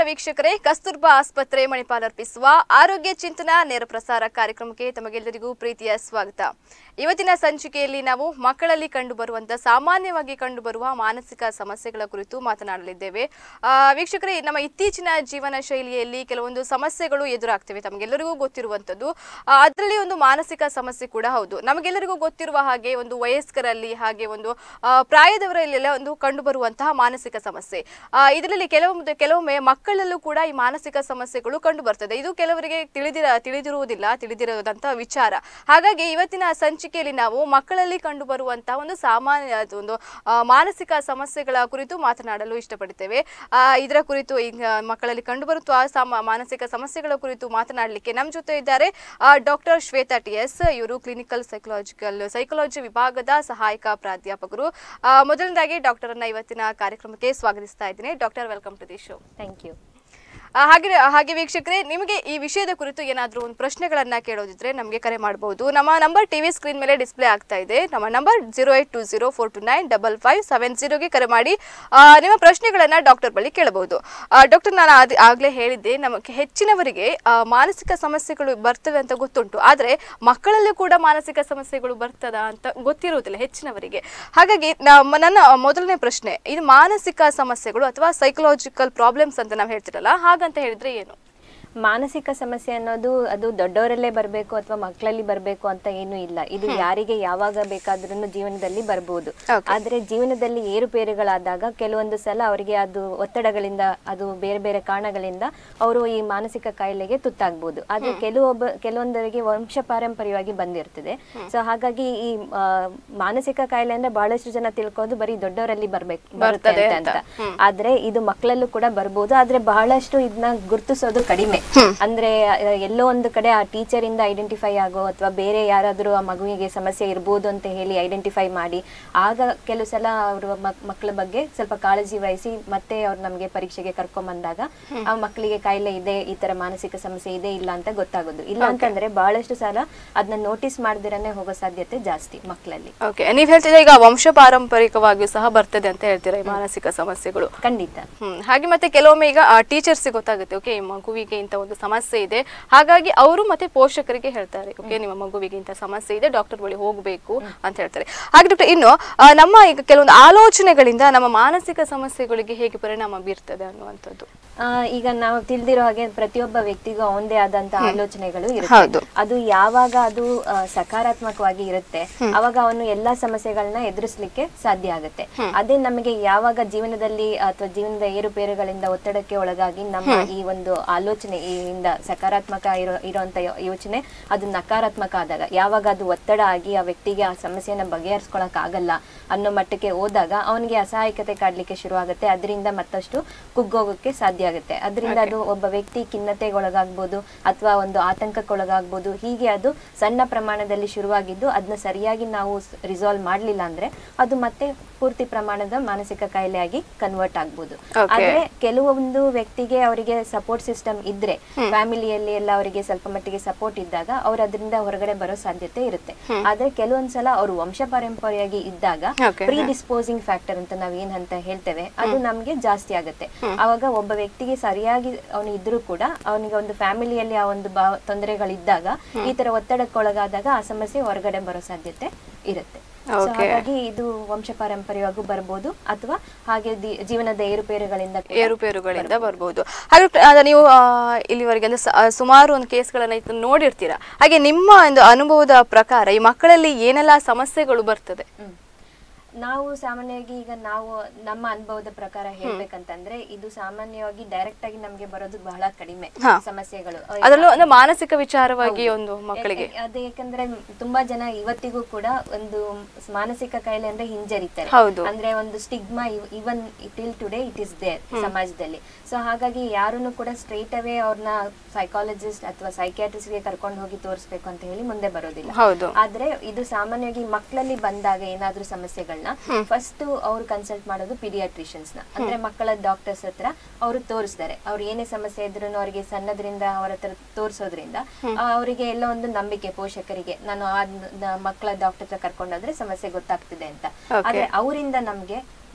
ವೀಕ್ಷಕರೇ ಕಸ್ತೂರ್ಬಾ ಆಸ್ಪತ್ರೆ ಮಣಿಪಾಲ್ ಅರ್ಪಿಸುವ ಆರೋಗ್ಯ ಚಿಂತನ ನೇರ ಪ್ರಸಾರ ಕಾರ್ಯಕ್ರಮಕ್ಕೆ ತಮಗೆಲ್ಲರಿಗೂ ಪ್ರೀತಿಯ ಸ್ವಾಗತ ಇವತ್ತಿನ ಸಂಚಿಕೆಯಲ್ಲಿ ನಾವು ಮಕ್ಕಳಲ್ಲಿ ಕಂಡುಬರುವಂತಹ ಸಾಮಾನ್ಯವಾಗಿ ಕಂಡುಬರುವ ಮಾನಸಿಕ ಸಮಸ್ಯೆಗಳ ಕುರಿತು ಮಾತನಾಡಲಿದ್ದೇವೆ ಆ, ವೀಕ್ಷಕರೇ ನಮ್ಮ ಇತ್ತೀಚಿನ ಜೀವನ ಶೈಲಿಯಲ್ಲಿ ಕೆಲವೊಂದು ಸಮಸ್ಯೆಗಳು ಎದುರಾಗ್ತವೆ ತಮಗೆಲ್ಲರಿಗೂ ಗೊತ್ತಿರುವಂಥದ್ದು ಆ, ಅದರಲ್ಲಿ ಒಂದು ಮಾನಸಿಕ ಸಮಸ್ಯೆ ಕೂಡ ಹೌದು ನಮಗೆಲ್ಲರಿಗೂ ಗೊತ್ತಿರುವ ಹಾಗೆ ಒಂದು ವಯಸ್ಕರಲ್ಲಿ ಹಾಗೆ ಒಂದು ಆ, ಪ್ರಾಯದವರಲ್ಲೆಲ್ಲ ಒಂದು ಕಂಡುಬರುವಂತಹ ಮಾನಸಿಕ ಸಮಸ್ಯೆ ಆ, ಇದರಲ್ಲಿ ಕೆಲವೊಂದು ಕೆಲವೊಮ್ಮೆ ಮಕ್ಕಳಲ್ಲೂ ಕೂಡ ಈ ಮಾನಸಿಕ ಸಮಸ್ಯೆಗಳು ಕಂಡು ಬರ್ತದೆ ಇದು ಕೆಲವರಿಗೆ ತಿಳಿದಿರ ತಿಳಿದಿರುವುದಿಲ್ಲ ತಿಳಿದಿರೋದಂತಹ ವಿಚಾರ ಹಾಗಾಗಿ ಇವತ್ತಿನ ಸಂಚಿಕೆಯಲ್ಲಿ ನಾವು ಮಕ್ಕಳಲ್ಲಿ ಕಂಡು ಬರುವಂತಹ ಒಂದು ಸಾಮಾನ್ಯ ಅದು ಒಂದು ಆ, ಮಾನಸಿಕ ಸಮಸ್ಯೆಗಳ ಕುರಿತು ಮಾತನಾಡಲು ಇಷ್ಟಪಡುತ್ತೇವೆ ಆ, ಇದರ ಕುರಿತು ಈಗ ಮಕ್ಕಳಲ್ಲಿ ಕಂಡುಬರುತ್ತಾ ಸಾಮ ಮಾನಸಿಕ ಸಮಸ್ಯೆಗಳ ಕುರಿತು ಮಾತನಾಡಲಿಕ್ಕೆ ನಮ್ಮ ಜೊತೆ ಇದ್ದಾರೆ ಡಾಕ್ಟರ್ ಶ್ವೇತಾ ಟಿ ಎಸ್ ಇವರು ಕ್ಲಿನಿಕಲ್ ಸೈಕಲಾಜಿಕಲ್ ಸೈಕಾಲಜಿ ವಿಭಾಗದ ಸಹಾಯಕ ಪ್ರಾಧ್ಯಾಪಕರು ಆ, ಮೊದಲನೇದಾಗಿ ಡಾಕ್ಟರ್ ಅನ್ನ ಇವತ್ತಿನ ಕಾರ್ಯಕ್ರಮಕ್ಕೆ ಸ್ವಾಗತಿಸ್ತಾ ಇದ್ದೀನಿ doctor welcome to the show thank you ಆ, ಹಾಗೆ ಹಾಗೆ ವೀಕ್ಷಕರೇ ನಿಮಗೆ ಈ ವಿಷಯದ ಕುರಿತು ಏನಾದರೂ ಒಂದು ಪ್ರಶ್ನೆಗಳನ್ನ ಕೇಳೋದಿದ್ರೆ ನಮಗೆ ಕರೆ ಮಾಡಬಹುದು ನಮ್ಮ ನಂಬರ್ ಟಿವಿ ಸ್ಕ್ರೀನ್ ಮೇಲೆ ಡಿಸ್ಪ್ಲೇ ಆಗ್ತಾ ಇದೆ ನಮ್ಮ number zero eight two zero four two nine double five seven ಜೀರೋಗೆ ಕರೆ ಮಾಡಿ ಆ, ನಿಮ್ಮ ಪ್ರಶ್ನೆಗಳನ್ನ ಡಾಕ್ಟರ್ ಬಳಿ ಕೇಳಬಹುದು ಡಾಕ್ಟರ್ ನಾನು ಅದ್ ಆಗ್ಲೇ ಹೇಳಿದ್ದೆ ನಮಗೆ ಹೆಚ್ಚಿನವರಿಗೆ ಆ, ಮಾನಸಿಕ ಸಮಸ್ಯೆಗಳು ಬರ್ತವೆ ಅಂತ ಗೊತ್ತುಂಟು ಆದರೆ ಮಕ್ಕಳಲ್ಲೂ ಕೂಡ ಮಾನಸಿಕ ಸಮಸ್ಯೆಗಳು ಬರ್ತದ ಅಂತ ಗೊತ್ತಿರುವುದಿಲ್ಲ ಹೆಚ್ಚಿನವರಿಗೆ ಹಾಗಾಗಿ ನಮ್ಮ ನನ್ನ ಮೊದಲನೇ ಪ್ರಶ್ನೆ ಇದು ಮಾನಸಿಕ ಸಮಸ್ಯೆಗಳು ಅಥವಾ ಸೈಕಲಾಜಿಕಲ್ ಪ್ರಾಬ್ಲಮ್ಸ್ ಅಂತ ನಾವು ಹೇಳ್ತಿರಲ್ಲ ಹಾಗಂತ ಹೇಳಿದ್ರೆ ಏನು ಮಾನಸಿಕ ಸಮಸ್ಯೆ ಅನ್ನೋದು ಅದು ದೊಡ್ಡವರಲ್ಲೇ ಬರಬೇಕು ಅಥವಾ ಮಕ್ಕಳಲ್ಲಿ ಬರಬೇಕು ಅಂತ ಏನೂ ಇಲ್ಲ ಇದು ಯಾರಿಗೆ ಯಾವಾಗ ಬೇಕಾದ್ರೂ ಜೀವನದಲ್ಲಿ ಬರ್ಬೋದು Okay. ಆದ್ರೆ ಜೀವನದಲ್ಲಿ ಏರುಪೇರುಗಳಾದಾಗ ಕೆಲವೊಂದು ಸಲ ಅವರಿಗೆ ಅದು ಒತ್ತಡಗಳಿಂದ ಅದು ಬೇರೆ ಬೇರೆ ಕಾರಣಗಳಿಂದ ಅವರು ಈ ಮಾನಸಿಕ ಕಾಯಿಲೆಗೆ ತುತ್ತಾಗ್ಬೋದು ಆದ್ರೆ ಕೆಲವೊಬ್ಬ ಕೆಲವೊಂದರಿಗೆ ವಂಶ ಪಾರಂಪರ್ಯವಾಗಿ ಬಂದಿರ್ತದೆ ಸೊ ಹಾಗಾಗಿ ಈ ಆ, ಮಾನಸಿಕ ಕಾಯಿಲೆ ಅಂದ್ರೆ ಬಹಳಷ್ಟು ಜನ ತಿಳ್ಕೋದು ಬರೀ ದೊಡ್ಡವರಲ್ಲಿ ಬರ್ಬೇಕು ಬರುತ್ತೆ ಬರ್ತದೆ ಅಂತ ಅಂತ. ಅಂತ ಆದ್ರೆ ಇದು ಮಕ್ಕಳಲ್ಲೂ ಕೂಡ ಬರ್ಬೋದು ಆದ್ರೆ ಬಹಳಷ್ಟು ಇದನ್ನ ಗುರುತಿಸೋದು ಕಡಿಮೆ ಅಂದ್ರೆ ಅಹ್, ಎಲ್ಲೋ ಒಂದು ಕಡೆ ಆ ಟೀಚರ್ ಇಂದ ಐಡೆಂಟಿಫೈ ಆಗೋ ಅಥವಾ ಬೇರೆ ಯಾರಾದ್ರೂ ಆ ಮಗುವಿಗೆ ಸಮಸ್ಯೆ ಇರ್ಬೋದು ಅಂತ ಹೇಳಿ ಐಡೆಂಟಿಫೈ ಮಾಡಿ ಆಗ ಕೆಲವು ಸಲ ಅವರು ಮಕ್ಕಳ ಬಗ್ಗೆ ಸ್ವಲ್ಪ ಕಾಳಜಿ ವಹಿಸಿ ಮತ್ತೆ ಅವ್ರು ನಮ್ಗೆ ಪರೀಕ್ಷೆಗೆ ಕರ್ಕೊಂಡ್ ಬಂದಾಗ ಆ ಮಕ್ಕಳಿಗೆ ಕಾಯಿಲೆ ಇದೆ ಈ ತರ ಮಾನಸಿಕ ಸಮಸ್ಯೆ ಇದೆ ಇಲ್ಲ ಅಂತ ಗೊತ್ತಾಗೋದು ಇಲ್ಲ ಅಂತಂದ್ರೆ ಬಹಳಷ್ಟು ಸಲ ಅದನ್ನ ನೋಟಿಸ್ ಮಾಡ್ದಿರನೆ ಹೋಗೋ ಸಾಧ್ಯತೆ ಜಾಸ್ತಿ ಮಕ್ಕಳಲ್ಲಿ ಓಕೆ ನೀವು ಹೇಳ್ತಿದ್ರೆ ಈಗ ವಂಶ ಪಾರಂಪರಿಕವಾಗಿಯೂ ಸಹ ಬರ್ತದೆ ಅಂತ ಹೇಳ್ತೀರಾ ಈ ಮಾನಸಿಕ ಸಮಸ್ಯೆಗಳು ಖಂಡಿತ ಹ್ಮ್ ಹಾಗೆ ಮತ್ತೆ ಕೆಲವೊಮ್ಮೆ ಈಗ ಟೀಚರ್ಸ್ ಗೊತ್ತಾಗುತ್ತೆ ಓಕೆ ಈ ಮಗುವಿಗೆ ಇಂಥ ಒಂದು ಸಮಸ್ಯೆ ಇದೆ ಹಾಗಾಗಿ ಅವರು ಮತ್ತೆ ಪೋಷಕರಿಗೆ ಹೇಳ್ತಾರೆ ಓಕೆ ನಿಮ್ಮ ಮಗುವಿಗೆ ಇಂಥ ಸಮಸ್ಯೆ ಇದೆ ಡಾಕ್ಟರ್ ಬಳಿ ಹೋಗಬೇಕು ಅಂತ ಹೇಳ್ತಾರೆ ಹಾಗೆ ಡಾಕ್ಟರ್ ಇನ್ನು ಆ, ನಮ್ಮ ಈಗ ಕೆಲವೊಂದು ಆಲೋಚನೆಗಳಿಂದ ನಮ್ಮ ಮಾನಸಿಕ ಸಮಸ್ಯೆಗಳಿಗೆ ಹೇಗೆ ಪರಿಣಾಮ ಬೀರ್ತದೆ ಅನ್ನುವಂಥದ್ದು ಆ, ಈಗ ನಾವು ತಿಳಿದಿರೋ ಹಾಗೆ ಪ್ರತಿಯೊಬ್ಬ ವ್ಯಕ್ತಿಗೂ ಅವನದೇ ಆದಂತ ಆಲೋಚನೆಗಳು ಹೌದು. ಇರುತ್ತೆ ಅದು ಯಾವಾಗ ಅದು ಆ, ಸಕಾರಾತ್ಮಕವಾಗಿ ಇರುತ್ತೆ ಅವಾಗ ಅವನು ಎಲ್ಲಾ ಸಮಸ್ಯೆಗಳನ್ನ ಎದುರಿಸ್ಲಿಕ್ಕೆ ಸಾಧ್ಯ ಆಗುತ್ತೆ ಅದೇ ನಮಗೆ ಯಾವಾಗ ಜೀವನದಲ್ಲಿ ಅಥವಾ ಜೀವನದ ಏರುಪೇರುಗಳಿಂದ ಒತ್ತಡಕ್ಕೆ ಒಳಗಾಗಿ ನಮ್ಮ ಈ ಒಂದು ಆಲೋಚನೆ ಇಂದ ಸಕಾರಾತ್ಮಕ ಇರೋ ಇರುವಂತ ಯೋ- ಯೋಚನೆ ಅದು ನಕಾರಾತ್ಮಕ ಆದಾಗ ಯಾವಾಗ ಅದು ಒತ್ತಡ ಆಗಿ ಆ ವ್ಯಕ್ತಿಗೆ ಆ ಸಮಸ್ಯೆನ ಬಗೆಹರಿಸ್ಕೊಳಕ್ ಆಗಲ್ಲ ಅನ್ನೋ ಮಟ್ಟಕ್ಕೆ ಹೋದಾಗ ಅವನಿಗೆ ಅಸಹಾಯಕತೆ ಕಾಡ್ಲಿಕ್ಕೆ ಶುರು ಆಗುತ್ತೆ ಅದರಿಂದ ಮತ್ತಷ್ಟು ಕುಗ್ಗೋಗಕ್ಕೆ ಸಾಧ್ಯ ಆಗುತ್ತೆ ಅದರಿಂದ ಅದು ಒಬ್ಬ ವ್ಯಕ್ತಿ ಖಿನ್ನತೆಗೊಳಗಾಗ್ಬೋದು ಅಥವಾ ಒಂದು ಆತಂಕಕ್ಕೊಳಗಾಗ್ಬೋದು ಹೀಗೆ ಅದು ಸಣ್ಣ ಪ್ರಮಾಣದಲ್ಲಿ ಶುರುವಾಗಿದ್ದು ಅದನ್ನ ಸರಿಯಾಗಿ ನಾವು ರಿಸಾಲ್ವ್ ಮಾಡ್ಲಿಲ್ಲ ಅಂದ್ರೆ ಅದು ಮತ್ತೆ ಪೂರ್ತಿ ಪ್ರಮಾಣದ ಮಾನಸಿಕ ಕಾಯಿಲೆಯಾಗಿ ಕನ್ವರ್ಟ್ ಆಗ್ಬೋದು Okay. ಆದ್ರೆ ಕೆಲವೊಂದು ವ್ಯಕ್ತಿಗೆ ಅವರಿಗೆ ಸಪೋರ್ಟ್ ಸಿಸ್ಟಮ್ ಇದ್ರೆ ಫ್ಯಾಮಿಲಿಯಲ್ಲಿ ಎಲ್ಲ ಅವರಿಗೆ ಸ್ವಲ್ಪ ಮಟ್ಟಿಗೆ ಸಪೋರ್ಟ್ ಇದ್ದಾಗ ಅವ್ರು ಅದರಿಂದ ಹೊರಗಡೆ ಬರೋ ಸಾಧ್ಯತೆ ಇರುತ್ತೆ ಆದ್ರೆ ಕೆಲವೊಂದ್ಸಲ ಅವರು ವಂಶ ಪಾರಂಪರ್ಯವಾಗಿ ಇದ್ದಾಗ Okay. ಪ್ರೀ ಡಿಸ್ಪೋಸಿಂಗ್ ಫ್ಯಾಕ್ಟರ್ ಅಂತ ನಾವ್ ಏನ್ ಅಂತ ಹೇಳ್ತೇವೆ ಅದು ನಮ್ಗೆ ಜಾಸ್ತಿ ಆಗುತ್ತೆ ಅವಾಗ ಒಬ್ಬ ವ್ಯಕ್ತಿಗೆ ಸರಿಯಾಗಿ ಅವನು ಇದ್ರೂ ಕೂಡ ಅವನಿಗೆ ಒಂದು ಫ್ಯಾಮಿಲಿಯಲ್ಲಿ ಆ ಒಂದು ಭಾವ ತೊಂದರೆಗಳಿದ್ದಾಗ ಈ ತರ ಒತ್ತಡಕ್ಕೊಳಗಾದಾಗ ಆ ಸಮಸ್ಯೆ ಹೊರಗಡೆ ಬರೋ ಸಾಧ್ಯತೆ ಇರುತ್ತೆ So Okay. ಹಾಗಾಗಿ ಇದು ವಂಶ ಪಾರಂಪರ್ಯವಾಗೂ ಬರ್ಬೋದು ಅಥವಾ ಹಾಗೆ ದಿ- ಜೀವನದ ಏರುಪೇರುಗಳಿಂದ ಕೂಡ ಏರುಪೇರುಗಳಿಂದ ಬರ್ಬೋದು ಹಾಗೆ ಡಾಕ್ಟರ್, ಅದ ನೀವು ಆ, ಇಲ್ಲಿವರೆಗೆ ಅಂದ್ರೆ ಸ- ಆ, ಸುಮಾರು ಒಂದು ಕೇಸ್ಗಳನ್ನ ಇದು ನೋಡಿರ್ತೀರಾ ಹಾಗೆ ನಿಮ್ಮ ಒಂದು ಅನುಭವದ ಪ್ರಕಾರ ಈ ಮಕ್ಕಳಲ್ಲಿ ಏನೆಲ್ಲ ಸಮಸ್ಯೆಗಳು ಬರ್ತದೆ ಹ್ಮ್. ನಾವು ಸಾಮಾನ್ಯವಾಗಿ ಈಗ ನಾವು ನಮ್ಮ ಅನುಭವದ ಪ್ರಕಾರ ಹೇಳ್ಬೇಕಂತಂದ್ರೆ ಇದು ಸಾಮಾನ್ಯವಾಗಿ ಡೈರೆಕ್ಟ್ ಆಗಿ ನಮ್ಗೆ ಬರೋದು ಬಹಳ ಕಡಿಮೆ ಹಾ. ಸಮಸ್ಯೆಗಳು ಅದರಲ್ಲೂ ಒಂದು ಮಾನಸಿಕ ವಿಚಾರವಾಗಿ ಒಂದು ಮಕ್ಕಳಿಗೆ ಯಾಕೆ- ಅದು ಯಾಕಂದ್ರೆ ತುಂಬಾ ಜನ ಇವತ್ತಿಗೂ ಕೂಡ ಒಂದು ಮಾನಸಿಕ ಕಾಯಿಲೆ ಅಂದ್ರೆ ಹಿಂಜರಿತಾರೆ ಹೌದು. ಅಂದ್ರೆ ಒಂದು stigma even till today it is there ಸಮಾಜದಲ್ಲಿ ಸೊ ಹಾಗಾಗಿ ಯಾರನ್ನು ಕೂಡ ಸ್ಟ್ರೈಟ್ ಅವೇ ಅವ್ರನ್ನ ಸೈಕಾಲಜಿಸ್ಟ್ ಅಥವಾ ಸೈಕ್ಯಾಟ್ರಿಸ್ಟ್ ಗೆ ಕರ್ಕೊಂಡು ಹೋಗಿ ತೋರಿಸ್ಬೇಕು ಅಂತ ಹೇಳಿ ಮುಂದೆ ಬರೋದಿಲ್ಲ ಹೌದು ಆದ್ರೆ ಇದು ಸಾಮಾನ್ಯವಾಗಿ ಮಕ್ಕಳಲ್ಲಿ ಬಂದಾಗ ಏನಾದ್ರೂ ಸಮಸ್ಯೆಗಳನ್ನ ಫಸ್ಟ್ ಅವ್ರು ಕನ್ಸಲ್ಟ್ ಮಾಡೋದು ಪೀಡಿಯಾಟ್ರಿಷಿಯನ್ಸ್ ನ ಅಂದ್ರೆ ಮಕ್ಕಳ ಡಾಕ್ಟರ್ಸ್ ಹತ್ರ ಅವರು ತೋರಿಸ್ತಾರೆ ಅವ್ರು ಏನೇ ಸಮಸ್ಯೆ ಇದ್ರು ಅವರಿಗೆ ಸಣ್ಣದ್ರಿಂದ ಅವ್ರ ಹತ್ರ ತೋರಿಸೋದ್ರಿಂದ ಅವರಿಗೆ ಎಲ್ಲ ಒಂದು ನಂಬಿಕೆ ಪೋಷಕರಿಗೆ ನಾನು ಆ ನ- ಮಕ್ಕಳ ಡಾಕ್ಟರ್ ಹತ್ರ ಕರ್ಕೊಂಡೋದ್ರೆ ಸಮಸ್ಯೆ ಗೊತ್ತಾಗ್ತಿದೆ ಅಂತ ಆದ್ರೆ ಅವರಿಂದ ನಮ್ಗೆ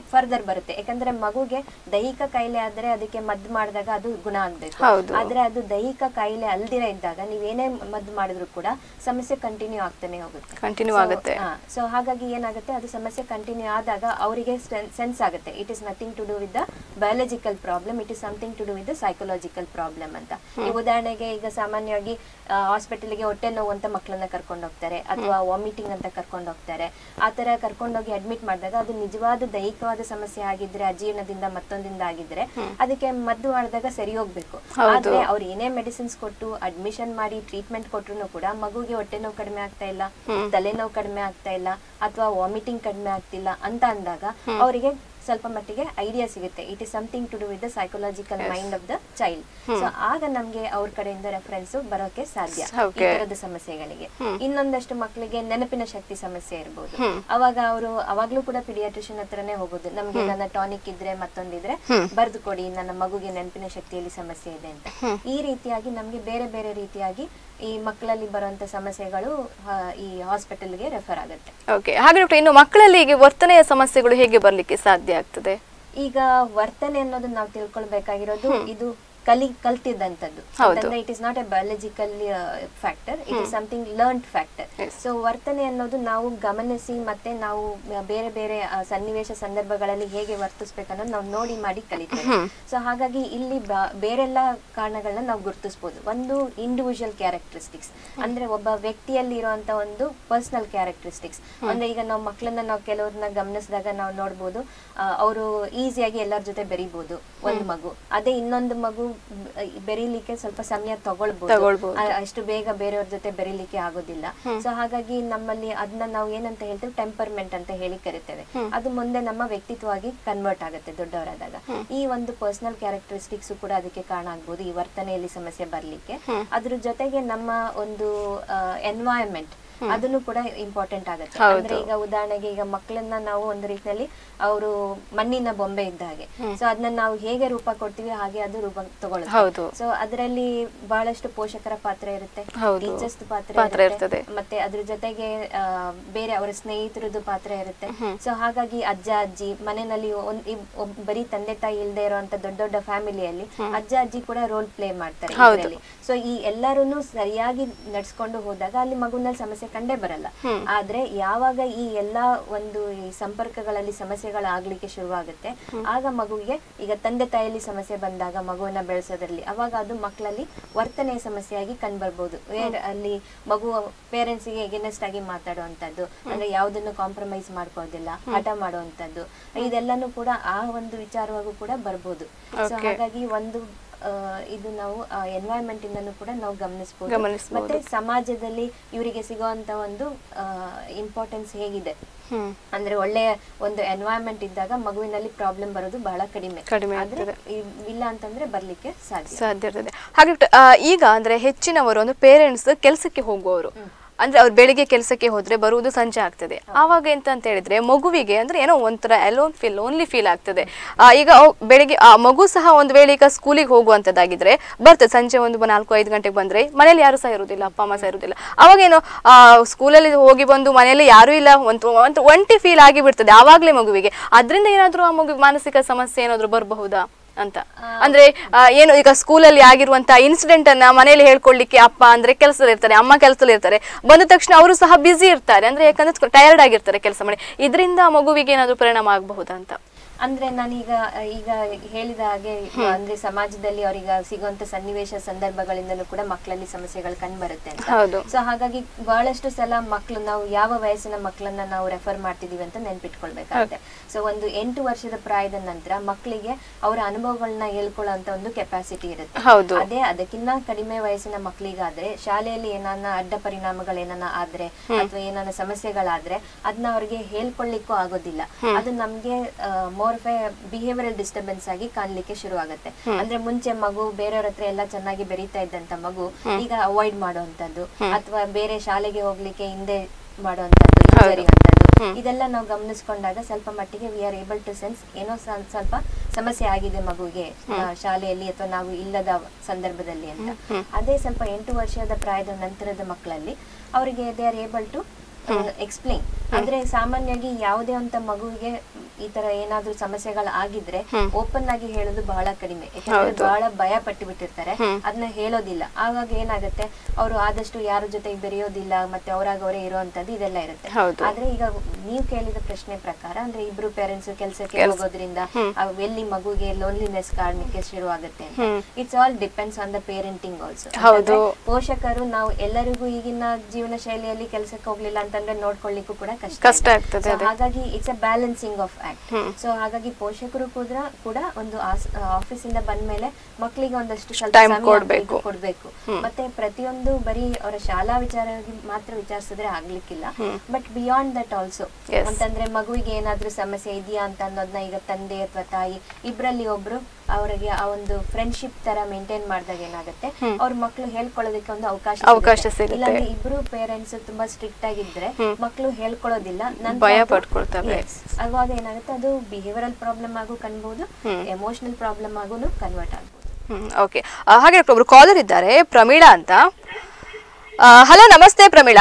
ಫರ್ದರ್ ಬರುತ್ತೆ ಯಾಕಂದ್ರೆ ಮಗುಗೆ ದೈಹಿಕ ಕಾಯಿಲೆ ಆದ್ರೆ ಅದಕ್ಕೆ ಮದ್ದು ಮಾಡಿದಾಗ ಅದು ಗುಣ ಆಗ್ಬೇಕು ಹೌದು. ಆದ್ರೆ ಅದು ದೈಹಿಕ ಕಾಯಿಲೆ ಅಲ್ದಿರ ಇದ್ದಾಗ ನೀವೇನೇ ಮದ್ದು ಮಾಡಿದ್ರು ಕೂಡ ಸಮಸ್ಯೆ ಕಂಟಿನ್ಯೂ ಆಗ್ತಾನೆ ಹೋಗುತ್ತೆ Continue ಆಗುತ್ತೆ. ಸೊ ಹಾಗಾಗಿ ಏನಾಗುತ್ತೆ ಅದು ಸಮಸ್ಯೆ ಕಂಟಿನ್ಯೂ ಆದಾಗ ಅವರಿಗೆ ಸೆನ್ಸ್ ಆಗುತ್ತೆ it is nothing to do with the biological problem it is something to do with the psychological problem ಅಂತ ಈಗ ಉದಾಹರಣೆಗೆ ಈಗ ಸಾಮಾನ್ಯವಾಗಿ ಹಾಸ್ಪಿಟಲ್ಗೆ ಹೊಟ್ಟೆ ನೋವು ಅಂತ ಮಕ್ಕಳನ್ನ ಕರ್ಕೊಂಡು ಹೋಗ್ತಾರೆ ಅಥವಾ ವಾಮಿಟಿಂಗ್ ಅಂತ ಕರ್ಕೊಂಡು ಹೋಗ್ತಾರೆ ಆ ತರ ಕರ್ಕೊಂಡೋಗಿ ಅಡ್ಮಿಟ್ ಮಾಡಿದಾಗ ಅದು ನಿಜವಾದ ದೈಹಿಕವಾದ ಸಮಸ್ಯೆ ಆಗಿದ್ರೆ ಅಜೀರ್ಣದಿಂದ ಮತ್ತೊಂದಿಂದ ಆಗಿದ್ರೆ ಅದಕ್ಕೆ ಮದ್ದು ಮಾಡಿದಾಗ ಸರಿ ಹೋಗ್ಬೇಕು ಹೌದು. ಆದ್ರೆ ಅವ್ರು ಏನೇ ಮೆಡಿಸಿನ್ಸ್ ಕೊಟ್ಟು ಅಡ್ಮಿಷನ್ ಮಾಡಿ ಟ್ರೀಟ್ಮೆಂಟ್ ಕೊಟ್ರು ಕೂಡ ಮಗುಗೆ ಹೊಟ್ಟೆ ನೋವು ಕಡಿಮೆ ಆಗ್ತಾ ಇಲ್ಲ ತಲೆನೋವು ಕಡಿಮೆ ಆಗ್ತಾ ಇಲ್ಲ ಅಥವಾ ವಾಮಿಟಿಂಗ್ ಕಡಿಮೆ ಆಗ್ತಿಲ್ಲ ಅಂತ ಅಂದಾಗ ಅವರಿಗೆ ಸ್ವಲ್ಪ ಮಟ್ಟಿಗೆ ಐಡಿಯಾ ಸಿಗುತ್ತೆ it is something to do with the psychological mind of the child so ಆಗ ನಮ್ಗೆ ಅವ್ರ ಕಡೆಯಿಂದ ರೆಫರೆನ್ಸ್ ಬರೋಕೆ ಸಾಧ್ಯ ಈ Okay. ತರದ ಸಮಸ್ಯೆಗಳಿಗೆ ಇನ್ನೊಂದಷ್ಟು ಮಕ್ಕಳಿಗೆ ನೆನಪಿನ ಶಕ್ತಿ ಸಮಸ್ಯೆ ಇರ್ಬೋದು ಅವಾಗ ಅವರು ಅವಾಗ್ಲೂ ಕೂಡ ಪಿಡಿಯಾಟ್ರಿಷಿಯನ್ ಹತ್ರನೇ ಹೋಗೋದು ನಮ್ಗೆ ನನ್ನ ಟಾನಿಕ್ ಇದ್ರೆ ಮತ್ತೊಂದಿದ್ರೆ ಬರ್ದು ಕೊಡಿ ನನ್ನ ಮಗುಗೆ ನೆನಪಿನ ಶಕ್ತಿಯಲ್ಲಿ ಸಮಸ್ಯೆ ಇದೆ ಅಂತ ಈ ರೀತಿಯಾಗಿ ನಮ್ಗೆ ಬೇರೆ ಬೇರೆ ರೀತಿಯಾಗಿ ಈ ಮಕ್ಕಳಲ್ಲಿ ಬರುವಂತ ಸಮಸ್ಯೆಗಳು ಆ, ಈ ಹಾಸ್ಪಿಟಲ್ಗೆ ರೆಫರ್ ಆಗುತ್ತೆ ಓಕೆ ಹಾಗೆ ಡಾಕ್ಟರ್ ಇನ್ನು ಮಕ್ಕಳಲ್ಲಿ ಈಗ ವರ್ತನೆಯ ಸಮಸ್ಯೆಗಳು ಹೇಗೆ ಬರ್ಲಿಕ್ಕೆ ಸಾಧ್ಯ ಆಗ್ತದೆ ಈಗ ವರ್ತನೆ ಅನ್ನೋದು ನಾವು ತಿಳ್ಕೊಳ್ಬೇಕಾಗಿರೋದು ಇದು ಕಲಿ ಕಲ್ತಿದ್ದಂಥದ್ದು ಹೌದು. ಅಂತಂದ್ರೆ it is not a biological factor it is something learned factor Yes. So ವರ್ತನೆ ಅನ್ನೋದು ನಾವು ಗಮನಿಸಿ ಮತ್ತೆ ನಾವು ಬೇರೆ ಬೇರೆ ಆ, ಸನ್ನಿವೇಶ ಸಂದರ್ಭಗಳಲ್ಲಿ ಹೇಗೆ ವರ್ತಿಸ್ಬೇಕನ್ನೋದು ನಾವು ನೋಡಿ ಮಾಡಿ ಕಲಿತೇವೆ ಸೊ ಹಾಗಾಗಿ ಇಲ್ಲಿ ಬ- ಬೇರೆಲ್ಲ ಕಾರಣಗಳನ್ನ ನಾವು ಗುರುತಿಸ್ಬೋದು ಒಂದು ಇಂಡಿವಿಜುವಲ್ ಕ್ಯಾರೆಕ್ಟರಿಸ್ಟಿಕ್ಸ್ ಅಂದ್ರೆ ಒಬ್ಬ ವ್ಯಕ್ತಿಯಲ್ಲಿ ಇರುವಂತ ಒಂದು ಪರ್ಸನಲ್ ಕ್ಯಾರೆಕ್ಟರಿಸ್ಟಿಕ್ಸ್ ಅಂದ್ರೆ ಈಗ ನಾವು ಮಕ್ಕಳನ್ನ ನಾವು ಕೆಲವ್ರನ್ನ ಗಮನಿಸಿದಾಗ ನಾವು ನೋಡ್ಬೋದು ಅವರು ಈಸಿಯಾಗಿ ಎಲ್ಲರ ಜೊತೆ ಬೆರಿಬೋದು ಒಂದು ಮಗು ಅದೇ ಇನ್ನೊಂದು ಮಗು ಬ- ಬೆರೀಲಿಕ್ಕೆ ಸ್ವಲ್ಪ ಸಮಯ ತಗೊಳ್ಬೋದು ತಗೊಳ್ಬೋದು. ಆ- ಅಷ್ಟು ಬೇಗ ಬೇರೆಯವ್ರ ಜೊತೆ ಬೆರೀಲಿಕ್ಕೆ ಆಗೋದಿಲ್ಲ ಸೊ ಹಾಗಾಗಿ ನಮ್ಮಲ್ಲಿ ಅದನ್ನ ನಾವು ಏನಂತ ಹೇಳ್ತೇವೆ ಟೆಂಪರ್ಮೆಂಟ್ ಅಂತ ಹೇಳಿ ಕರಿತೇವೆ ಅದು ಮುಂದೆ ನಮ್ಮ ವ್ಯಕ್ತಿತ್ವವಾಗಿ ಕನ್ವರ್ಟ್ ಆಗುತ್ತೆ ದೊಡ್ಡವರಾದಾಗ ಈ ಒಂದು ಪರ್ಸನಲ್ ಕ್ಯಾರೆಕ್ಟರಿಸ್ಟಿಕ್ಸ್ ಕೂಡ ಅದಕ್ಕೆ ಕಾರಣ ಆಗ್ಬೋದು ಈ ವರ್ತನೆಯಲ್ಲಿ ಸಮಸ್ಯೆ ಬರ್ಲಿಕ್ಕೆ ಅದ್ರ ಜೊತೆಗೆ ನಮ್ಮ ಒಂದು ಎನ್ವೈರನ್ಮೆಂಟ್ ಅದನ್ನು ಕೂಡ ಇಂಪಾರ್ಟೆಂಟ್ ಆಗುತ್ತೆ ಹೌದು. ಅಂದ್ರೆ ಈಗ ಉದಾಹರಣೆಗೆ ಈಗ ಮಕ್ಕಳನ್ನ ನಾವು ಒಂದು ರೀತಿಯಲ್ಲಿ ಅವರು ಮಣ್ಣಿನ ಬೊಂಬೆ ಇದ್ದ ಹಾಗೆ ಸೊ ಅದನ್ನ ನಾವು ಹೇಗೆ ರೂಪ ಕೊಡ್ತೀವಿ ಹಾಗೆ ಅದು ರೂಪ ಹೌದು. ತಗೊಳುತ್ತೆ ಸೊ ಅದರಲ್ಲಿ ಬಹಳಷ್ಟು ಪೋಷಕರ ಪಾತ್ರ ಇರುತ್ತೆ ಹೌದು. ಟೀಚರ್ಸ್ ಪಾತ್ರ ಪಾತ್ರ ಇರುತ್ತೆ ಇರ್ತದೆ. ಮತ್ತೆ ಅದ್ರ ಜೊತೆಗೆ ಆ, ಬೇರೆ ಅವರ ಸ್ನೇಹಿತರದ್ದು ಪಾತ್ರ ಇರುತ್ತೆ ಸೊ ಹಾಗಾಗಿ ಅಜ್ಜ ಅಜ್ಜಿ ಮನೆಯಲ್ಲಿ ಒಂದ್ ಇಬ್- ಒಬ್- ಬರೀ ತಂದೆ ತಾಯಿ ಇಲ್ಲದೆ ಇರುವಂತ ದೊಡ್ಡ ದೊಡ್ಡ ಫ್ಯಾಮಿಲಿಯಲ್ಲಿ ಅಜ್ಜ ಅಜ್ಜಿ ಕೂಡ ರೋಲ್ ಪ್ಲೇ ಮಾಡ್ತಾರೆ ಹೌದು. ಇದರಲ್ಲಿ ಸೊ ಈ ಎಲ್ಲರನ್ನು ಸರಿಯಾಗಿ ನಡ್ಸ್ಕೊಂಡು ಹೋದಾಗ ಅಲ್ಲಿ ಮಗುನಲ್ಲಿ ಸಮಸ್ಯೆ ಕಂಡೇ ಬರಲ್ಲ ಆದ್ರೆ ಯಾವಾಗ ಈ ಎಲ್ಲಾ ಒಂದು ಈ ಸಂಪರ್ಕಗಳಲ್ಲಿ ಸಮಸ್ಯೆಗಳಾಗ್ಲಿಕ್ಕೆ ಶುರುವಾಗುತ್ತೆ ಆಗ ಮಗುವಿಗೆ ಈಗ ತಂದೆ ತಾಯಿಯಲ್ಲಿ ಸಮಸ್ಯೆ ಬಂದಾಗ ಮಗುವನ್ನ ಬೆಳೆಸೋದ್ರಲ್ಲಿ ಅವಾಗ ಅದು ಮಕ್ಕಳಲ್ಲಿ ವರ್ತನೆಯ ಸಮಸ್ಯೆಯಾಗಿ ಕಂಡ್ಬರ್ಬೋದು Where ಅಲ್ಲಿ ಮಗು ಪೇರೆಂಟ್ಸ್ ಗೆ ಎಗೇನೆಸ್ಟ್ ಆಗಿ ಮಾತಾಡುವಂತದ್ದು ಅಂದ್ರೆ ಯಾವುದನ್ನು ಕಾಂಪ್ರಮೈಸ್ ಮಾಡ್ಕೋದಿಲ್ಲ ಹಠ ಮಾಡುವಂತದ್ದು ಇದೆಲ್ಲಾನು ಕೂಡ ಆ ಒಂದು ವಿಚಾರವಾಗೂ ಕೂಡ ಬರ್ಬೋದು ಸೊ Okay. ಹಾಗಾಗಿ ಒಂದು ಆ, ಇದು ನಾವು ಎನ್ವೈರನ್ಮೆಂಟ್ ಇಂದನೂ ಕೂಡ ನಾವು ಗಮನಿಸಬಹುದು ಗಮನಿಸ್ಬೋದು. ಮತ್ತೆ ಸಮಾಜದಲ್ಲಿ ಇವರಿಗೆ ಸಿಗುವಂತ ಒಂದು ಇಂಪಾರ್ಟೆನ್ಸ್ ಹೇಗಿದೆ ಹ್ಮ್ ಅಂದ್ರೆ ಒಳ್ಳೆಯ ಒಂದು ಎನ್ವೈರನ್ಮೆಂಟ್ ಇದ್ದಾಗ ಮಗುವಿನಲ್ಲಿ ಪ್ರಾಬ್ಲಮ್ ಬರೋದು ಬಹಳ ಕಡಿಮೆ ಕಡಿಮೆ ಆದ್ರೆ ಆಗ್ತದೆ. ಇ- ಇಲ್ಲ ಅಂತಂದ್ರೆ ಬರ್ಲಿಕ್ಕೆ ಸಾಧ್ಯ ಸಾಧ್ಯ ಇರ್ತದೆ ಹಾಗೆ ಟ- ಆ, ಈಗ ಅಂದ್ರೆ ಹೆಚ್ಚಿನವರು ಒಂದು ಪೇರೆಂಟ್ಸ್ ಕೆಲಸಕ್ಕೆ ಹೋಗುವವರು ಅಂದ್ರೆ ಅವ್ರು ಬೆಳಿಗ್ಗೆ ಕೆಲಸಕ್ಕೆ ಹೋದ್ರೆ ಬರುವುದು ಸಂಜೆ ಆಗ್ತದೆ ಆವಾಗ ಎಂತ ಅಂತ ಹೇಳಿದ್ರೆ ಮಗುವಿಗೆ ಅಂದ್ರೆ ಏನೋ ಒಂಥರ ಅಲೋನ್ ಫೀಲ್ ಲೋನ್ಲಿ ಫೀಲ್ ಆಗ್ತದೆ ಆ, ಈಗ ಅವ್ ಬೆಳಿಗ್ಗೆ ಆ ಮಗು ಸಹ ಒಂದು ವೇಳೆ ಈಗ ಸ್ಕೂಲಿಗೆ ಹೋಗುವಂತದ್ದಾಗಿದ್ರೆ ಬರ್ತದೆ ಸಂಜೆ ಒಂದು ನಾಲ್ಕು ಐದು ಗಂಟೆಗೆ ಬಂದ್ರೆ ಮನೇಲಿ ಯಾರು ಸಹ ಇರುವುದಿಲ್ಲ ಅಪ್ಪ ಅಮ್ಮ ಸಹ ಇರುವುದಿಲ್ಲ ಅವಾಗೇನು ಆ ಸ್ಕೂಲಲ್ಲಿ ಹೋಗಿ ಬಂದು ಮನೆಯಲ್ಲಿ ಯಾರು ಇಲ್ಲ ಒಂದು ಒಂದು ಒಂಟಿ ಫೀಲ್ ಆಗಿ ಬಿಡ್ತದೆ ಆವಾಗ್ಲೇ ಮಗುವಿಗೆ ಅದರಿಂದ ಏನಾದ್ರೂ ಆ ಮಗು ಮಾನಸಿಕ ಸಮಸ್ಯೆ ಏನಾದ್ರೂ ಬರಬಹುದಾ ಅಂತ ಅಂದ್ರೆ ಆ, ಏನು ಈಗ ಸ್ಕೂಲಲ್ಲಿ ಆಗಿರುವಂತ ಇನ್ಸಿಡೆಂಟ್ ಅನ್ನ ಮನೇಲಿ ಹೇಳ್ಕೊಳ್ಲಿಕ್ಕೆ ಅಪ್ಪ ಅಂದ್ರೆ ಕೆಲಸದಲ್ಲಿ ಇರ್ತಾರೆ ಅಮ್ಮ ಕೆಲಸದಲ್ಲಿ ಇರ್ತಾರೆ ಬಂದ ತಕ್ಷಣ ಅವರು ಸಹ ಬ್ಯುಸಿ ಇರ್ತಾರೆ ಅಂದ್ರೆ ಯಾಕಂದ್ರೆ ಟಯರ್ಡ್ ಆಗಿರ್ತಾರೆ ಕೆಲಸ ಮಾಡಿ ಇದರಿಂದ ಮಗುವಿಗೆ ಏನಾದ್ರೂ ಪರಿಣಾಮ ಆಗಬಹುದಾ ಅಂತ ಅಂದ್ರೆ ನಾನೀಗ ಈಗ ಹೇಳಿದ ಹಾಗೆ ಅಂದ್ರೆ ಸಮಾಜದಲ್ಲಿ ಅವರಿಗೆ ಸಿಗುವಂತ ಸನ್ನಿವೇಶ ಸಂದರ್ಭಗಳಿಂದಲೂ ಕೂಡ ಮಕ್ಕಳಲ್ಲಿ ಸಮಸ್ಯೆಗಳು ಕಂಡು ಬರುತ್ತೆ ಅಂತ ಹೌದು ಸೊ ಹಾಗಾಗಿ ಬಹಳಷ್ಟು ಸಲ ಮಕ್ಕಳು ನಾವು ಯಾವ ವಯಸ್ಸಿನ ಮಕ್ಕಳನ್ನ ನಾವು ರೆಫರ್ ಮಾಡ್ತಿದೀವಿ ಅಂತ ನೆನ್ಪಿಟ್ಕೊಳ್ಬೇಕಾಗುತ್ತೆ ಸೊ ಒಂದು ಎಂಟು ವರ್ಷದ ಪ್ರಾಯದ ನಂತರ ಮಕ್ಕಳಿಗೆ ಅವರ ಅನುಭವಗಳನ್ನ ಹೇಳ್ಕೊಳ್ಳುವಂತ ಒಂದು ಕೆಪಾಸಿಟಿ ಇರುತ್ತೆ ಹೌದು ಅದೇ ಅದಕ್ಕಿಂತ ಕಡಿಮೆ ವಯಸ್ಸಿನ ಮಕ್ಕಳಿಗಾದ್ರೆ ಶಾಲೆಯಲ್ಲಿ ಏನಾನ ಅಡ್ಡ ಪರಿಣಾಮಗಳು ಏನಾನ ಆದ್ರೆ ಅಥವಾ ಏನಾನ ಸಮಸ್ಯೆಗಳಾದ್ರೆ ಅದನ್ನ ಅವ್ರಿಗೆ ಹೇಳ್ಕೊಳ್ಳಿಕ್ಕೂ ಆಗೋದಿಲ್ಲ ಅದು ನಮ್ಗೆ more of a behavioural disturbance ಆಗಿ ಕಾಣ್ಲಿಕ್ಕೆ ಶುರು ಆಗುತ್ತೆ ಅಂದ್ರೆ ಮುಂಚೆ ಮಗು ಬೇರೆಯವ್ರ ಹತ್ರ ಎಲ್ಲ ಚೆನ್ನಾಗಿ ಬೆರೀತಾ ಇದ್ದಂತ ಮಗು ಈಗ ಅವಾಯ್ಡ್ ಮಾಡುವಂತದ್ದು ಅಥವಾ ಬೇರೆ ಶಾಲೆಗೆ ಹೋಗ್ಲಿಕ್ಕೆ ಹಿಂದೆ ಮಾಡುವಂತದ್ದು ಹಿಂಜರಿಯುವಂತದ್ದು ಇದೆಲ್ಲ ನಾವು ಗಮನಿಸ್ಕೊಂಡಾಗ ಸ್ವಲ್ಪ ಮಟ್ಟಿಗೆ we are able to sense ಏನೋ ಸ್ವ- ಸ್ವಲ್ಪ ಸಮಸ್ಯೆ ಆಗಿದೆ ಮಗುಗೆ ಆ, ಶಾಲೆಯಲ್ಲಿ ಅಥವಾ ನಾವು ಇಲ್ಲದ ಸಂದರ್ಭದಲ್ಲಿ ಅಂತ ಅದೇ ಸ್ವಲ್ಪ ಎಂಟು ವರ್ಷದ ಪ್ರಾಯದ ನಂತರದ ಮಕ್ಕಳಲ್ಲಿ ಅವರಿಗೆ they are able to explain ಅಂದ್ರೆ ಸಾಮಾನ್ಯವಾಗಿ ಯಾವುದೇ ಅಂತ ಮಗುವಿಗೆ ಈ ತರ ಏನಾದ್ರೂ ಸಮಸ್ಯೆಗಳು ಆಗಿದ್ರೆ ಓಪನ್ ಆಗಿ ಹೇಳೋದು ಬಹಳ ಕಡಿಮೆ ಯಾಕಂದ್ರೆ ಬಹಳ ಭಯ ಪಟ್ಟು ಬಿಟ್ಟಿರ್ತಾರೆ ಅದನ್ನ ಹೇಳೋದಿಲ್ಲ ಆವಾಗ ಏನಾಗುತ್ತೆ ಅವರು ಆದಷ್ಟು ಯಾರ ಜೊತೆ ಬೆರೆಯೋದಿಲ್ಲ ಮತ್ತೆ ಅವರಾಗ ಅವರೇ ಇರುವಂತದ್ದು ಇದೆಲ್ಲ ಇರುತ್ತೆ ಹೌದು. ಆದ್ರೆ ಈಗ ನೀವು ಕೇಳಿದ ಪ್ರಶ್ನೆ ಪ್ರಕಾರ ಅಂದ್ರೆ ಇಬ್ರು ಪೇರೆಂಟ್ಸ್ ಕೆಲಸಕ್ಕೆ ಹೋಗೋದ್ರಿಂದ ಅವ್ ಎಲ್ಲಿ ಮಗುಗೆ ಲೋನ್ಲಿನೆಸ್ ಕಾರಣಕ್ಕೆ ಶುರು ಆಗುತ್ತೆ it's all depends on the parenting also ಹೌದು. ಪೋಷಕರು ನಾವು ಎಲ್ಲರಿಗೂ ಈಗಿನ ಜೀವನ ಶೈಲಿಯಲ್ಲಿ ಕೆಲಸಕ್ಕೆ ಹೋಗ್ಲಿಲ್ಲ ಅಂತಂದ್ರೆ ನೋಡ್ಕೊಳ್ಳಿಕ್ಕೂ ಕೂಡ ಕಷ್ಟ ಕಷ್ಟ ಇದೆ. ಆಗ್ತದೆ, So ಹಾಗಾಗಿ it's a balancing of act so ಹಾಗಾಗಿ ಪೋಷಕರು ಕೂಡ ಕೂಡ ಒಂದು ಆಫೀಸ್ ಇಂದ ಬಂದ್ಮೇಲೆ ಮಕ್ಕಳಿಗೆ ಒಂದಷ್ಟು ಸ್ವಲ್ಪ Time ಸಮಯ ಕೊಡ್ಬೇಕು. ಇದು ಕೊಡ್ಬೇಕು ಮತ್ತೆ ಪ್ರತಿಯೊಂದು ಬರೀ ಅವರ ಶಾಲಾ ವಿಚಾರವಾಗಿ ಮಾತ್ರ ವಿಚಾರಿಸಿದ್ರೆ ಆಗ್ಲಿಕ್ಕಿಲ್ಲ but beyond that also Yes. ಅಂತಂದ್ರೆ ಮಗುವಿಗೆ ಏನಾದ್ರೂ ಸಮಸ್ಯೆ ಇದೆಯಾ ಅಂತ ಅನ್ನೋದನ್ನ ಈಗ ತಂದೆ ಅಥವಾ ತಾಯಿ ಇಬ್ರಲ್ಲಿ ಒಬ್ರು ಅವರಿಗೆ ಆ ಒಂದು ಫ್ರೆಂಡ್ಶಿಪ್ ತರ ಮೇಂಟೈನ್ ಮಾಡಿದಾಗ ಏನಾಗುತ್ತೆ ಅವ್ರ ಮಕ್ಕಳು ಹೇಳ್ಕೊಳ್ಳೋದಕ್ಕೆ ಒಂದು ಅವಕಾಶ ಅವಕಾಶ ಸಿಗುತ್ತೆ. ಸಿಗುತ್ತೆ. ಇಲ್ಲಾಂದ್ರೆ ಇಬ್ರು ಪೇರೆಂಟ್ಸ್ ತುಂಬಾ ಸ್ಟ್ರಿಕ್ಟ್ ಆಗಿದ್ರೆ ಮಕ್ಕಳು ಹೇಳ್ಕೊಳ್ಳೋದಿಲ್ಲ ನಂತ್ರ ಭಯ ಅದು- ಪಡ್ಕೊಳ್ತವೆ. Yes. ಅವಾಗ ಏನಾಗುತ್ತೆ ಅದು ಬಿಹೇವಿಯರಲ್ ಪ್ರಾಬ್ಲಮ್ ಆಗು ಕಾಣ್ಬೋದು ಎಮೋಷನಲ್ ಪ್ರಾಬ್ಲಮ್ ಆಗೂ ಕನ್ವರ್ಟ್ ಆಗ್ಬೋದು ಓಕೆ ಹಾಗೆ ಒಬ್ರು ಕಾಲರ್ ಇದ್ದಾರೆ ಪ್ರಮೀಳಾ ಅಂತ ಹಲೋ ನಮಸ್ತೆ ಪ್ರಮೀಳಾ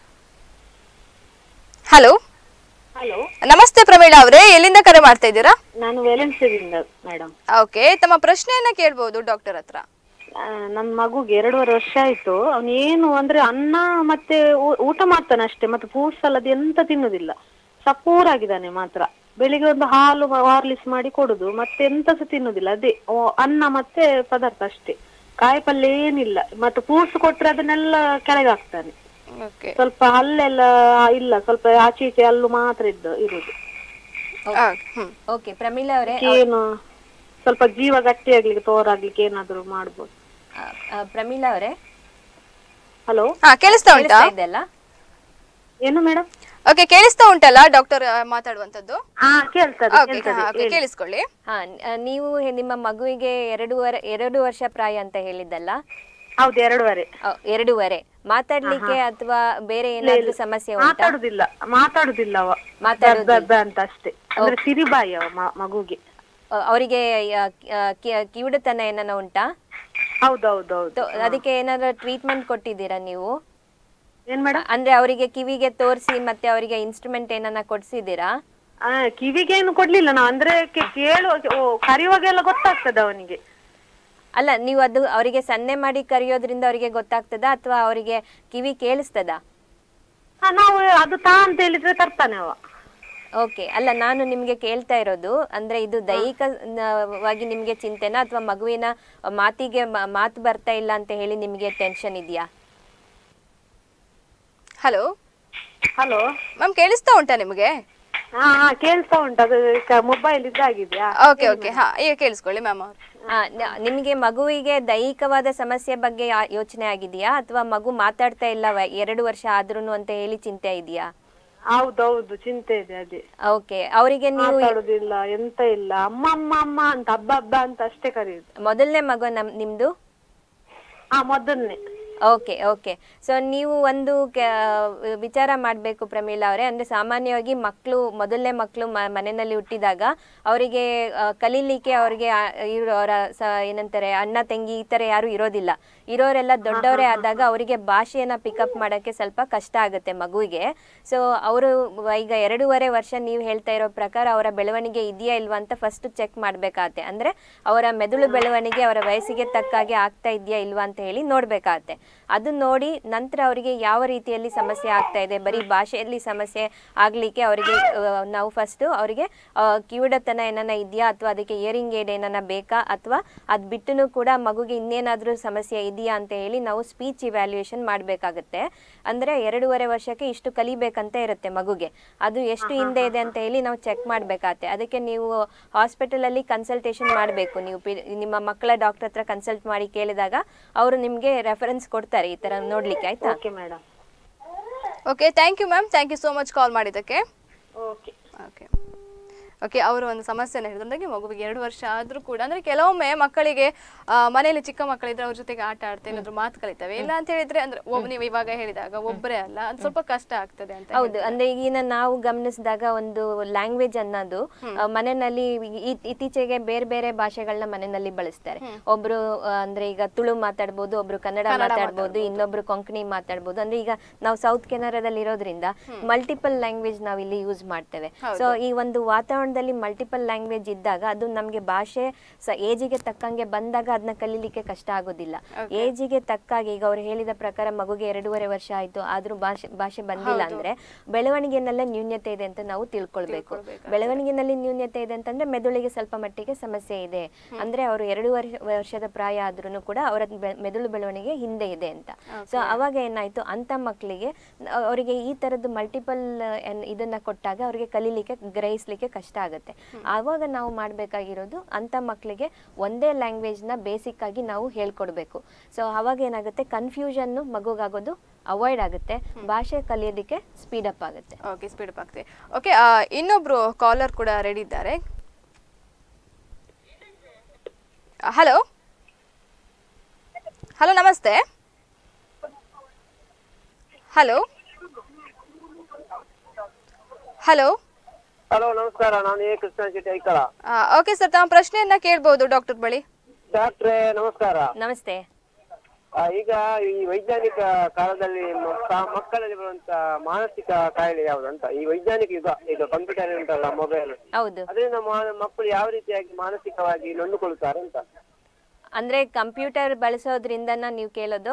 ಹಲೋ ಹಲೋ ನಮಸ್ತೆ ಪ್ರಮೀಳಾ ಅವರೇ ಎಲ್ಲಿಂದ ಕರೆ ಮಾಡ್ತಾ ಇದ್ದೀರಾ ನಾನು ವೇಲೆನ್ಸಿಯಿಂದ ಮೇಡಮ್ ಓಕೆ ತಮ್ಮ ಪ್ರಶ್ನೆಯನ್ನ ಕೇಳ್ಬೋದು ಡಾಕ್ಟರ್ ಹತ್ರ ನನ್ನ ಮಗುಗೆ ಎರಡೂವರೆ ವರ್ಷ ಆಯ್ತು ಅವನು ಏನು ಅಂದ್ರೆ ಅನ್ನ ಮತ್ತೆ ಊ- ಊಟ ಮಾಡ್ತಾನೆ ಅಷ್ಟೇ ಮತ್ತೆ ಫ್ರೂಟ್ಸ್ ಅಲ್ಲದೆ ಎಂತ ತಿನ್ನುದಿಲ್ಲ ಸಪೂರಾಗಿದ್ದಾನೆ ಮಾತ್ರ ಬೆಳಿಗ್ಗೆ ಒಂದು ಹಾಲು ಹಾರ್ಲಿಸ್ ಮಾಡಿ ಕೊಡುದು ಮತ್ತೆ ಎಂತ ಸಹ ತಿನ್ನುದಿಲ್ಲ ಅದೇ ಓ, ಅನ್ನ ಮತ್ತೆ ಪದಾರ್ಥ ಅಷ್ಟೇ ಕಾಯಿ ಪಲ್ಯ ಏನಿಲ್ಲ ಮತ್ತೆ ಫ್ರೂಟ್ಸ್ ಕೊಟ್ರೆ ಅದನ್ನೆಲ್ಲ ಕೆಳಗೆ ಹಾಕ್ತಾನೆ ಓಕೆ ಸ್ವಲ್ಪ ಹಲ್ಲೆಲ್ಲ ಇಲ್ಲ ಸ್ವಲ್ಪ ಆಚೆ ಈಚೆ ಹಲ್ಲು ಮಾತ್ರ ಇದ್ದು ಇರುದು ಹ್ಮ್ ಓಕೆ ಪ್ರಮೀಳಾ ಅವರೇ ಏನು ಸ್ವಲ್ಪ ಜೀವ ಗಟ್ಟಿಯಾಗ್ಲಿಕ್ಕೆ ತೋರಾಗ್ಲಿಕ್ಕೆ ಏನಾದ್ರು ಮಾಡ್ಬೋದು ಪ್ರಮೀಳಾ ಅವರೇ ಹಲೋ ಹಾ ಕೇಳಿಸ್ತಾ ಉಂಟಾ ಕೇಳಿಸ್ತಾ ಇದೆಯಲ್ಲ ಏನು ಮೇಡಮ್ ಓಕೆ ಕೇಳಿಸ್ತಾ ಉಂಟಲ್ಲ ಡಾಕ್ಟರ್ ಮಾತಾಡುವಂತದ್ದು ಹಾ ಕೇಳ್ತದೆ ಓಕೆ ಕೇಳ್ತದೆ ಓಕೆ ಕೇಳಿಸ್ಕೊಳ್ಳಿ ಹಾ ನ- ಆ, ನೀವು ಹೆ- ನಿಮ್ಮ ಮಗುವಿಗೆ ಎರಡೂವರೆ ಎರಡು ವರ್ಷ ಪ್ರಾಯ ಅಂತ ಹೇಳಿದ್ದಲ್ಲ ಹೌದು ಎರಡೂವರೆ ಆ, ಎರಡೂವರೆ ಮಾತಾಡ್ಲಿಕ್ಕೆ ಅಥವಾ ಬೇರೆ ಏನಾದ್ರೂ ಸಮಸ್ಯೆ ಉಂಟಾ ಮಾತಾಡುದಿಲ್ಲ ಮಾತಾಡುದಿಲ್ಲ ಅವ ಮಾತಾಡುದಿಲ್ಲ. ಬ- ಬ- ಅಂತ ಅಷ್ಟೇ ಅಂದ್ರೆ ಸಿರಿಬಾಯಿ ಅವ ಮ- ಮಗುಗೆ ಆ, ಅವರಿಗೆ ಆ, ಆ, ಕಿ- ಕಿವುಡುತನ ಏನಾನ ಉಂಟಾ ಹೌದೌದೌದು ತೊ- ಅದಕ್ಕೆ ಏನಾದ್ರು ಟ್ರೀಟ್ಮೆಂಟ್ ಕೊಟ್ಟಿದ್ದೀರಾ ನೀವು ಏನ್ ಮೇಡಮ್ ಅಂದ್ರೆ ಅವರಿಗೆ ಕಿವಿಗೆ ತೋರಿಸಿ ಮತ್ತೆ ಅವರಿಗೆ ಇನ್ಸ್ಟ್ರೂಮೆಂಟ್ ಏನನ್ನ ಕೊಡ್ಸಿದ್ದೀರಾ ಆ ಕಿವಿಗೆ ಏನು ಕೊಡ್ಲಿಲ್ಲ ನಾವು ಅಂದ್ರೆ ಕೇ- ಕೇಳುವ ಓ ಕರೆಯುವಾಗೆಲ್ಲ ಗೊತ್ತಾಗ್ತದೆ ಅವನಿಗೆ ಅಲ್ಲ ನೀವು ಅದು ಅವರಿಗೆ ಸನ್ನೆ ಮಾಡಿ ಕರೆಯೋದ್ರಿಂದ ಅವರಿಗೆ ಗೊತ್ತಾಗ್ತದಾ ಅಥವಾ ಅವರಿಗೆ ಕಿವಿ ಕೇಳಿಸ್ತದಾ ಹಾ ನಾವು ಅದು ತಾ ಅಂತ ಹೇಳಿದ್ರೆ ತರ್ತಾನೆ ಅವ ಓಕೆ ಅಲ್ಲ ನಾನು ನಿಮ್ಗೆ ಕೇಳ್ತಾ ಇರೋದು ಅಂದ್ರೆ ಇದು ದೈಹಿಕವಾಗಿ ನಿಮ್ಗೆ ಚಿಂತೆನಾ ಅಥವಾ ಮಗುವಿನ ಮಾತಿಗೆ ಮ- ಮಾತು ಬರ್ತಾ ಇಲ್ಲ ಅಂತ ಹೇಳಿ ನಿಮ್ಗೆ ಟೆನ್ಷನ್ ಇದೆಯಾ ಹಲೋ ಹಲೋ ಮ್ಯಾಮ್ ಕೇಳಿಸ್ತಾ ಉಂಟಾ ನಿಮಗೆ ಹಾ ಹಾ ಕೇಳ್ತಾ ಉಂಟು ಅದು ಮೊಬೈಲ್ ಇದಾಗಿದ್ಯಾ ಓಕೆ ಓಕೆ ಹಾ ಈಗ ಕೇಳಿಸ್ಕೊಳ್ಳಿ ಮ್ಯಾಮ್ ಅವ್ರು ಆ, ನ- ನಿಮ್ಗೆ ಮಗುವಿಗೆ ದೈಹಿಕವಾದ ಸಮಸ್ಯೆ ಬಗ್ಗೆ ಯಾ- ಯೋಚನೆ ಆಗಿದೆಯಾ ಅಥವಾ ಮಗು ಮಾತಾಡ್ತಾ ಇಲ್ಲ ವ- ಎರಡು ವರ್ಷ ಆದ್ರೂನು ಅಂತ ಹೇಳಿ ಚಿಂತೆ ಇದೆಯಾ ಹೌದೌದು ಚಿಂತೆ ಇದೆ ಅದೇ ಓಕೆ ಅವರಿಗೆ ನೀವು ಮಾತಾಡುದಿಲ್ಲ ಎಂತ ಇಲ್ಲ ಅಮ್ಮ ಅಮ್ಮ ಅಮ್ಮ ಅಂತ ಹಬ್ಬ ಹಬ್ಬ ಅಂತ ಅಷ್ಟೇ ಕರೆಯುದು ಮೊದಲನೇ ಮಗು ನಮ್ ನಿಮ್ದು ಹಾ ಮೊದಲನೇ ಓಕೆ ಓಕೆ ಸೊ ನೀವು ಒಂದು ಕ- ವಿಚಾರ ಮಾಡಬೇಕು ಪ್ರಮೀಳಾ ಅವರೇ ಅಂದರೆ ಸಾಮಾನ್ಯವಾಗಿ ಮಕ್ಕಳು ಮೊದಲನೇ ಮಕ್ಕಳು ಮನೆಯಲ್ಲಿ ಹುಟ್ಟಿದಾಗ ಅವರಿಗೆ ಕಲೀಲಿಕ್ಕೆ ಅವರಿಗೆ ಇವ್ರು ಅವರ ಸ ಏನಂತಾರೆ ಅಣ್ಣ ತಂಗಿ ಈ ಥರ ಯಾರು ಇರೋದಿಲ್ಲ ಇರೋರೆಲ್ಲ ದೊಡ್ಡವರೇ ಆದಾಗ ಅವರಿಗೆ ಭಾಷೆಯನ್ನ ಪಿಕಪ್ ಮಾಡೋಕ್ಕೆ ಸ್ವಲ್ಪ ಕಷ್ಟ ಆಗುತ್ತೆ ಮಗುವಿಗೆ ಸೊ ಅವರು ಈಗ ಎರಡೂವರೆ ವರ್ಷ ನೀವು ಹೇಳ್ತಾ ಇರೋ ಪ್ರಕಾರ ಅವರ ಬೆಳವಣಿಗೆ ಇದೆಯಾ ಇಲ್ವಾ ಅಂತ ಫಸ್ಟ್ ಚೆಕ್ ಮಾಡಬೇಕಾಗತ್ತೆ ಅಂದರೆ ಅವರ ಮೆದುಳು ಬೆಳವಣಿಗೆ ಅವರ ವಯಸ್ಸಿಗೆ ತಕ್ಕ ಹಾಗೆ ಆಗ್ತಾ ಇದೆಯಾ ಇಲ್ವಾ ಅಂತ ಹೇಳಿ ನೋಡಬೇಕಾಗತ್ತೆ ಅದು ನೋಡಿ ನಂತರ ಅವರಿಗೆ ಯಾವ ರೀತಿಯಲ್ಲಿ ಸಮಸ್ಯೆ ಆಗ್ತಾ ಇದೆ ಬರೀ ಭಾಷೆಯಲ್ಲಿ ಸಮಸ್ಯೆ ಆಗಲಿಕ್ಕೆ ಅವರಿಗೆ ಆ, ನಾವು ಫಸ್ಟು ಅವರಿಗೆ ಆ, ಕಿವುಡತನ ಏನನ್ನ ಇದೆಯಾ ಅಥವಾ ಅದಕ್ಕೆ ಇಯರಿಂಗ್ ಏಡ್ ಏನನ್ನ ಬೇಕಾ ಅಥವಾ ಅದು ಬಿಟ್ಟು ಕೂಡ ಮಗುಗೆ ಇನ್ನೇನಾದರೂ ಸಮಸ್ಯೆ ಇದೆಯಾ ಅಂತ ಹೇಳಿ ನಾವು ಸ್ಪೀಚ್ ಇವ್ಯಾಲ್ಯೂಯೇಷನ್ ಮಾಡಬೇಕಾಗತ್ತೆ ಅಂದರೆ ಎರಡೂವರೆ ವರ್ಷಕ್ಕೆ ಇಷ್ಟು ಕಲಿಬೇಕಂತ ಇರುತ್ತೆ ಮಗುಗೆ ಅದು ಎಷ್ಟು ಹಿಂದೆ ಇದೆ ಅಂತ ಹೇಳಿ ನಾವು ಚೆಕ್ ಮಾಡಬೇಕಾಗತ್ತೆ ಅದಕ್ಕೆ ನೀವು ಹಾಸ್ಪಿಟಲಲ್ಲಿ ಕನ್ಸಲ್ಟೇಷನ್ ಮಾಡಬೇಕು ನೀವು ಪಿ- ನಿಮ್ಮ ಮಕ್ಕಳ ಡಾಕ್ಟರ್ ಹತ್ರ ಕನ್ಸಲ್ಟ್ ಮಾಡಿ ಕೇಳಿದಾಗ ಅವರು ನಿಮಗೆ ರೆಫರೆನ್ಸ್ ಕೊಡ್ತಾರೆ ಈ ಥರ ನೋಡಲಿಕ್ಕೆ ಆಯ್ತಾ okay madam okay thank you ma'am thank you so much call ಮಾಡಿದ್ದಕ್ಕೆ ಓಕೆ ಓಕೆ ಓಕೆ ಅವರು ಒಂದು ಸಮಸ್ಯೆನ ಹೇಳಿದ್ರೆ ಮಗುವಿಗೆ ಎರಡು ವರ್ಷ ಆದರೂ ಕೂಡ ಅಂದ್ರೆ ಕೆಲವೊಮ್ಮೆ ಮಕ್ಕಳಿಗೆ ಆ, ಮನೆಯಲ್ಲಿ ಚಿಕ್ಕ ಮಕ್ಕಳಿದ್ರೆ ಅವ್ರ ಜೊತೆಗೆ ಆಟ ಆಡ್ತಾ ಏನಾದ್ರು ಮಾತು ಕಲಿತವೆ ಇಲ್ಲ ಅಂತ ಹೇಳಿದ್ರೆ ಅಂದ್ರೆ ಒಬ್ಬ ನೀವು ಇವಾಗ ಹೇಳಿದಾಗ ಒಬ್ಬರೇ ಅಲ್ಲ ಅದು ಸ್ವಲ್ಪ ಕಷ್ಟ ಆಗ್ತದೆ ಅಂತ ಹೌದು ಅಂದ್ರೆ ಈಗಿನ ನಾವು ಗಮನಿಸಿದಾಗ ಒಂದು ಲ್ಯಾಂಗ್ವೇಜ್ ಅನ್ನೋದು ಆ, ಮನೆಯಲ್ಲಿ ಈ- ಇತ್ತೀಚೆಗೆ ಬೇರೆ ಬೇರೆ ಭಾಷೆಗಳನ್ನ ಮನೆಯಲ್ಲಿ ಬಳಸ್ತಾರೆ ಒಬ್ರು ಆ, ಅಂದ್ರೆ ಈಗ ತುಳು ಮಾತಾಡ್ಬೋದು ಒಬ್ರು ಕನ್ನಡ ಮಾತಾಡ್ಬೋದು ಇನ್ನೊಬ್ರು ಕೊಂಕಣಿ ಮಾತಾಡ್ಬೋದು ಅಂದ್ರೆ ಈಗ ನಾವು ಸೌತ್ ಕೆನರಾದಲ್ಲಿ ಇರೋದ್ರಿಂದ ಮಲ್ಟಿಪಲ್ ಲ್ಯಾಂಗ್ವೇಜ್ ನಾವು ಇಲ್ಲಿ ಯೂಸ್ ಮಾಡ್ತೇವೆ ಸೊ ಈ ಒಂದು ವಾತಾವರಣ ಪ್ರಮಾಣದಲ್ಲಿ ಮಲ್ಟಿಪಲ್ ಲ್ಯಾಂಗ್ವೇಜ್ ಇದ್ದಾಗ ಅದು ನಮಗೆ ಭಾಷೆ ಸ ಏಜಿಗೆ ತಕ್ಕಂಗೆ ಬಂದಾಗ ಅದನ್ನ ಕಲೀಲಿಕ್ಕೆ ಕಷ್ಟ ಆಗೋದಿಲ್ಲ ಏಜಿಗೆ ತಕ್ಕಾಗಿ ಈಗ ಅವ್ರು ಹೇಳಿದ ಪ್ರಕಾರ ಮಗುಗೆ ಎರಡೂವರೆ ವರ್ಷ ಆಯ್ತು ಆದ್ರೂ ಭಾಷೆ ಭಾಷೆ ಬಂದಿಲ್ಲ ಅಂದ್ರೆ ಬೆಳವಣಿಗೆನಲ್ಲೇ ನ್ಯೂನ್ಯತೆ ಇದೆ ಅಂತ ನಾವು ತಿಳ್ಕೊಳ್ಬೇಕು ಬೆಳವಣಿಗೆನಲ್ಲಿ ನ್ಯೂನ್ಯತೆ ಇದೆ ಅಂತಂದ್ರೆ ಮೆದುಳಿಗೆ ಸ್ವಲ್ಪ ಮಟ್ಟಿಗೆ ಸಮಸ್ಯೆ ಇದೆ ಅಂದ್ರೆ ಅವರು ಎರಡೂವರೆ ವರ್ಷದ ಪ್ರಾಯ ಆದ್ರೂ ಕೂಡ ಅವರ ಬೆ- ಮೆದುಳು ಬೆಳವಣಿಗೆ ಹಿಂದೆ ಇದೆ ಅಂತ ಸೊ ಅವಾಗ ಏನಾಯ್ತು ಅಂತ ಮಕ್ಕಳಿಗೆ ಅವರಿಗೆ ಈ ತರದ್ದು ಮಲ್ಟಿಪಲ್ ಇದನ್ನ ಕೊಟ್ಟಾಗ ಅವರಿಗೆ ಕಲೀಲಿಕ್ಕೆ ಗ್ರಹಿಸ್ಲಿಕ್ಕೆ ಕಷ್ಟ ಆಗುತ್ತೆ ಆವಾಗ ನಾವು ಮಾಡಬೇಕಾಗಿರೋದು ಅಂತ ಮಕ್ಕಳಿಗೆ ಒಂದೇ ಲ್ಯಾಂಗ್ವೇಜ್ನ ಬೇಸಿಕ್ ಆಗಿ ನಾವು ಹೇಳ್ಕೊಡ್ಬೇಕು ಸೊ ಅವಾಗ ಏನಾಗುತ್ತೆ ಕನ್ಫ್ಯೂಷನ್ನು ಮಗುಗಾಗೋದು ಅವಾಯ್ಡ್ ಆಗುತ್ತೆ ಭಾಷೆ ಕಲಿಯೋದಕ್ಕೆ ಸ್ಪೀಡ್ ಅಪ್ ಆಗುತ್ತೆ ಓಕೆ ಸ್ಪೀಡ್ ಅಪ್ ಆಗ್ತದೆ ಓಕೆ ಇನ್ನೊಬ್ರು ಕಾಲರ್ ಕೂಡ ರೆಡಿ ಇದ್ದಾರೆ ಹಲೋ ಹಲೋ ನಮಸ್ತೆ ಹಲೋ ಹಲೋ ಹಲೋ ನಮಸ್ಕಾರ ನಾನು A Krishna Shetty Aikala okay sir ತಮ್ಮ ಪ್ರಶ್ನೆಯನ್ನ ಕೇಳ್ಬೋದು ಡಾಕ್ಟರ್ ಬಳಿ ಡಾಕ್ಟ್ರೇ ನಮಸ್ಕಾರ ನಮಸ್ತೆ ಆ, ಈಗ ಈ ವೈಜ್ಞಾನಿಕ ಕಾಲದಲ್ಲಿ ಮ- ಮಕ್ಕಳಲ್ಲಿ ಬರುವಂತ ಮಾನಸಿಕ ಕಾಯಿಲೆ ಯಾವ್ದಂತ ಈ ವೈಜ್ಞಾನಿಕ ಯುಗ ಈಗ ಕಂಪ್ಯೂಟರ್ ಉಂಟಲ್ಲ ಮೊಬೈಲ್ ಹೌದು ಅದರಿಂದ ಮಾ- ಮಕ್ಕಳು ಯಾವ ರೀತಿಯಾಗಿ ಮಾನಸಿಕವಾಗಿ ನೊಂದುಕೊಳ್ತಾರೆ ಅಂತ ಅಂದ್ರೆ ಕಂಪ್ಯೂಟರ್ ಬಳಸೋದ್ರಿಂದನ ನೀವು ಕೇಳೋದು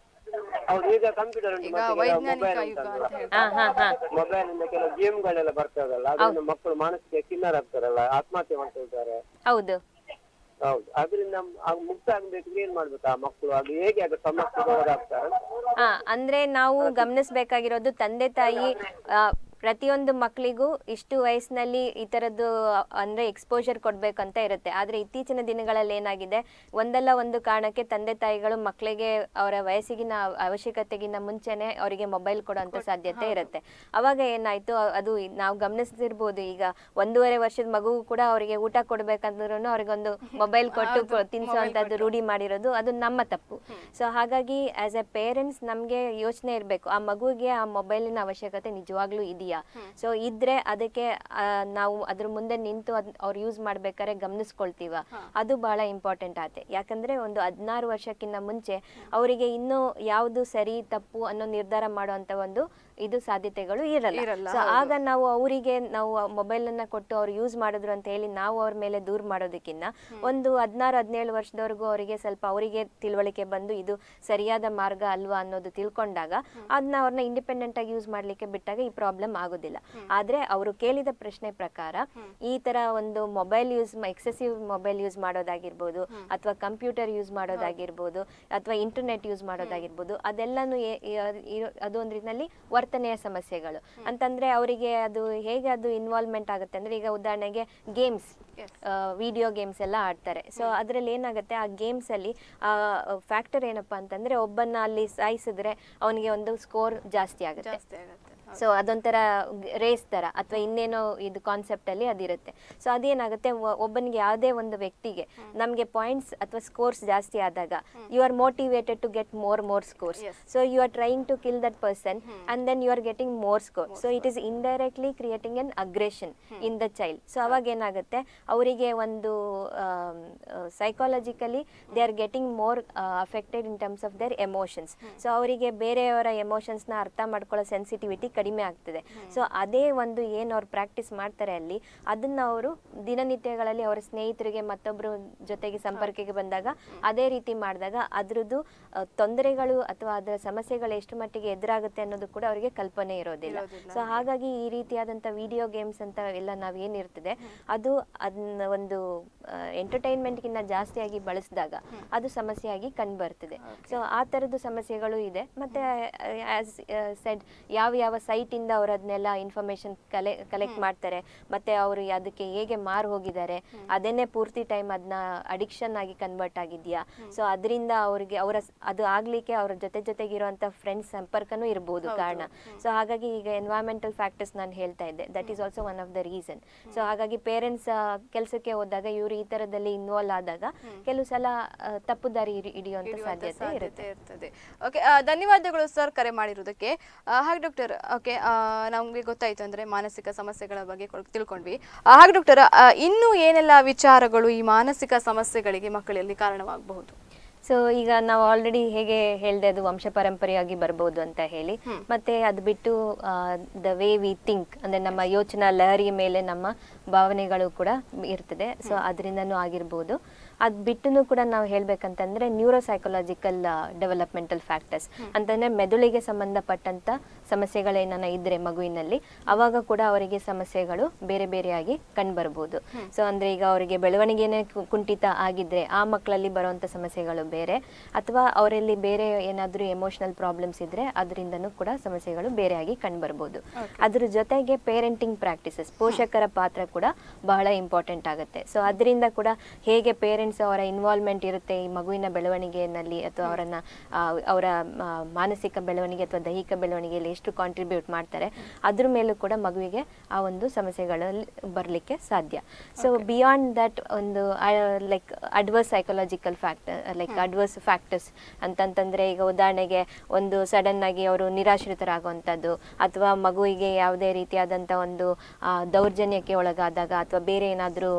ಹೌದು ಈಗ ಕಂಪ್ಯೂಟರ್ ಉಂಟು ಈಗ ಮತ್ತೆ ವೈಜ್ಞಾನಿಕ ಮೊಬೈಲ್ ಯುಗ ಉಂಟಲ್ಲ ಅಂತ ಹೇಳಿ ಹಾ ಹಾ ಹಾ ಮೊಬೈಲ್ ಇಂದ ಕೆಲವು ಗೇಮ್ಗಳೆಲ್ಲ ಬರ್ತದಲ್ಲ ಅದರಿಂದ ಮಕ್ಕಳು ಮಾನಸಿಕ ಕಿನ್ನರ್ ಆಗ್ತಾರಲ್ಲ ಆತ್ಮಹತ್ಯೆ ಮಾಡ್ಕೊಳ್ತಾರೆ ಹೌದು ಹೌದು ಅದರಿಂದ ಮ್- ಮುಕ್ತ ಆಗ್ಬೇಕು ಏನ್ ಮಾಡ್ಬೇಕು ಆ ಮಕ್ಕಳು ಅದು ಹೇಗೆ ಅದು ಸಮಸ್ಯೆಗೆ ಒಳಗಾಗ್ತಾರೆ ಹಾ ಅಂದ್ರೆ ನಾವು ಗಮನಿಸಬೇಕಾಗಿರೋದು ತಂದೆ ತಾಯಿ ಆ, ಪ್ರತಿಯೊಂದು ಮಕ್ಕಳಿಗೂ ಇಷ್ಟು ವಯಸ್ಸಿನಲ್ಲಿ ಈ ಥರದ್ದು ಅಂದರೆ ಎಕ್ಸ್ಪೋಜರ್ ಕೊಡಬೇಕಂತ ಇರುತ್ತೆ ಆದರೆ ಇತ್ತೀಚಿನ ದಿನಗಳಲ್ಲಿ ಏನಾಗಿದೆ ಒಂದಲ್ಲ ಒಂದು ಕಾರಣಕ್ಕೆ ತಂದೆ ತಾಯಿಗಳು ಮಕ್ಕಳಿಗೆ ಅವರ ವಯಸ್ಸಿಗಿನ ಅವಶ್ಯಕತೆಗಿನ್ನ ಮುಂಚೆನೆ ಅವರಿಗೆ ಮೊಬೈಲ್ ಕೊಡೋಂಥ ಸಾಧ್ಯತೆ ಇರುತ್ತೆ ಅವಾಗ ಏನಾಯಿತು ಅದು ನಾವು ಗಮನಿಸ್ತಿರ್ಬೋದು ಈಗ ಒಂದೂವರೆ ವರ್ಷದ ಮಗು ಕೂಡ ಅವರಿಗೆ ಊಟ ಕೊಡ್ಬೇಕಂದ್ರೂ ಅವ್ರಿಗೊಂದು ಮೊಬೈಲ್ ಕೊಟ್ಟು ಕೊ- ತಿನ್ಸೋವಂಥದ್ದು ರೂಢಿ ಮಾಡಿರೋದು ಅದು ನಮ್ಮ ತಪ್ಪು ಸೊ ಹಾಗಾಗಿ ಆಸ್ ಎ ಪೇರೆಂಟ್ಸ್ ನಮಗೆ ಯೋಚನೆ ಇರಬೇಕು ಆ ಮಗುವಿಗೆ ಆ ಮೊಬೈಲಿನ ಅವಶ್ಯಕತೆ ನಿಜವಾಗ್ಲೂ ಇದೆಯಾ ಸೊ ಇದ್ರೆ ಅದಕ್ಕೆ ಆ, ನಾವು ಅದ್ರ ಮುಂದೆ ನಿಂತು ಅದ್ ಅವ್ರು ಯೂಸ್ ಮಾಡ್ಬೇಕಾದ್ರೆ ಗಮನಿಸ್ಕೊಳ್ತೀವ ಅದು ಬಹಳ ಇಂಪಾರ್ಟೆಂಟ್ ಆಗುತ್ತೆ ಯಾಕಂದ್ರೆ ಒಂದು ಹದಿನಾರು ವರ್ಷಕ್ಕಿಂತ ಮುಂಚೆ ಅವರಿಗೆ ಇನ್ನೂ ಯಾವುದು ಸರಿ ತಪ್ಪು ಅನ್ನೋ ನಿರ್ಧಾರ ಮಾಡುವಂತ ಒಂದು ಇದು ಸಾಧ್ಯತೆಗಳು ಇರಲ್ಲ, ಇರಲ್ಲ ಸೊ ಆಗ ನಾವು ಅವರಿಗೆ ನಾವು ಮೊಬೈಲ್ ಅನ್ನ ಕೊಟ್ಟು ಅವ್ರು ಯೂಸ್ ಮಾಡಿದ್ರು ಅಂತ ಹೇಳಿ ನಾವು ಅವ್ರ ಮೇಲೆ ದೂರ ಮಾಡೋದಕ್ಕಿಂತ ಒಂದು ಹದಿನಾರು ಹದಿನೇಳು ವರ್ಷದವರೆಗೂ ಅವರಿಗೆ ಸ್ವಲ್ಪ ಅವರಿಗೆ ತಿಳುವಳಿಕೆ ಬಂದು ಇದು ಸರಿಯಾದ ಮಾರ್ಗ ಅಲ್ವಾ ಅನ್ನೋದು ತಿಳ್ಕೊಂಡಾಗ ಅದನ್ನ ಅವ್ರನ್ನ ಇಂಡಿಪೆಂಡೆಂಟ್ ಆಗಿ ಯೂಸ್ ಮಾಡ್ಲಿಕ್ಕೆ ಬಿಟ್ಟಾಗ ಈ ಪ್ರಾಬ್ಲಮ್ ಆಗೋದಿಲ್ಲ ಆದ್ರೆ ಅವರು ಕೇಳಿದ ಪ್ರಶ್ನೆ ಪ್ರಕಾರ ಈ ತರ ಒಂದು mobile use excessive mobile use ಮಾಡೋದಾಗಿರ್ಬೋದು ಅಥವಾ ಕಂಪ್ಯೂಟರ್ ಯೂಸ್ ಮಾಡೋದಾಗಿರ್ಬೋದು ಅಥವಾ ಇಂಟರ್ನೆಟ್ ಯೂಸ್ ಮಾಡೋದಾಗಿರ್ಬೋದು ಅದೆಲ್ಲಾನು ಏ- ಏ- ಇರೋ- ಅದು ಒಂದು ರೀತಿಯಲ್ಲಿ ವರ್ತನೆಯ ಸಮಸ್ಯೆಗಳು ಅಂತಂದ್ರೆ ಅವರಿಗೆ ಅದು ಹೇಗೆ ಅದು ಇನ್ವಾಲ್ವ್ಮೆಂಟ್ ಆಗುತ್ತೆ ಅಂದ್ರೆ ಈಗ ಉದಾಹರಣೆಗೆ ಗೇಮ್ಸ್ ವಿಡಿಯೋ ಗೇಮ್ಸ್ ಎಲ್ಲ ಆಡ್ತಾರೆ ಸೊ ಅದರಲ್ಲಿ ಏನಾಗುತ್ತೆ ಆ ಗೇಮ್ಸ್ ಅಲ್ಲಿ ಫ್ಯಾಕ್ಟರ್ ಏನಪ್ಪಾ ಅಂತಂದ್ರೆ ಒಬ್ಬನ್ನ ಅಲ್ಲಿ ಸಾಯಿಸಿದ್ರೆ ಅವನಿಗೆ ಒಂದು ಸ್ಕೋರ್ ಜಾಸ್ತಿ ಆಗುತ್ತೆ ಜಾಸ್ತಿ ಆಗುತ್ತೆ ಸೊ ಅದೊಂಥರ ರೇಸ್ ತರ ಅಥವಾ ಇನ್ನೇನೋ ಇದು ಕಾನ್ಸೆಪ್ಟ್ ಅಲ್ಲಿ ಅದಿರುತ್ತೆ ಸೊ ಅದೇನಾಗುತ್ತೆ ಒ- ಒಬ್ಬನಿಗೆ ಯಾವುದೇ ಒಂದು ವ್ಯಕ್ತಿಗೆ ನಮಗೆ ಪಾಯಿಂಟ್ಸ್ ಅಥವಾ ಸ್ಕೋರ್ಸ್ ಜಾಸ್ತಿ ಆದಾಗ you are motivated to get more more scores so you are trying to kill that person and then you are getting more score so it is indirectly creating an aggression in the child so ಅವಾಗ ಏನಾಗುತ್ತೆ ಅವರಿಗೆ ಒಂದು psychologically they are getting more affected in terms of their emotions so ಅವರಿಗೆ ಬೇರೆಯವರ ಎಮೋಷನ್ಸ್ನ ಅರ್ಥ ಮಾಡ್ಕೊಳ್ಳೋ sensitivity ಕಡಿಮೆ ಆಗ್ತದೆ ಸೊ ಅದೇ ಒಂದು ಏನು ಅವ್ರು ಪ್ರಾಕ್ಟೀಸ್ ಮಾಡ್ತಾರೆ ಅಲ್ಲಿ ಅದನ್ನ ಅವರು ದಿನನಿತ್ಯಗಳಲ್ಲಿ ಅವರ ಸ್ನೇಹಿತರಿಗೆ ಮತ್ತೊಬ್ಬರು ಜೊತೆಗೆ ಸಂಪರ್ಕಕ್ಕೆ ಬಂದಾಗ ಅದೇ ರೀತಿ ಮಾಡಿದಾಗ ಅದ್ರದ್ದು ಆ, ತೊಂದರೆಗಳು ಅಥವಾ ಅದರ ಸಮಸ್ಯೆಗಳು ಎಷ್ಟು ಮಟ್ಟಿಗೆ ಎದುರಾಗುತ್ತೆ ಅನ್ನೋದು ಕೂಡ ಅವರಿಗೆ ಕಲ್ಪನೆ ಇರೋದಿಲ್ಲ ಸೊ ಹಾಗಾಗಿ ಈ ರೀತಿಯಾದಂಥ ವಿಡಿಯೋ ಗೇಮ್ಸ್ ಅಂತ ಎಲ್ಲ ನಾವೇನಿರ್ತದೆ ಅದು ಅದನ್ನ ಒಂದು ಎಂಟರ್ಟೈನ್ಮೆಂಟ್ಗಿಂತ ಜಾಸ್ತಿಯಾಗಿ ಬಳಸಿದಾಗ ಅದು ಸಮಸ್ಯೆಯಾಗಿ ಕಂಡು ಬರ್ತದೆ ಸೊ ಆ ಥರದ್ದು ಸಮಸ್ಯೆಗಳು ಇದೆ ಮತ್ತೆ ಆಸ್ ಸೆಡ್ ಯಾವ ಯಾವ ಸೈಟಿಂದ ಅವರು ಅದನ್ನೆಲ್ಲ ಇನ್ಫಾರ್ಮೇಶನ್ ಕಲೆ ಕಲೆಕ್ಟ್ ಮಾಡ್ತಾರೆ ಮತ್ತೆ ಅವರು ಅದಕ್ಕೆ ಹೇಗೆ ಮಾರು ಹೋಗಿದ್ದಾರೆ ಅದನ್ನೇ ಪೂರ್ತಿ ಟೈಮ್ ಅದನ್ನ ಅಡಿಕ್ಷನ್ ಆಗಿ ಕನ್ವರ್ಟ್ ಆಗಿದೆಯಾ ಸೊ ಅದರಿಂದ ಅವರಿಗೆ ಅವರ ಅದು ಆಗ್ಲಿಕ್ಕೆ ಅವ್ರ ಜೊತೆ ಜೊತೆಗಿರುವಂಥ ಫ್ರೆಂಡ್ಸ್ ಸಂಪರ್ಕನೂ ಇರ್ಬೋದು ಕಾರಣ ಸೊ ಹಾಗಾಗಿ ಈಗ ಎನ್ವೈರನ್ಮೆಂಟಲ್ ಫ್ಯಾಕ್ಟರ್ಸ್ ನಾನು ಹೇಳ್ತಾ ಇದ್ದೆ that is also one of the reason so ಹಾಗಾಗಿ ಪೇರೆಂಟ್ಸ್ ಕೆಲಸಕ್ಕೆ ಹೋದಾಗ ಇವರು ಈ ಥರದಲ್ಲಿ ಇನ್ವಾಲ್ವ್ ಆದಾಗ ಕೆಲವು ಸಲ ಆ, ತಪ್ಪು ದಾರಿ ಹಿಡಿ- ಹಿಡಿಯುವಂಥ ಹಿಡಿಯುವಂತ ಸಾಧ್ಯತೆ ಇರುತ್ತೆ ಸಾಧ್ಯತೆ ಇರ್ತದೆ ಓಕೆ ಧನ್ಯವಾದಗಳು ಸರ್ ಕರೆ ಮಾಡಿರೋದಕ್ಕೆ ಆ, ಹಾಗೆ ಡಾಕ್ಟರ್ ಓಕೆ ನಮಗೆ ಗೊತ್ತಾಯ್ತು ಅಂದ್ರೆ ಮಾನಸಿಕ ಸಮಸ್ಯೆಗಳ ಬಗ್ಗೆ ಕೊಡ್- ತಿಳ್ಕೊಂಡ್ವಿ ಆ, ಹಾಗೆ ಡಾಕ್ಟರ್ ಇನ್ನೂ ಏನೆಲ್ಲ ವಿಚಾರಗಳು ಈ ಮಾನಸಿಕ ಸಮಸ್ಯೆಗಳಿಗೆ ಮಕ್ಕಳಲ್ಲಿ ಕಾರಣವಾಗಬಹುದು ಸೊ ಈಗ ನಾವು ಆಲ್ರೆಡಿ ಹೇಗೆ ಹೇಳಿದೆ ಅದು ವಂಶ ಪರಂಪರೆಯಾಗಿ ಬರ್ಬೋದು ಅಂತ ಹೇಳಿ ಮತ್ತೆ ಅದು ಬಿಟ್ಟು ದ ವೇ ವಿ ಥಿಂಕ್ ಅಂದ್ರೆ ನಮ್ಮ ಯೋಚನಾ ಲಹರಿಯ ಮೇಲೆ ನಮ್ಮ ಭಾವನೆಗಳು ಕೂಡ ಇರ್ತದೆ ಸೊ ಅದರಿಂದನೂ ಆಗಿರ್ಬೋದು ಅದು ಬಿಟ್ಟು ಕೂಡ ನಾವು ಹೇಳ್ಬೇಕಂತಂದ್ರೆ ನ್ಯೂರೋ ಸೈಕೊಲಾಜಿಕಲ್ ಡೆವಲಪ್ಮೆಂಟಲ್ ಫ್ಯಾಕ್ಟರ್ಸ್ ಅಂತಂದ್ರೆ ಮೆದುಳಿಗೆ ಸಂಬಂಧಪಟ್ಟಂತ ಸಮಸ್ಯೆಗಳೇನ ಇದ್ರೆ ಮಗುವಿನಲ್ಲಿ ಅವಾಗ ಕೂಡ ಅವರಿಗೆ ಸಮಸ್ಯೆಗಳು ಬೇರೆ ಬೇರೆಯಾಗಿ ಕಂಡುಬರ್ಬೋದು ಸೊ ಅಂದ್ರೆ ಈಗ ಅವರಿಗೆ ಬೆಳವಣಿಗೆನೇ ಕು- ಕುಂಠಿತ ಆಗಿದ್ರೆ ಆ ಮಕ್ಕಳಲ್ಲಿ ಬರುವಂತ ಸಮಸ್ಯೆಗಳು ಬೇರೆ ಅಥವಾ ಅವರಲ್ಲಿ ಬೇರೆ ಏನಾದ್ರೂ ಎಮೋಷನಲ್ ಪ್ರಾಬ್ಲಮ್ಸ್ ಇದ್ರೆ ಅದರಿಂದನೂ ಕೂಡ ಸಮಸ್ಯೆಗಳು ಬೇರೆಯಾಗಿ ಕಂಡುಬರ್ಬೋದು ಅದ್ರ ಜೊತೆಗೆ ಪೇರೆಂಟಿಂಗ್ ಪ್ರಾಕ್ಟೀಸಸ್ ಪೋಷಕರ ಪಾತ್ರ ಕೂಡ ಬಹಳ ಇಂಪಾರ್ಟೆಂಟ್ ಆಗುತ್ತೆ ಸೊ ಅದರಿಂದ ಕೂಡ ಹೇಗೆ ಪೇರೆಂಟ್ಸ್ ಅವರ ಇನ್ವಾಲ್ವ್ಮೆಂಟ್ ಇರುತ್ತೆ ಈ ಮಗುವಿನ ಬೆಳವಣಿಗೆಯಲ್ಲಿ ಅಥವಾ ಅವರನ್ನ ಆ, ಅವರ ಆ, ಮಾನಸಿಕ ಬೆಳವಣಿಗೆ ಅಥವಾ ದೈಹಿಕ ಬೆಳವಣಿಗೆಯಲ್ಲಿ ಎಷ್ಟು ಕಾಂಟ್ರಿಬ್ಯೂಟ್ ಮಾಡ್ತಾರೆ ಅದ್ರ ಮೇಲೂ ಕೂಡ ಮಗುವಿಗೆ ಆ ಒಂದು ಸಮಸ್ಯೆಗಳಲ್ಲಿ ಬರಲಿಕ್ಕೆ ಸಾಧ್ಯ ಸೊ ಬಿಯಾಂಡ್ ದಟ್ ಒಂದು like adverse psychological factor like adverse factors ಅಂತಂತಂದ್ರೆ ಈಗ ಉದಾಹರಣೆಗೆ ಒಂದು ಸಡನ್ ಆಗಿ ಅವರು ನಿರಾಶ್ರಿತರಾಗುವಂಥದ್ದು ಅಥವಾ ಮಗುವಿಗೆ ಯಾವುದೇ ರೀತಿಯಾದಂಥ ಒಂದು ಆ, ದೌರ್ಜನ್ಯಕ್ಕೆ ಒಳಗಾದಾಗ ಅಥವಾ ಬೇರೆ ಏನಾದರೂ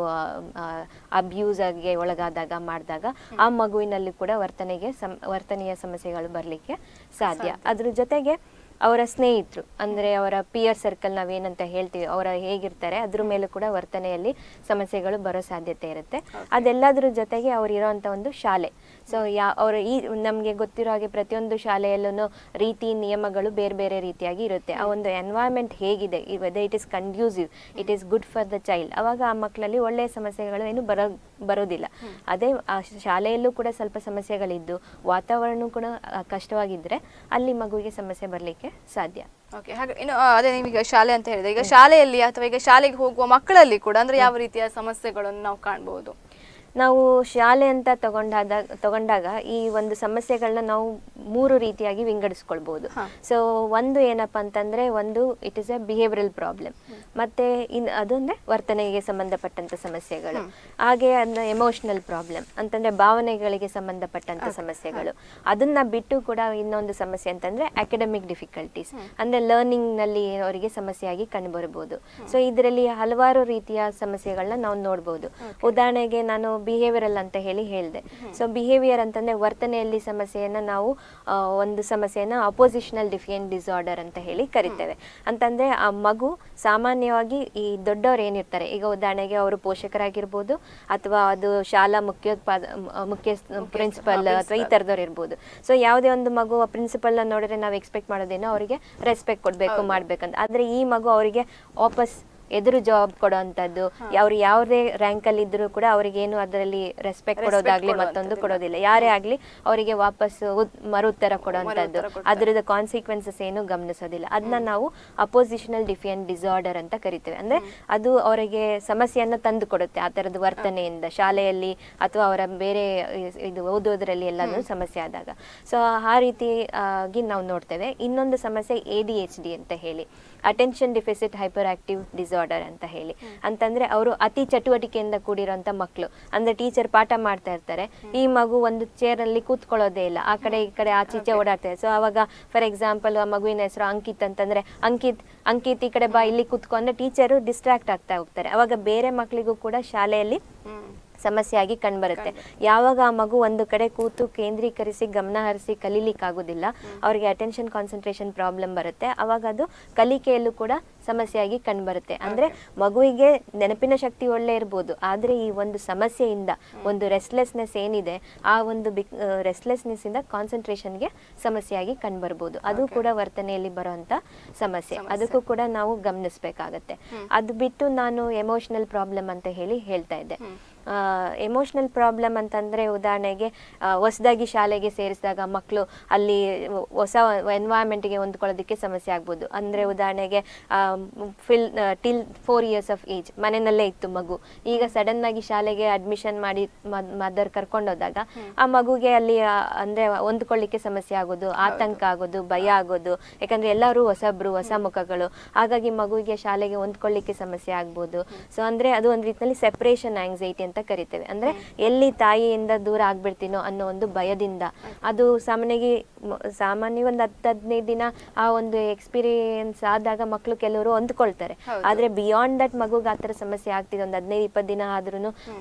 ಅಬ್ಯೂಸ್ ಆಗಿ ಒಳಗಾದಾಗ ಮಾಡಿದಾಗ ಆ ಮಗುವಿನಲ್ಲಿ ಕೂಡ ವರ್ತನೆಗೆ ಸಮ್ ವರ್ತನೆಯ ಸಮಸ್ಯೆಗಳು ಬರಲಿಕ್ಕೆ ಸಾಧ್ಯ ಅದ್ರ ಜೊತೆಗೆ ಅವರ ಸ್ನೇಹಿತರು ಅಂದ್ರೆ ಅವರ ಪಿಯರ್ ಸರ್ಕಲ್ ನಾವೇನಂತ ಹೇಳ್ತೀವಿ ಅವರ ಹೇಗಿರ್ತಾರೆ ಅದ್ರ ಮೇಲೂ ಕೂಡ ವರ್ತನೆಯಲ್ಲಿ ಸಮಸ್ಯೆಗಳು ಬರೋ ಸಾಧ್ಯತೆ ಇರುತ್ತೆ ಅದೆಲ್ಲದ್ರ ಜೊತೆಗೆ ಅವ್ರು ಇರೋಂಥ ಒಂದು ಶಾಲೆ ಸೊ ಯಾ ಅವರು ಈ ನಮಗೆ ಗೊತ್ತಿರೋ ಹಾಗೆ ಪ್ರತಿಯೊಂದು ಶಾಲೆಯಲ್ಲೂ ರೀತಿ ನಿಯಮಗಳು ಬೇರೆ ಬೇರೆ ರೀತಿಯಾಗಿ ಇರುತ್ತೆ ಆ ಒಂದು ಎನ್ವೈರ್ಮೆಂಟ್ ಹೇಗಿದೆ whether it is conducive it is good for the child ಅವಾಗ ಆ ಮಕ್ಕಳಲ್ಲಿ ಒಳ್ಳೆಯ ಸಮಸ್ಯೆಗಳು ಏನು ಬರೋ ಬರೋದಿಲ್ಲ ಅದೇ ಆ ಶಾಲೆಯಲ್ಲೂ ಕೂಡ ಸ್ವಲ್ಪ ಸಮಸ್ಯೆಗಳಿದ್ದು ವಾತಾವರಣ ಕೂಡ ಆ, ಕಷ್ಟವಾಗಿದ್ರೆ ಅಲ್ಲಿ ಮಗುವಿಗೆ ಸಮಸ್ಯೆ ಬರಲಿಕ್ಕೆ ಸಾಧ್ಯ ಓಕೆ ಹಾಗೆ ಇನ್ನು ಆ, ಅದೇ ನೀವೀಗ ಶಾಲೆ ಅಂತ ಹೇಳಿದ್ರೆ ಈಗ ಶಾಲೆಯಲ್ಲಿ ಅಥವಾ ಈಗ ಶಾಲೆಗೆ ಹೋಗುವ ಮಕ್ಕಳಲ್ಲಿ ಕೂಡ ಅಂದ್ರೆ ಯಾವ ರೀತಿಯ ಸಮಸ್ಯೆಗಳನ್ನು ನಾವು ಕಾಣಬಹುದು ನಾವು ಶಾಲೆ ಅಂತ ತಗೊಂಡಾದ ತಗೊಂಡಾಗ ಈ ಒಂದು ಸಮಸ್ಯೆಗಳನ್ನ ನಾವು ಮೂರು ರೀತಿಯಾಗಿ ವಿಂಗಡಿಸ್ಕೊಳ್ಬಹುದು ಸೊ ಒಂದು ಏನಪ್ಪಾ ಅಂತಂದ್ರೆ ಒಂದು it is a behavioural problem ಮತ್ತೆ ಇನ್ ಅದೊಂದೇ ವರ್ತನೆಗೆ ಸಂಬಂಧಪಟ್ಟಂತ ಸಮಸ್ಯೆಗಳು ಹಾಗೆ ಅದನ್ನ ಎಮೋಷನಲ್ ಪ್ರಾಬ್ಲಮ್ ಅಂತಂದ್ರೆ ಭಾವನೆಗಳಿಗೆ ಸಂಬಂಧಪಟ್ಟಂತ ಸಮಸ್ಯೆಗಳು ಅದನ್ನ ಬಿಟ್ಟು ಕೂಡ ಇನ್ನೊಂದು ಸಮಸ್ಯೆ ಅಂತಂದ್ರೆ ಅಕಾಡೆಮಿಕ್ ಡಿಫಿಕಲ್ಟೀಸ್ ಅಂದ್ರೆ ಲರ್ನಿಂಗ್ ನಲ್ಲಿ ಅವರಿಗೆ ಸಮಸ್ಯೆಯಾಗಿ ಕಂಡುಬರಬಹುದು ಸೊ ಇದರಲ್ಲಿ ಹಲವಾರು ರೀತಿಯ ಸಮಸ್ಯೆಗಳನ್ನ ನಾವು ನೋಡ್ಬೋದು ಉದಾಹರಣೆಗೆ ನಾನು ಬಿಹೇವಿಯರಲ್ ಅಂತ ಹೇಳಿ ಹೇಳಿದೆ ಸೊ ಬಿಹೇವಿಯರ್ ಅಂತಂದ್ರೆ ವರ್ತನೆಯಲ್ಲಿ ಸಮಸ್ಯೆಯನ್ನ ನಾವು ಆ, ಒಂದು ಸಮಸ್ಯೆಯನ್ನ ಅಪೋಸಿಷನಲ್ ಡಿಫಿಯನ್ ಡಿಸಾರ್ಡರ್ ಅಂತ ಹೇಳಿ ಕರಿತೇವೆ ಅಂತಂದ್ರೆ ಆ ಮಗು ಸಾಮಾನ್ಯವಾಗಿ ಈ ದೊಡ್ಡವ್ರು ಏನಿರ್ತಾರೆ ಈಗ ಉದಾಹರಣೆಗೆ ಅವರು ಪೋಷಕರಾಗಿರ್ಬೋದು ಅಥವಾ ಅದು ಶಾಲಾ ಮುಖ್ಯೋತ್ಪಾದ ಮ- ಮುಖ್ಯ ಪ್ರಿನ್ಸಿಪಲ್ ಅಥವಾ ಈ ತರದವ್ರು ಇರ್ಬೋದು ಸೊ ಯಾವುದೇ ಒಂದು ಮಗು ಪ್ರಿನ್ಸಿಪಲ್ ನೋಡಿದ್ರೆ ನಾವು ಎಕ್ಸ್ಪೆಕ್ಟ್ ಮಾಡೋದೇನೋ ಅವರಿಗೆ ರೆಸ್ಪೆಕ್ಟ್ ಕೊಡ್ಬೇಕು ಮಾಡ್ಬೇಕಂತ ಆದ್ರೆ ಈ ಮಗು ಅವರಿಗೆ ವಾಪಸ್ ಎದುರು ಜಾಬ್ ಕೊಡೋಂಥದ್ದು ಅವ್ರು ಯಾವುದೇ ರ್ಯಾಂಕ್ ಅಲ್ಲಿ ಇದ್ರೂ ಕೂಡ ಅವರಿಗೇನು ಅದರಲ್ಲಿ ರೆಸ್ಪೆಕ್ಟ್ ಕೊಡೋದಾಗ್ಲಿ ಮತ್ತೊಂದು ಕೊಡೋದಿಲ್ಲ ಯಾರೇ ಆಗ್ಲಿ ಅವರಿಗೆ ವಾಪಸ್ ಉತ್- ಮರು ಉತ್ತರ ಕೊಡೋಂಥದ್ದು ಅದ್ರದ್ದು ಕಾನ್ಸಿಕ್ವೆನ್ಸಸ್ ಏನು ಗಮನಿಸೋದಿಲ್ಲ ಅದನ್ನ ನಾವು ಅಪೋಸಿಷನಲ್ ಡಿಫಿಯನ್ ಡಿಸಾರ್ಡರ್ ಅಂತ ಕರಿತೇವೆ ಅಂದ್ರೆ ಅದು ಅವರಿಗೆ ಸಮಸ್ಯೆಯನ್ನ ತಂದು ಕೊಡುತ್ತೆ ಆ ತರದ ವರ್ತನೆಯಿಂದ ಶಾಲೆಯಲ್ಲಿ ಅಥವಾ ಅವರ ಬೇರೆ ಇ- ಇದು ಓದೋದ್ರಲ್ಲಿ ಎಲ್ಲಾದ್ರೂ ಸಮಸ್ಯೆ ಆದಾಗ ಸೊ ಆ ರೀತಿ ಆಗಿ ನಾವು ನೋಡ್ತೇವೆ ಇನ್ನೊಂದು ಸಮಸ್ಯೆ ಎ ಡಿ ಎಚ್ ಡಿ ಅಂತ ಹೇಳಿ attention deficit hyper active disorder ಅಂತ ಹೇಳಿ ಅಂತಂದ್ರೆ ಅವರು ಅತಿ ಚಟುವಟಿಕೆಯಿಂದ ಕೂಡಿರೋಂಥ ಮಕ್ಕಳು ಅಂದ್ರೆ ಟೀಚರ್ ಪಾಠ ಮಾಡ್ತಾ ಇರ್ತಾರೆ ಈ ಮಗು ಒಂದು ಚೇರ್ ಅಲ್ಲಿ ಕೂತ್ಕೊಳ್ಳೋದೇ ಇಲ್ಲ ಆ ಕಡೆ ಈ ಕಡೆ ಆಚೀಚೆ ಓಡಾಡ್ತಾರೆ ಸೊ ಅವಾಗ ಫಾರ್ ಎಕ್ಸಾಂಪಲ್ ಆ ಮಗುವಿನ ಹೆಸರು ಅಂಕಿತ್ ಅಂತಂದ್ರೆ ಅಂಕಿತ್ ಅಂಕಿತ್ ಈ ಕಡೆ ಬಾ ಇಲ್ಲಿ ಕೂತ್ಕೊ ಅಂದ್ರೆ ಟೀಚರು ಡಿಸ್ಟ್ರಾಕ್ಟ್ ಆಗ್ತಾ ಹೋಗ್ತಾರೆ ಅವಾಗ ಬೇರೆ ಮಕ್ಕಳಿಗೂ ಕೂಡ ಶಾಲೆಯಲ್ಲಿ ಸಮಸ್ಯೆಯಾಗಿ ಕಂಡುಬರುತ್ತೆ ಯಾವಾಗ ಆ ಮಗು ಒಂದು ಕಡೆ ಕೂತು ಕೇಂದ್ರೀಕರಿಸಿ ಗಮನ ಹರಿಸಿ ಕಲೀಲಿಕ್ಕಾಗೋದಿಲ್ಲ ಅವ್ರಿಗೆ ಅಟೆನ್ಷನ್ ಕಾನ್ಸಂಟ್ರೇಷನ್ ಪ್ರಾಬ್ಲಮ್ ಬರುತ್ತೆ ಅವಾಗ ಅದು ಕಲಿಕೆಯಲ್ಲೂ ಕೂಡ ಸಮಸ್ಯೆಯಾಗಿ ಕಂಡುಬರುತ್ತೆ ಅಂದ್ರೆ ಮಗುವಿಗೆ ನೆನಪಿನ ಶಕ್ತಿ ಒಳ್ಳೆ ಇರ್ಬೋದು ಆದ್ರೆ ಈ ಒಂದು ಸಮಸ್ಯೆಯಿಂದ ಒಂದು ರೆಸ್ಟ್ಲೆಸ್ನೆಸ್ ಏನಿದೆ ಆ ಒಂದು ರೆಸ್ಟ್ಲೆಸ್ನೆಸ್ ಇಂದ ಕಾನ್ಸಂಟ್ರೇಷನ್ಗೆ ಸಮಸ್ಯೆಯಾಗಿ ಕಂಡುಬರ್ಬೋದು ಅದು ಕೂಡ ವರ್ತನೆಯಲ್ಲಿ ಬರುವಂತ ಸಮಸ್ಯೆ ಅದಕ್ಕೂ ಕೂಡ ನಾವು ಗಮನಿಸ್ಬೇಕಾಗತ್ತೆ ಅದು ಬಿಟ್ಟು ನಾನು ಎಮೋಷನಲ್ ಪ್ರಾಬ್ಲಮ್ ಅಂತ ಹೇಳಿ ಹೇಳ್ತಾ ಇದ್ದೆ ಎಮೋಷನಲ್ ಪ್ರಾಬ್ಲಮ್ ಅಂತಂದ್ರೆ ಉದಾಹರಣೆಗೆ ಹೊಸದಾಗಿ ಶಾಲೆಗೆ ಸೇರಿಸಿದಾಗ ಮಕ್ಕಳು ಅಲ್ಲಿ ಹೊಸ ಎನ್ವೈರನ್ಮೆಂಟ್ಗೆ ಹೊಂದ್ಕೊಳ್ಳೋದಕ್ಕೆ ಸಮಸ್ಯೆ ಆಗ್ಬೋದು ಅಂದ್ರೆ ಉದಾಹರಣೆಗೆ ಫಿಲ್ till four years of age ಮನೆಯಲ್ಲೇ ಇತ್ತು ಮಗು ಈಗ ಸಡನ್ ಆಗಿ ಶಾಲೆಗೆ ಅಡ್ಮಿಷನ್ ಮಾಡಿ ಮದರ್ ಕರ್ಕೊಂಡೋದಾಗ ಆ ಮಗುಗೆ ಅಲ್ಲಿ ಆ, ಅಂದ್ರೆ ಹೊಂದ್ಕೊಳ್ಳಿಕ್ಕೆ ಸಮಸ್ಯೆ ಆಗೋದು ಆತಂಕ ಆಗೋದು ಭಯ ಆಗೋದು ಯಾಕಂದ್ರೆ ಎಲ್ಲರೂ ಹೊಸಬ್ರು ಹೊಸ ಮುಖಗಳು ಹಾಗಾಗಿ ಮಗುವಿಗೆ ಶಾಲೆಗೆ ಹೊಂದ್ಕೊಳ್ಳಿಕ್ಕೆ ಸಮಸ್ಯೆ ಆಗ್ಬೋದು ಸೊ ಅಂದ್ರೆ ಅದು ಒಂದು ರೀತಿಯಲ್ಲಿ ಸೆಪರೇಷನ್ ಆಂಗ್ಸೈಟಿ ಅಂತ ಅಂತ ಕರಿತೇವೆ ಅಂದ್ರೆ ಎಲ್ಲಿ ತಾಯಿಯಿಂದ ದೂರ ಆಗ್ಬಿಡ್ತೀನೋ ಅನ್ನೋ ಒಂದು ಭಯದಿಂದ ಅದು ಸಾಮಾನ್ಯವಾಗಿ ಮ- ಸಾಮಾನ್ಯ ಒಂದು ಹತ್ತು ಹದಿನೈದು ದಿನ ಆ ಒಂದು ಎಕ್ಸ್ಪೀರಿಯನ್ಸ್ ಆದಾಗ ಮಕ್ಕಳು ಕೆಲವರು ಹೊಂದ್ಕೊಳ್ತಾರೆ ಆದ್ರೆ ಬಿಯಾಂಡ್ ದಟ್ ಮಗುಗೆ ಆ ಥರ ಸಮಸ್ಯೆ ಆಗ್ತಿದೆ ಒಂದು ಹದಿನೈದು ಇಪ್ಪತ್ತು ದಿನ ಆದ್ರೂ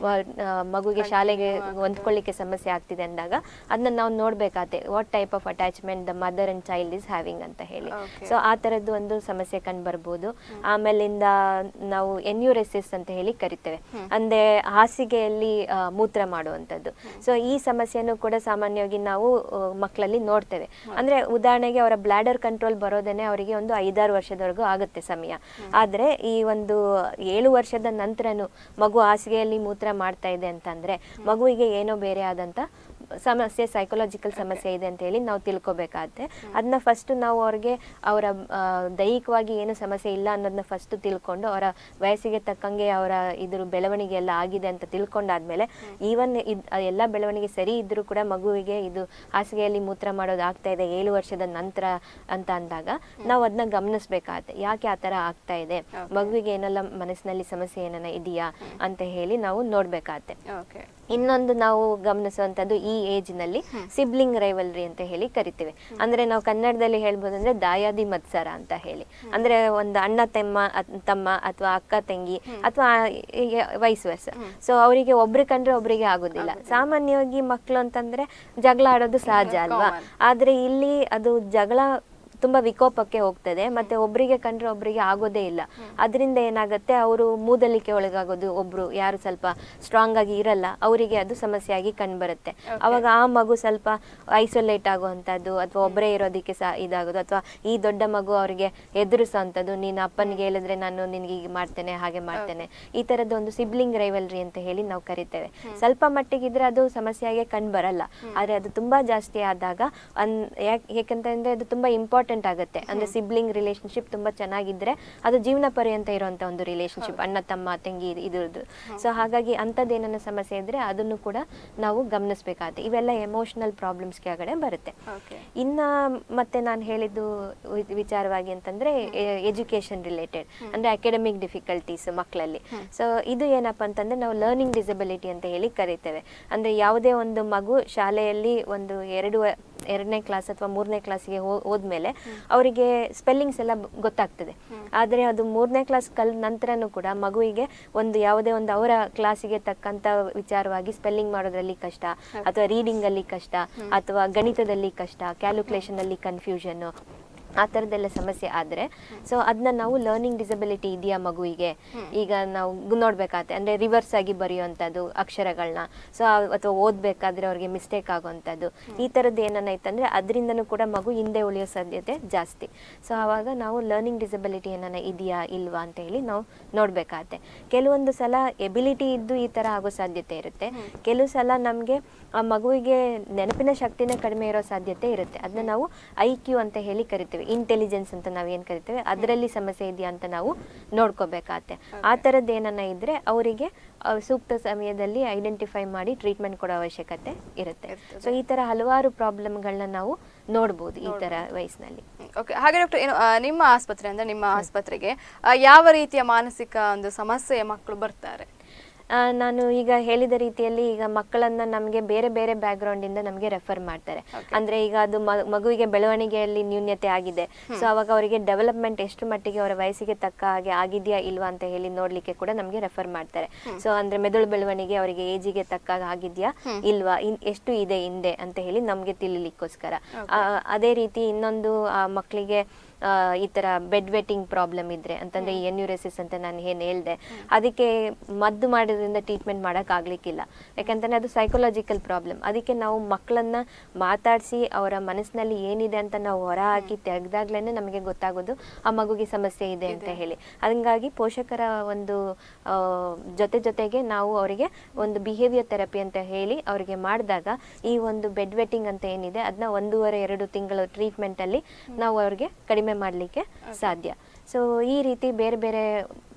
ಮಗುಗೆ ಶಾಲೆಗೆ ಹೊಂದ್ಕೊಳ್ಳಿಕ್ಕೆ ಸಮಸ್ಯೆ ಆಗ್ತಿದೆ ಅಂದಾಗ ಅದನ್ನ ನಾವು ನೋಡ್ಬೇಕಾತೆ what type of attachment the mother and child is having ಅಂತ ಹೇಳಿ ಸೊ ಆ ಥರದ್ದು ಒಂದು ಸಮಸ್ಯೆ ಕಂಡು ಬರ್ಬೋದು ಆಮೇಲಿಂದ ನಾವು ಎನ್ಯೂರೆಸಿಸ್ ಅಂತ ಹೇಳಿ ಕರಿತೇವೆ ಅಂದ್ರೆ ಹಾಸಿಗೆಯಲ್ಲಿ ಆ, ಮೂತ್ರ ಮಾಡುವಂಥದ್ದು ಸೊ ಈ ಸಮಸ್ಯೆನೂ ಕೂಡ ಸಾಮಾನ್ಯವಾಗಿ ನಾವು ಆ, ಮಕ್ಕಳಲ್ಲಿ ನೋಡ್ತೇವೆ ಅಂದ್ರೆ ಉದಾಹರಣೆಗೆ ಅವರ ಬ್ಲಾಡರ್ ಕಂಟ್ರೋಲ್ ಬರೋದೇನೆ ಅವರಿಗೆ ಒಂದು ಐದಾರು ವರ್ಷದವರೆಗೂ ಆಗುತ್ತೆ ಸಮಯ ಆದ್ರೆ ಈ ಒಂದು ಏಳು ವರ್ಷದ ನಂತರನು ಮಗು ಹಾಸಿಗೆಯಲ್ಲಿ ಮೂತ್ರ ಮಾಡ್ತಾ ಇದೆ ಅಂತಂದ್ರೆ ಮಗುವಿಗೆ ಏನೋ ಬೇರೆ ಆದಂತ ಸಮಸ್ಯೆ ಸೈಕಲಾಜಿಕಲ್ ಸಮಸ್ಯೆ ಇದೆ ಅಂತ ಹೇಳಿ ನಾವು ತಿಳ್ಕೊಬೇಕಾಗತ್ತೆ ಅದನ್ನ ಫಸ್ಟ್ ನಾವು ಅವ್ರಿಗೆ ಅವರ ಆ, ದೈಹಿಕವಾಗಿ ಏನು ಸಮಸ್ಯೆ ಇಲ್ಲ ಅನ್ನೋದನ್ನ ಫಸ್ಟ್ ತಿಳ್ಕೊಂಡು ಅವರ ವಯಸ್ಸಿಗೆ ತಕ್ಕಂಗೆ ಅವರ ಇದ್ರ ಬೆಳವಣಿಗೆ ಎಲ್ಲ ಆಗಿದೆ ಅಂತ ತಿಳ್ಕೊಂಡಾದ್ಮೇಲೆ ಈವನ್ ಇದ್ ಎಲ್ಲ ಬೆಳವಣಿಗೆ ಸರಿ ಇದ್ರೂ ಕೂಡ ಮಗುವಿಗೆ ಇದು ಹಾಸಿಗೆಯಲ್ಲಿ ಮೂತ್ರ ಮಾಡೋದು ಆಗ್ತಾ ಇದೆ ಏಳು ವರ್ಷದ ನಂತರ ಅಂತ ಅಂದಾಗ ನಾವು ಅದನ್ನ ಗಮನಿಸ್ಬೇಕಾಗತ್ತೆ ಯಾಕೆ ಆ ಥರ ಆಗ್ತಾ ಇದೆ ಮಗುವಿಗೆ ಏನೆಲ್ಲ ಮನಸ್ಸಿನಲ್ಲಿ ಸಮಸ್ಯೆ ಏನಾನ ಇದೆಯಾ ಅಂತ ಹೇಳಿ ನಾವು ನೋಡ್ಬೇಕಾಗತ್ತೆ ಓಕೆ ಇನ್ನೊಂದು ನಾವು ಗಮನಿಸುವಂತದ್ದು ಈ ಏಜ್ ನಲ್ಲಿ ಸಿಬ್ಲಿಂಗ್ ರೈವಲ್ರಿ ಅಂತ ಹೇಳಿ ಕರಿತೇವೆ ಅಂದ್ರೆ ನಾವು ಕನ್ನಡದಲ್ಲಿ ಹೇಳ್ಬೋದು ಅಂದ್ರೆ ದಾಯಾದಿ ಮತ್ಸರ ಅಂತ ಹೇಳಿ ಅಂದ್ರೆ ಒಂದು ಅಣ್ಣ ತಮ್ಮ ಅತ್- ತಮ್ಮ ಅಥವಾ ಅಕ್ಕ ತಂಗಿ ಅಥವಾ ವಯಸ್ ವರ್ಸ ಸೊ ಅವರಿಗೆ ಒಬ್ರು ಕಂಡ್ರೆ ಒಬ್ರಿಗೆ ಆಗೋದಿಲ್ಲ ಸಾಮಾನ್ಯವಾಗಿ ಮಕ್ಕಳು ಅಂತಂದ್ರೆ ಜಗಳ ಆಡೋದು ಸಹಜ ಅಲ್ವಾ ಆದ್ರೆ ಇಲ್ಲಿ ಅದು ಜಗಳ ತುಂಬಾ ವಿಕೋಪಕ್ಕೆ ಹೋಗ್ತದೆ ಮತ್ತೆ ಒಬ್ರಿಗೆ ಕಂಡ್ರೆ ಒಬ್ರಿಗೆ ಆಗೋದೇ ಇಲ್ಲ ಅದರಿಂದ ಏನಾಗುತ್ತೆ ಅವರು ಮೂದಲಿಕೆ ಒಳಗಾಗೋದು ಒಬ್ರು ಯಾರು ಸ್ವಲ್ಪ ಸ್ಟ್ರಾಂಗ್ ಆಗಿ ಇರಲ್ಲ ಅವರಿಗೆ ಅದು ಸಮಸ್ಯೆ ಆಗಿ ಕಂಡುಬರುತ್ತೆ ಅವಾಗ ಆ ಮಗು ಸ್ವಲ್ಪ ಐಸೋಲೇಟ್ ಆಗುವಂಥದ್ದು ಅಥವಾ ಒಬ್ಬರೇ ಇರೋದಕ್ಕೆ ಸಹ ಇದಾಗೋದು ಅಥವಾ ಈ ದೊಡ್ಡ ಮಗು ಅವರಿಗೆ ಎದುರಿಸೋವಂಥದ್ದು ನೀನು ಅಪ್ಪನಿಗೆ ಹೇಳಿದ್ರೆ ನಾನು ನಿನಗೆ ಹೀಗೆ ಮಾಡ್ತೇನೆ ಹಾಗೆ ಮಾಡ್ತೇನೆ ಈ ಥರದ್ದು ಒಂದು ಸಿಬ್ಲಿಂಗ್ ರೈವಲ್ರಿ ಅಂತ ಹೇಳಿ ನಾವು ಕರಿತೇವೆ ಸ್ವಲ್ಪ ಮಟ್ಟಿಗಿದ್ರೆ ಅದು ಸಮಸ್ಯೆಯಾಗಿ ಕಂಡು ಬರಲ್ಲ ಆದ್ರೆ ಅದು ತುಂಬಾ ಜಾಸ್ತಿ ಆದಾಗ ಅನ್ ಯಾಕ್ ಯಾಕಂತಂದ್ರೆ ಅದು ತುಂಬಾ ಇಂಪಾರ್ಟೆಂಟ್ ಆಗುತ್ತೆ ಅಂದ್ರೆ ಸಿಬ್ಲಿಂಗ್ ರಿಲೇಶನ್ಶಿಪ್ ತುಂಬಾ ಚೆನ್ನಾಗಿದ್ರೆ ಅದು ಜೀವನ ಪರ್ಯಂತ ಇರುವಂತ ಒಂದು ರಿಲೇಶನ್ಶಿಪ್ ಅಣ್ಣ ತಮ್ಮ ತಂಗಿ ಇದ್- ಇದ್ರದ್ದು ಸೊ ಹಾಗಾಗಿ ಅಂಥದ್ದು ಏನನ್ನ ಸಮಸ್ಯೆ ಇದ್ರೆ ಅದನ್ನು ಕೂಡ ನಾವು ಗಮನಿಸ್ಬೇಕಾಗುತ್ತೆ ಇವೆಲ್ಲ ಎಮೋಷನಲ್ ಪ್ರಾಬ್ಲಮ್ಸ್ ಕೆಳಗಡೆ ಬರುತ್ತೆ ಓಕೆ ಇನ್ನ ಮತ್ತೆ ನಾನು ಹೇಳಿದ್ದು ವಿ- ವಿಚಾರವಾಗಿ ಅಂತಂದ್ರೆ ಎಜುಕೇಶನ್ ರಿಲೇಟೆಡ್ ಅಂದ್ರೆ ಅಕಾಡೆಮಿಕ್ ಡಿಫಿಕಲ್ಟೀಸ್ ಮಕ್ಕಳಲ್ಲಿ ಸೊ ಇದು ಏನಪ್ಪಾ ಅಂತಂದ್ರೆ ನಾವು ಲರ್ನಿಂಗ್ ಡಿಸಬಿಲಿಟಿ ಅಂತ ಹೇಳಿ ಕರಿತೇವೆ ಅಂದ್ರೆ ಯಾವುದೇ ಒಂದು ಮಗು ಶಾಲೆಯಲ್ಲಿ ಒಂದು ಎರಡು ವ- ಎರಡನೇ ಕ್ಲಾಸ್ ಅಥವಾ ಮೂರನೇ ಕ್ಲಾಸ್ಗೆ ಹೋದ್ಮೇಲೆ ಅವರಿಗೆ ಸ್ಪೆಲ್ಲಿಂಗ್ಸ್ ಎಲ್ಲ ಬ- ಗೊತ್ತಾಗ್ತದೆ ಆದರೆ ಅದು ಮೂರನೇ ಕ್ಲಾಸ್ ಕಲ್ ನಂತರನೂ ಕೂಡ ಮಗುವಿಗೆ ಒಂದು ಯಾವುದೇ ಒಂದು ಅವರ ಕ್ಲಾಸಿಗೆ ತಕ್ಕಂತ ವಿಚಾರವಾಗಿ ಸ್ಪೆಲ್ಲಿಂಗ್ ಮಾಡೋದ್ರಲ್ಲಿ ಕಷ್ಟ ಅಥವಾ ರೀಡಿಂಗ್ ಅಲ್ಲಿ ಕಷ್ಟ ಅಥವಾ ಗಣಿತದಲ್ಲಿ ಕಷ್ಟ ಕ್ಯಾಲ್ಕುಲೇಷನ್ ಅಲ್ಲಿ ಕನ್ಫ್ಯೂಷನ್ ಆ ಥರದ್ದೆಲ್ಲ ಸಮಸ್ಯೆ ಆದರೆ ಸೊ ಅದನ್ನ ನಾವು ಲರ್ನಿಂಗ್ ಡಿಸಬಿಲಿಟಿ ಇದೆಯಾ ಮಗುವಿಗೆ ಈಗ ನಾವು ಗು- ನೋಡ್ಬೇಕಾಗತ್ತೆ ಅಂದರೆ ರಿವರ್ಸ್ ಆಗಿ ಬರೆಯುವಂಥದ್ದು ಅಕ್ಷರಗಳನ್ನ ಸೊ ಅಥವಾ ಓದಬೇಕಾದ್ರೆ ಅವ್ರಿಗೆ ಮಿಸ್ಟೇಕ್ ಆಗುವಂಥದ್ದು ಈ ಥರದ್ದು ಏನನ್ನ ಇತ್ತಂದರೆ ಅದರಿಂದನೂ ಕೂಡ ಮಗು ಹಿಂದೆ ಉಳಿಯೋ ಸಾಧ್ಯತೆ ಜಾಸ್ತಿ ಸೊ ಆವಾಗ ನಾವು ಲರ್ನಿಂಗ್ ಡಿಸಬಿಲಿಟಿ ಏನನ್ನ ಇದೆಯಾ ಇಲ್ವಾ ಅಂತ ಹೇಳಿ ನಾವು ನೋಡಬೇಕಾಗತ್ತೆ ಕೆಲವೊಂದು ಸಲ ಎಬಿಲಿಟಿ ಇದ್ದು ಈ ಥರ ಆಗೋ ಸಾಧ್ಯತೆ ಇರುತ್ತೆ ಕೆಲವು ಸಲ ನಮಗೆ ಆ ಮಗುವಿಗೆ ನೆನಪಿನ ಶಕ್ತಿನೇ ಕಡಿಮೆ ಇರೋ ಸಾಧ್ಯತೆ ಇರುತ್ತೆ ಅದನ್ನ ನಾವು ಐ ಕ್ಯೂ ಅಂತ ಹೇಳಿ ಕರಿತೀವಿ ಇಂಟೆಲಿಜೆನ್ಸ್ ಅಂತ ನಾವು ಏನು ಕರಿತೇವೆ ಅದರಲ್ಲಿ ಸಮಸ್ಯೆ ಇದೆಯಾ ಅಂತ ನಾವು ನೋಡ್ಕೋಬೇಕಾಗತ್ತೆ ಆ ಥರದ್ದು ಏನನ್ನ ಇದ್ರೆ ಅವರಿಗೆ ಸೂಕ್ತ ಸಮಯದಲ್ಲಿ ಐಡೆಂಟಿಫೈ ಮಾಡಿ ಟ್ರೀಟ್ಮೆಂಟ್ ಕೊಡೋ ಅವಶ್ಯಕತೆ ಇರುತ್ತೆ ಸೊ ಈ ಥರ ಹಲವಾರು ಪ್ರಾಬ್ಲಮ್ಗಳನ್ನ ನಾವು ನೋಡ್ಬೋದು ಈ ಥರ ವಯಸ್ಸಿನಲ್ಲಿ ಓಕೆ ಹಾಗೆ ಡಾಕ್ಟರ್ ಏನು ಆ, ನಿಮ್ಮ ಆಸ್ಪತ್ರೆ ಅಂದ್ರೆ ನಿಮ್ಮ ಆಸ್ಪತ್ರೆಗೆ ಆ, ಯಾವ ರೀತಿಯ ಮಾನಸಿಕ ಒಂದು ಸಮಸ್ಯೆಯ ಮಕ್ಕಳು ಬರ್ತಾರೆ ಆ, ನಾನು ಈಗ ಹೇಳಿದ ರೀತಿಯಲ್ಲಿ ಈಗ ಮಕ್ಕಳನ್ನ ನಮಗೆ ಬೇರೆ ಬೇರೆ ಬ್ಯಾಕ್ಗ್ರೌಂಡ್ ಇಂದ ನಮಗೆ ರೆಫರ್ ಮಾಡ್ತಾರೆ ಅಂದ್ರೆ ಈಗ ಅದು ಮ- ಮಗುವಿಗೆ ಬೆಳವಣಿಗೆಯಲ್ಲಿ ನ್ಯೂನ್ಯತೆ ಆಗಿದೆ ಸೊ ಅವಾಗ ಅವರಿಗೆ ಡೆವಲಪ್ಮೆಂಟ್ ಎಷ್ಟು ಮಟ್ಟಿಗೆ ಅವರ ವಯಸ್ಸಿಗೆ ತಕ್ಕ ಹಾಗೆ ಆಗಿದೆಯಾ ಇಲ್ವಾ ಅಂತ ಹೇಳಿ ನೋಡ್ಲಿಕ್ಕೆ ಕೂಡ ನಮಗೆ ರೆಫರ್ ಮಾಡ್ತಾರೆ ಸೊ ಅಂದ್ರೆ ಮೆದುಳು ಬೆಳವಣಿಗೆ ಅವರಿಗೆ ಏಜಿಗೆ ತಕ್ಕ ಹಾಗೆ ಆಗಿದೆಯಾ ಇಲ್ವಾ ಇನ್ ಎಷ್ಟು ಇದೆ ಹಿಂದೆ ಅಂತ ಹೇಳಿ ನಮಗೆ ತಿಳಿಲಿಕ್ಕೋಸ್ಕರ ಆ, ಅದೇ ರೀತಿ ಇನ್ನೊಂದು ಆ ಮಕ್ಕಳಿಗೆ ಆ, ಈ ತರ ಬೆಡ್ ವೆಟ್ಟಿಂಗ್ ಪ್ರಾಬ್ಲಮ್ ಇದ್ರೆ ಅಂತಂದ್ರೆ ಎನ್ಯೂರೆಸಿಸ್ ಅಂತ ನಾನು ಏನ್ ಹೇಳ್ದೆ ಅದಕ್ಕೆ ಮದ್ದು ಮಾಡೋದ್ರಿಂದ ಟ್ರೀಟ್ಮೆಂಟ್ ಮಾಡಕ್ ಆಗ್ಲಿಕ್ಕಿಲ್ಲ ಯಾಕಂತಂದ್ರೆ ಅದು ಸೈಕಲಾಜಿಕಲ್ ಪ್ರಾಬ್ಲಮ್ ಅದಕ್ಕೆ ನಾವು ಮಕ್ಕಳನ್ನ ಮಾತಾಡಿಸಿ ಅವರ ಮನಸ್ಸಿನಲ್ಲಿ ಏನಿದೆ ಅಂತ ನಾವು ಹೊರ ಹಾಕಿ ತೆಗ್ದಾಗ್ಲೇನೆ ನಮಗೆ ಗೊತ್ತಾಗೋದು ಆ ಮಗುಗೆ ಸಮಸ್ಯೆ ಇದೆ ಅಂತ ಹೇಳಿ ಹಂಗಾಗಿ ಪೋಷಕರ ಒಂದು ಆ, ಜೊತೆ ಜೊತೆಗೆ ನಾವು ಅವರಿಗೆ ಒಂದು ಬಿಹೇವಿಯರ್ ಥೆರಪಿ ಅಂತ ಹೇಳಿ ಅವರಿಗೆ ಮಾಡಿದಾಗ ಈ ಒಂದು ಬೆಡ್ ವೆಟ್ಟಿಂಗ್ ಅಂತ ಏನಿದೆ ಅದನ್ನ ಒಂದೂವರೆ ಎರಡು ತಿಂಗಳ ಟ್ರೀಟ್ಮೆಂಟ್ ಅಲ್ಲಿ ನಾವು ಅವ್ರಿಗೆ ಕಡಿಮೆ ಮಾಡಲಿಕ್ಕೆ ಸಾಧ್ಯ ಸೊ ಈ ರೀತಿ ಬೇರೆ ಬೇರೆ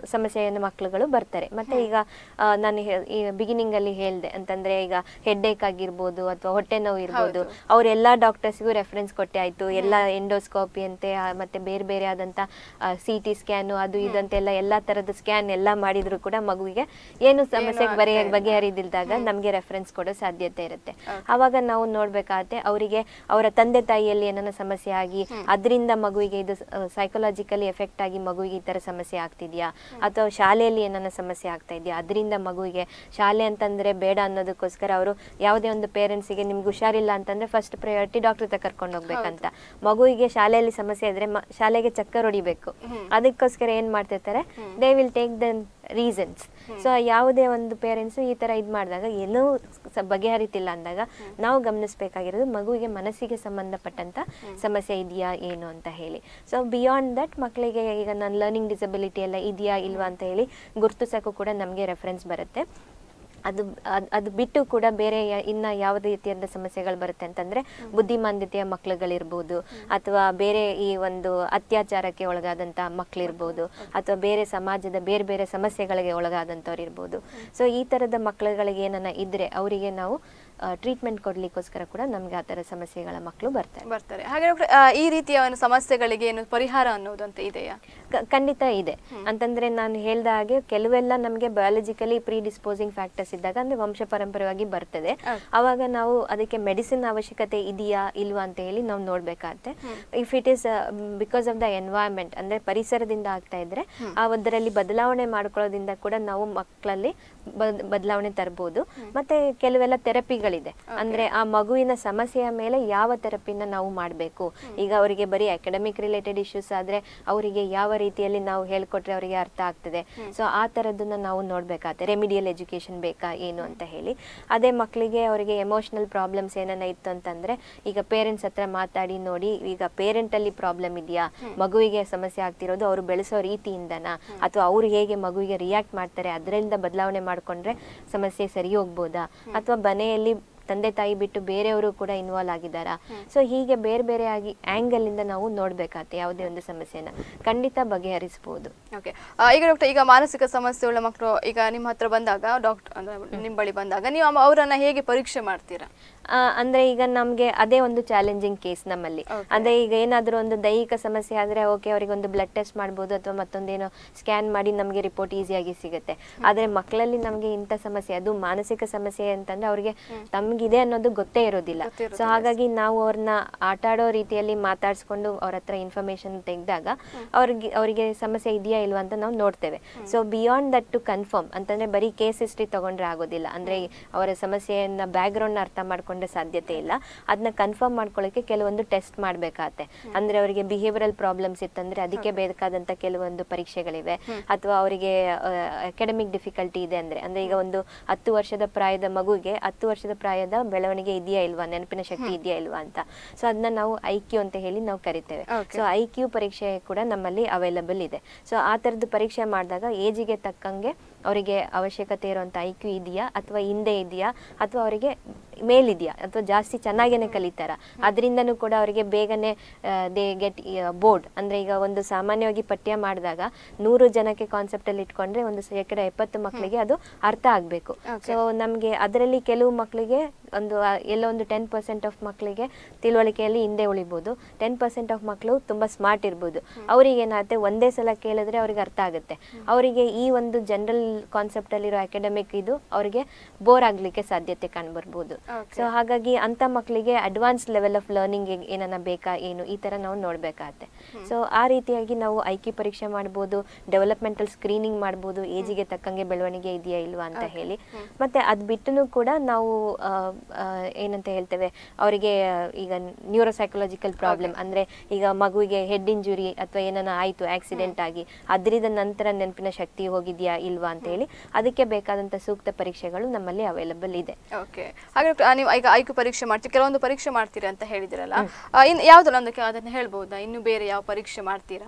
ಸಮಸ್ಯೆಯನ್ನು ಮಕ್ಕಳುಗಳು ಬರ್ತಾರೆ ಮತ್ತೆ ಈಗ ಆ, ನಾನು ಹೇ- ಈ ಬಿಗಿನಿಂಗ್ ಅಲ್ಲಿ ಹೇಳ್ದೆ ಅಂತಂದ್ರೆ ಈಗ ಹೆಡ್ಏಕ್ ಆಗಿರ್ಬೋದು ಅಥವಾ ಹೊಟ್ಟೆ ನೋವು ಇರ್ಬೋದು ಅವ್ರ ಎಲ್ಲಾ ಡಾಕ್ಟರ್ಸ್ಗೂ ರೆಫರೆನ್ಸ್ ಕೊಟ್ಟೆ ಆಯ್ತು ಎಲ್ಲ ಎಂಡೋಸ್ಕೋಪಿ ಅಂತೆ ಆ, ಮತ್ತೆ ಬೇರೆ ಬೇರೆ ಆದಂತ ಸಿ ಟಿ ಸ್ಕ್ಯಾನು ಅದು ಇದು ಅಂತೆಲ್ಲ ಎಲ್ಲಾ ತರದ ಸ್ಕ್ಯಾನ್ ಎಲ್ಲ ಮಾಡಿದ್ರು ಕೂಡ ಮಗುವಿಗೆ ಏನು ಸಮಸ್ಯೆ ಬಗೆ ಬಗೆಹರಿದಿಲ್ದಾಗ ನಮ್ಗೆ ರೆಫರೆನ್ಸ್ ಕೊಡೋ ಸಾಧ್ಯತೆ ಇರುತ್ತೆ ಅವಾಗ ನಾವು ನೋಡ್ಬೇಕಾಗತ್ತೆ ಅವರಿಗೆ ಅವರ ತಂದೆ ತಾಯಿಯಲ್ಲಿ ಏನಾನ ಸಮಸ್ಯೆ ಆಗಿ ಅದರಿಂದ ಮಗುವಿಗೆ ಇದು ಸೈಕಲಾಜಿಕಲಿ ಎಫೆಕ್ಟ್ ಆಗಿ ಮಗುವಿಗೆ ಈ ತರ ಸಮಸ್ಯೆ ಆಗ್ತಿದ್ಯಾ ಅಥವಾ ಶಾಲೆಯಲ್ಲಿ ಏನಾನ ಸಮಸ್ಯೆ ಆಗ್ತಾ ಇದೆಯಾ ಅದರಿಂದ ಮಗುವಿಗೆ ಶಾಲೆ ಅಂತಂದ್ರೆ ಬೇಡ ಅನ್ನೋದಕ್ಕೋಸ್ಕರ ಅವರು ಯಾವುದೇ ಒಂದು ಪೇರೆಂಟ್ಸಿಗೆ ನಿಮ್ಗೆ ಹುಷಾರಿಲ್ಲ ಅಂತಂದ್ರೆ ಫಸ್ಟ್ ಪ್ರಯಾರಿಟಿ ಡಾಕ್ಟರ್ ಹತ್ರ ಕರ್ಕೊಂಡು ಹೋಗ್ಬೇಕಂತ ಮಗುವಿಗೆ ಶಾಲೆಯಲ್ಲಿ ಸಮಸ್ಯೆ ಇದ್ರೆ ಮ- ಶಾಲೆಗೆ ಚಕ್ಕರ್ ಹೊಡಿಬೇಕು ಅದಕ್ಕೋಸ್ಕರ ಏನ್ ಮಾಡ್ತಿರ್ತಾರೆ they will take the reasons so ಯಾವುದೇ ಒಂದು ಪೇರೆಂಟ್ಸ್ ಈ ತರ ಇದ್ ಮಾಡಿದಾಗ ಏನೂ ಸ- ಬಗೆಹರಿತಿಲ್ಲ ಅಂದಾಗ ನಾವು ಗಮನಿಸಬೇಕಾಗಿರೋದು ಮಗುವಿಗೆ ಮನಸ್ಸಿಗೆ ಸಂಬಂಧಪಟ್ಟಂತ ಸಮಸ್ಯೆ ಇದೆಯಾ ಏನು ಅಂತ ಹೇಳಿ ಸೊ ಬಿಯಾಂಡ್ ದಟ್ ಮಕ್ಕಳಿಗೆ ಈಗ ನಾನು ಲರ್ನಿಂಗ್ ಡಿಸಬಿಲಿಟಿ ಎಲ್ಲ ಇದೆಯಾ ಇಲ್ವಾ ಅಂತ ಹೇಳಿ ಗುರ್ತಿಸೋಕ್ಕೂ ಕೂಡ ನಮಗೆ ರೆಫರೆನ್ಸ್ ಬರುತ್ತೆ ಅದು ಅದ್- ಅದು ಬಿಟ್ಟು ಕೂಡ ಬೇರೆ ಯ- ಇನ್ನ ಯಾವ ರೀತಿಯಾದ ಸಮಸ್ಯೆಗಳು ಬರುತ್ತೆ ಅಂತಂದ್ರೆ ಬುದ್ಧಿಮಾಂದ್ಯತೆಯ ಮಕ್ಕಳುಗಳಿರ್ಬೋದು ಅಥವಾ ಬೇರೆ ಈ ಒಂದು ಅತ್ಯಾಚಾರಕ್ಕೆ ಒಳಗಾದಂತ ಮಕ್ಕಳಿರ್ಬೋದು ಅಥವಾ ಬೇರೆ ಸಮಾಜದ ಬೇರೆ ಬೇರೆ ಸಮಸ್ಯೆಗಳಿಗೆ ಒಳಗಾದಂಥವ್ರು ಇರ್ಬೋದು ಸೊ ಈ ತರದ ಮಕ್ಕಳುಗಳಿಗೆ ಏನನ್ನ ಇದ್ರೆ ಅವರಿಗೆ ನಾವು ಟ್ರೀಟ್ಮೆಂಟ್ ಕೊಡ್ಲಿಕ್ಕೋಸ್ಕರ ಕೂಡ ನಮ್ಗೆ ಆ ಥರ ಸಮಸ್ಯೆಗಳ ಮಕ್ಕಳು ಬರ್ತಾರೆ ಬರ್ತಾರೆ ಹಾಗೆ ಡಾಕ್ಟರ್ ಆ, ಈ ರೀತಿಯ ಒಂದು ಸಮಸ್ಯೆಗಳಿಗೆ ಏನು ಪರಿಹಾರ ಅನ್ನೋದು ಅಂತ ಇದೆಯಾ ಕ- ಖಂಡಿತ ಇದೆ ಅಂತಂದ್ರೆ ನಾನು ಹೇಳ್ದ ಹಾಗೆ ಕೆಲವೆಲ್ಲ ನಮಗೆ ಬಯಾಲಜಿಕಲಿ ಪ್ರೀ ಡಿಸ್ಪೋಸಿಂಗ್ ಫ್ಯಾಕ್ಟರ್ಸ್ ಇದ್ದಾಗ ಅಂದ್ರೆ ವಂಶ ಪರಂಪರೆಯಾಗಿ ಬರ್ತದೆ ಅವಾಗ ನಾವು ಅದಕ್ಕೆ ಮೆಡಿಸಿನ್ ಅವಶ್ಯಕತೆ ಇದೆಯಾ ಇಲ್ವಾ ಅಂತ ಹೇಳಿ ನಾವು ನೋಡ್ಬೇಕಾಗತ್ತೆ if it is because of the environment ಅಂದ್ರೆ ಪರಿಸರದಿಂದ ಆಗ್ತಾ ಇದ್ರೆ ಆ ಅದರಲ್ಲಿ ಬದಲಾವಣೆ ಮಾಡ್ಕೊಳ್ಳೋದ್ರಿಂದ ಕೂಡ ನಾವು ಮಕ್ಕಳಲ್ಲಿ ಬದಲಾವಣೆ ತರಬಹುದು ಮತ್ತೆ ಕೆಲವೆಲ್ಲ ಥೆರಪಿಗಳಿದೆ ಅಂದ್ರೆ ಆ ಮಗುವಿನ ಸಮಸ್ಯೆಯ ಮೇಲೆ ಯಾವ ಥೆರಪಿನ ನಾವು ಮಾಡಬೇಕು ಈಗ ಅವರಿಗೆ ಬರೀ ಅಕಾಡೆಮಿಕ್ ರಿಲೇಟೆಡ್ ಇಶ್ಯೂಸ್ ಆದ್ರೆ ಅವರಿಗೆ ಯಾವ ರೀತಿಯಲ್ಲಿ ನಾವು ಹೇಳ್ಕೊಟ್ರೆ ಅವರಿಗೆ ಅರ್ಥ ಆಗ್ತದೆ ಸೊ ಆ ತರದನ್ನ ನಾವು ನೋಡ್ಬೇಕಾಗತ್ತೆ ರೆಮಿಡಿಯಲ್ ಎಜುಕೇಶನ್ ಬೇಕಾ ಏನು ಅಂತ ಹೇಳಿ ಅದೇ ಮಕ್ಕಳಿಗೆ ಅವರಿಗೆ ಎಮೋಷನಲ್ ಪ್ರಾಬ್ಲಮ್ಸ್ ಏನನ್ನ ಇತ್ತು ಅಂತಂದ್ರೆ ಈಗ ಪೇರೆಂಟ್ಸ್ ಹತ್ರ ಮಾತಾಡಿ ನೋಡಿ ಈಗ ಪೇರೆಂಟ್ ಅಲ್ಲಿ ಪ್ರಾಬ್ಲಮ್ ಇದೆಯಾ ಮಗುವಿಗೆ ಸಮಸ್ಯೆ ಆಗ್ತಿರೋದು ಅವರು ಬೆಳೆಸೋ ರೀತಿಯಿಂದನಾ ಅಥವಾ ಅವ್ರು ಹೇಗೆ ಮಗುವಿಗೆ ರಿಯಾಕ್ಟ್ ಮಾಡ್ತಾರೆ ಅದರಿಂದ ಬದಲಾವಣೆ ಮಾಡ್ಕೊಂಡ್ರೆ ಸಮಸ್ಯೆ ಸರಿ ಹೋಗ್ಬೋದಾ ಅಥವಾ ಮನೆಯಲ್ಲಿ ತಂದೆ ತಾಯಿ ಬಿಟ್ಟು ಬೇರೆಯವರು ಕೂಡ ಇನ್ವಾಲ್ವ್ ಆಗಿದ್ದಾರಾ ಸೊ ಹೀಗೆ ಬೇರೆ ಬೇರೆ ಆಗಿ ಆಂಗಲ್ ಇಂದ ನಾವು ನೋಡ್ಬೇಕಾಗತ್ತೆ ಯಾವುದೇ ಒಂದು ಸಮಸ್ಯೆನ ಖಂಡಿತ ಬಗೆಹರಿಸಬಹುದು ಓಕೆ ಈಗ ಡಾಕ್ಟರ್ ಈಗ ಮಾನಸಿಕ ಸಮಸ್ಯೆ ಉಳ್ಳ ಮಕ್ಕಳು ಈಗ ನಿಮ್ಮ ಹತ್ರ ಬಂದಾಗ ಡಾಕ್ಟರ್ ಅಂದ್ರೆ ನಿಮ್ಮ ಬಳಿ ಬಂದಾಗ ನೀವು ಅಮ್ಮ- ಅವರನ್ನ ಹೇಗೆ ಪರೀಕ್ಷೆ ಮಾಡ್ತೀರಾ ಆ, ಅಂದ್ರೆ ಈಗ ನಮ್ಗೆ ಅದೇ ಒಂದು ಚಾಲೆಂಜಿಂಗ್ ಕೇಸ್ ನಮ್ಮಲ್ಲಿ ಅಂದ್ರೆ ಈಗ ಏನಾದ್ರೂ ಒಂದು ದೈಹಿಕ ಸಮಸ್ಯೆ ಆದ್ರೆ ಓಕೆ ಅವರಿಗೆ ಒಂದು ಬ್ಲಡ್ ಟೆಸ್ಟ್ ಮಾಡ್ಬೋದು ಅಥವಾ ಮತ್ತೊಂದೇನೋ ಸ್ಕ್ಯಾನ್ ಮಾಡಿ ನಮಗೆ ರಿಪೋರ್ಟ್ ಈಸಿಯಾಗಿ ಸಿಗುತ್ತೆ ಆದ್ರೆ ಮಕ್ಕಳಲ್ಲಿ ನಮ್ಗೆ ಇಂಥ ಸಮಸ್ಯೆ ಅದು ಮಾನಸಿಕ ಸಮಸ್ಯೆ ಅಂತಂದ್ರೆ ಅವ್ರಿಗೆ ತಮ್ಗಿದೆ ಅನ್ನೋದು ಗೊತ್ತೇ ಇರೋದಿಲ್ಲ ಸೊ ಹಾಗಾಗಿ ನಾವು ಅವ್ರನ್ನ ಆಟ ಆಡೋ ರೀತಿಯಲ್ಲಿ ಮಾತಾಡ್ಸ್ಕೊಂಡು ಅವ್ರ ಹತ್ರ ಇನ್ಫಾರ್ಮೇಶನ್ ತೆಗೆದಾಗ ಅವ್ರಿಗೆ ಅವರಿಗೆ ಸಮಸ್ಯೆ ಇದೆಯಾ ಇಲ್ವಾ ಅಂತ ನಾವು ನೋಡ್ತೇವೆ so beyond that to confirm ಅಂತಂದ್ರೆ ಬರೀ ಕೇಸ್ ಹಿಸ್ಟ್ರಿ ತಗೊಂಡ್ರೆ ಆಗೋದಿಲ್ಲ ಅಂದ್ರೆ ಅವರ ಸಮಸ್ಯೆಯನ್ನ ಬ್ಯಾಕ್ಗ್ರೌಂಡ್ ಅರ್ಥ ಮಾಡ್ಕೊಂಡ್ರೆ ಸಾಧ್ಯತೆ ಇಲ್ಲ ಅದನ್ನ ಕನ್ಫರ್ಮ್ ಮಾಡ್ಕೊಳ್ಳೋಕೆ ಕೆಲವೊಂದು ಟೆಸ್ಟ್ ಮಾಡ್ಬೇಕಾಗತ್ತೆ ಅಂದ್ರೆ ಅವರಿಗೆ ಬಿಹೇವಿಯರಲ್ ಪ್ರಾಬ್ಲಮ್ಸ್ ಇತ್ತಂದ್ರೆ ಅದಕ್ಕೆ ಬೇಕಾದಂತ ಕೆಲವೊಂದು ಪರೀಕ್ಷೆಗಳಿವೆ ಅಥವಾ ಅವರಿಗೆ ಅಕಾಡೆಮಿಕ್ ಡಿಫಿಕಲ್ಟಿ ಇದೆ ಅಂದ್ರೆ ಅಂದ್ರೆ ಈಗ ಒಂದು ಹತ್ತು ವರ್ಷದ ಪ್ರಾಯದ ಮಗುಗೆ ಹತ್ತು ವರ್ಷದ ಪ್ರಾಯದ ಬೆಳವಣಿಗೆ ಇದೆಯಾ ಇಲ್ವಾ ನೆನಪಿನ ಶಕ್ತಿ ಇದೆಯಾ ಇಲ್ವಾ ಅಂತ ಸೊ ಅದನ್ನ ನಾವು ಐ ಕ್ಯೂ ಅಂತ ಹೇಳಿ ನಾವು ಕರಿತೇವೆ ಸೊ ಐ ಕ್ಯೂ ಪರೀಕ್ಷೆ ಕೂಡ ನಮ್ಮಲ್ಲಿ ಅವೈಲಬಲ್ ಇದೆ ಸೊ ಆ ತರದ ಪರೀಕ್ಷೆ ಮಾಡಿದಾಗ ಏಜಿಗೆ ತಕ್ಕಂಗೆ ಅವರಿಗೆ ಅವಶ್ಯಕತೆ ಇರುವಂತ ಐ ಕ್ಯೂ ಇದೆಯಾ ಅಥವಾ ಹಿಂದೆ ಇದೆಯಾ ಅಥವಾ ಅವರಿಗೆ ಮೇಲಿದೆಯಾ ಅಥವಾ ಜಾಸ್ತಿ ಚೆನ್ನಾಗೇನೆ ಕಲಿತಾರ ಅದರಿಂದನೂ ಕೂಡ ಅವರಿಗೆ ಬೇಗನೆ ದೇ ಗೆಟ್ ಬೋರ್ಡ್ ಅಂದ್ರೆ ಈಗ ಒಂದು ಸಾಮಾನ್ಯವಾಗಿ ಪಠ್ಯ ಮಾಡಿದಾಗ ನೂರು ಜನಕ್ಕೆ ಕಾನ್ಸೆಪ್ಟ್ ಅಲ್ಲಿ ಇಟ್ಕೊಂಡ್ರೆ ಒಂದು ಶೇಕಡ ಎಪ್ಪತ್ತು ಮಕ್ಕಳಿಗೆ ಅದು ಅರ್ಥ ಆಗ್ಬೇಕು ಸೊ ನಮ್ಗೆ ಅದರಲ್ಲಿ ಕೆಲವು ಮಕ್ಕಳಿಗೆ ಒಂದು ಆ, ಎಲ್ಲೋ ಒಂದು ಟೆನ್ ಪರ್ಸೆಂಟ್ ಆಫ್ ಮಕ್ಕಳಿಗೆ ತಿಳುವಳಿಕೆಯಲ್ಲಿ ಹಿಂದೆ ಉಳಿಬೋದು ಟೆನ್ ಪರ್ಸೆಂಟ್ ಆಫ್ ಮಕ್ಕಳು ತುಂಬಾ ಸ್ಮಾರ್ಟ್ ಇರ್ಬೋದು ಅವ್ರಿಗೆ ಏನಾಗುತ್ತೆ ಒಂದೇ ಸಲ ಕೇಳಿದ್ರೆ ಅವ್ರಿಗೆ ಅರ್ಥ ಆಗುತ್ತೆ ಅವರಿಗೆ ಈ ಒಂದು ಜನರಲ್ ಕಾನ್ಸೆಪ್ಟ್ ಅಲ್ಲಿರೋ ಅಕಾಡೆಮಿಕ್ ಇದು ಅವರಿಗೆ ಬೋರ್ ಆಗ್ಲಿಕ್ಕೆ ಸಾಧ್ಯತೆ ಕಾಣ್ಬರ್ಬೋದು ಸೊ ಹಾಗಾಗಿ ಅಂತ ಮಕ್ಕಳಿಗೆ ಅಡ್ವಾನ್ಸ್ ಲೆವೆಲ್ ಆಫ್ ಲರ್ನಿಂಗ್ ಏನನ್ನ ಬೇಕಾ ಏನು ಈ ತರ ನಾವು ನೋಡ್ಬೇಕಾಗತ್ತೆ ಸೊ ಆ ರೀತಿಯಾಗಿ ನಾವು ಐಕ್ಯು ಪರೀಕ್ಷೆ ಮಾಡ್ಬೋದು ಡೆವಲಪ್ಮೆಂಟಲ್ ಸ್ಕ್ರೀನಿಂಗ್ ಮಾಡ್ಬೋದು ಏಜಿಗೆ ತಕ್ಕಂಗೆ ಬೆಳವಣಿಗೆ ಇದೆಯಾ ಇಲ್ವಾ ಅಂತ ಹೇಳಿ ಮತ್ತೆ ಅದ್ ಬಿಟ್ಟು ಕೂಡ ನಾವು ಆ, ಆ, ಏನಂತ ಹೇಳ್ತೇವೆ ಅವರಿಗೆ ಈಗ ನ್ಯೂರೋ ಸೈಕಲಾಜಿಕಲ್ ಪ್ರಾಬ್ಲಮ್ ಅಂದ್ರೆ ಈಗ ಮಗುವಿಗೆ ಹೆಡ್ ಇಂಜುರಿ ಅಥವಾ ಏನನ ಆಯ್ತು ಆಕ್ಸಿಡೆಂಟ್ ಆಗಿ ಅದರಿಂದ ನಂತರ ನೆನಪಿನ ಶಕ್ತಿ ಹೋಗಿದ್ಯಾ ಇಲ್ವಾ ಅಂತ ಹೇಳಿ ಅದಕ್ಕೆ ಬೇಕಾದಂತ ಸೂಕ್ತ ಪರೀಕ್ಷೆಗಳು ನಮ್ಮಲ್ಲಿ ಅವೈಲಬಲ್ ಇದೆ ಓಕೆ ಹಾಗೆ ಡಾಕ್ಟರ್ ನೀವು ಈಗ ಐಕ್ಯು ಪರೀಕ್ಷೆ ಮಾಡ್ತೀವಿ ಕೆಲವೊಂದು ಪರೀಕ್ಷೆ ಮಾಡ್ತೀರಾ ಅಂತ ಹೇಳಿದಿರಲ್ಲ ಆ, ಇನ್ ಯಾವ್ದಲ್ಲ ಒಂದು ಅದನ್ನ ಹೇಳ್ಬೋದಾ ಇನ್ನು ಬೇರೆ ಯಾವ ಪರೀಕ್ಷೆ ಮಾಡ್ತೀರಾ ಅಂತ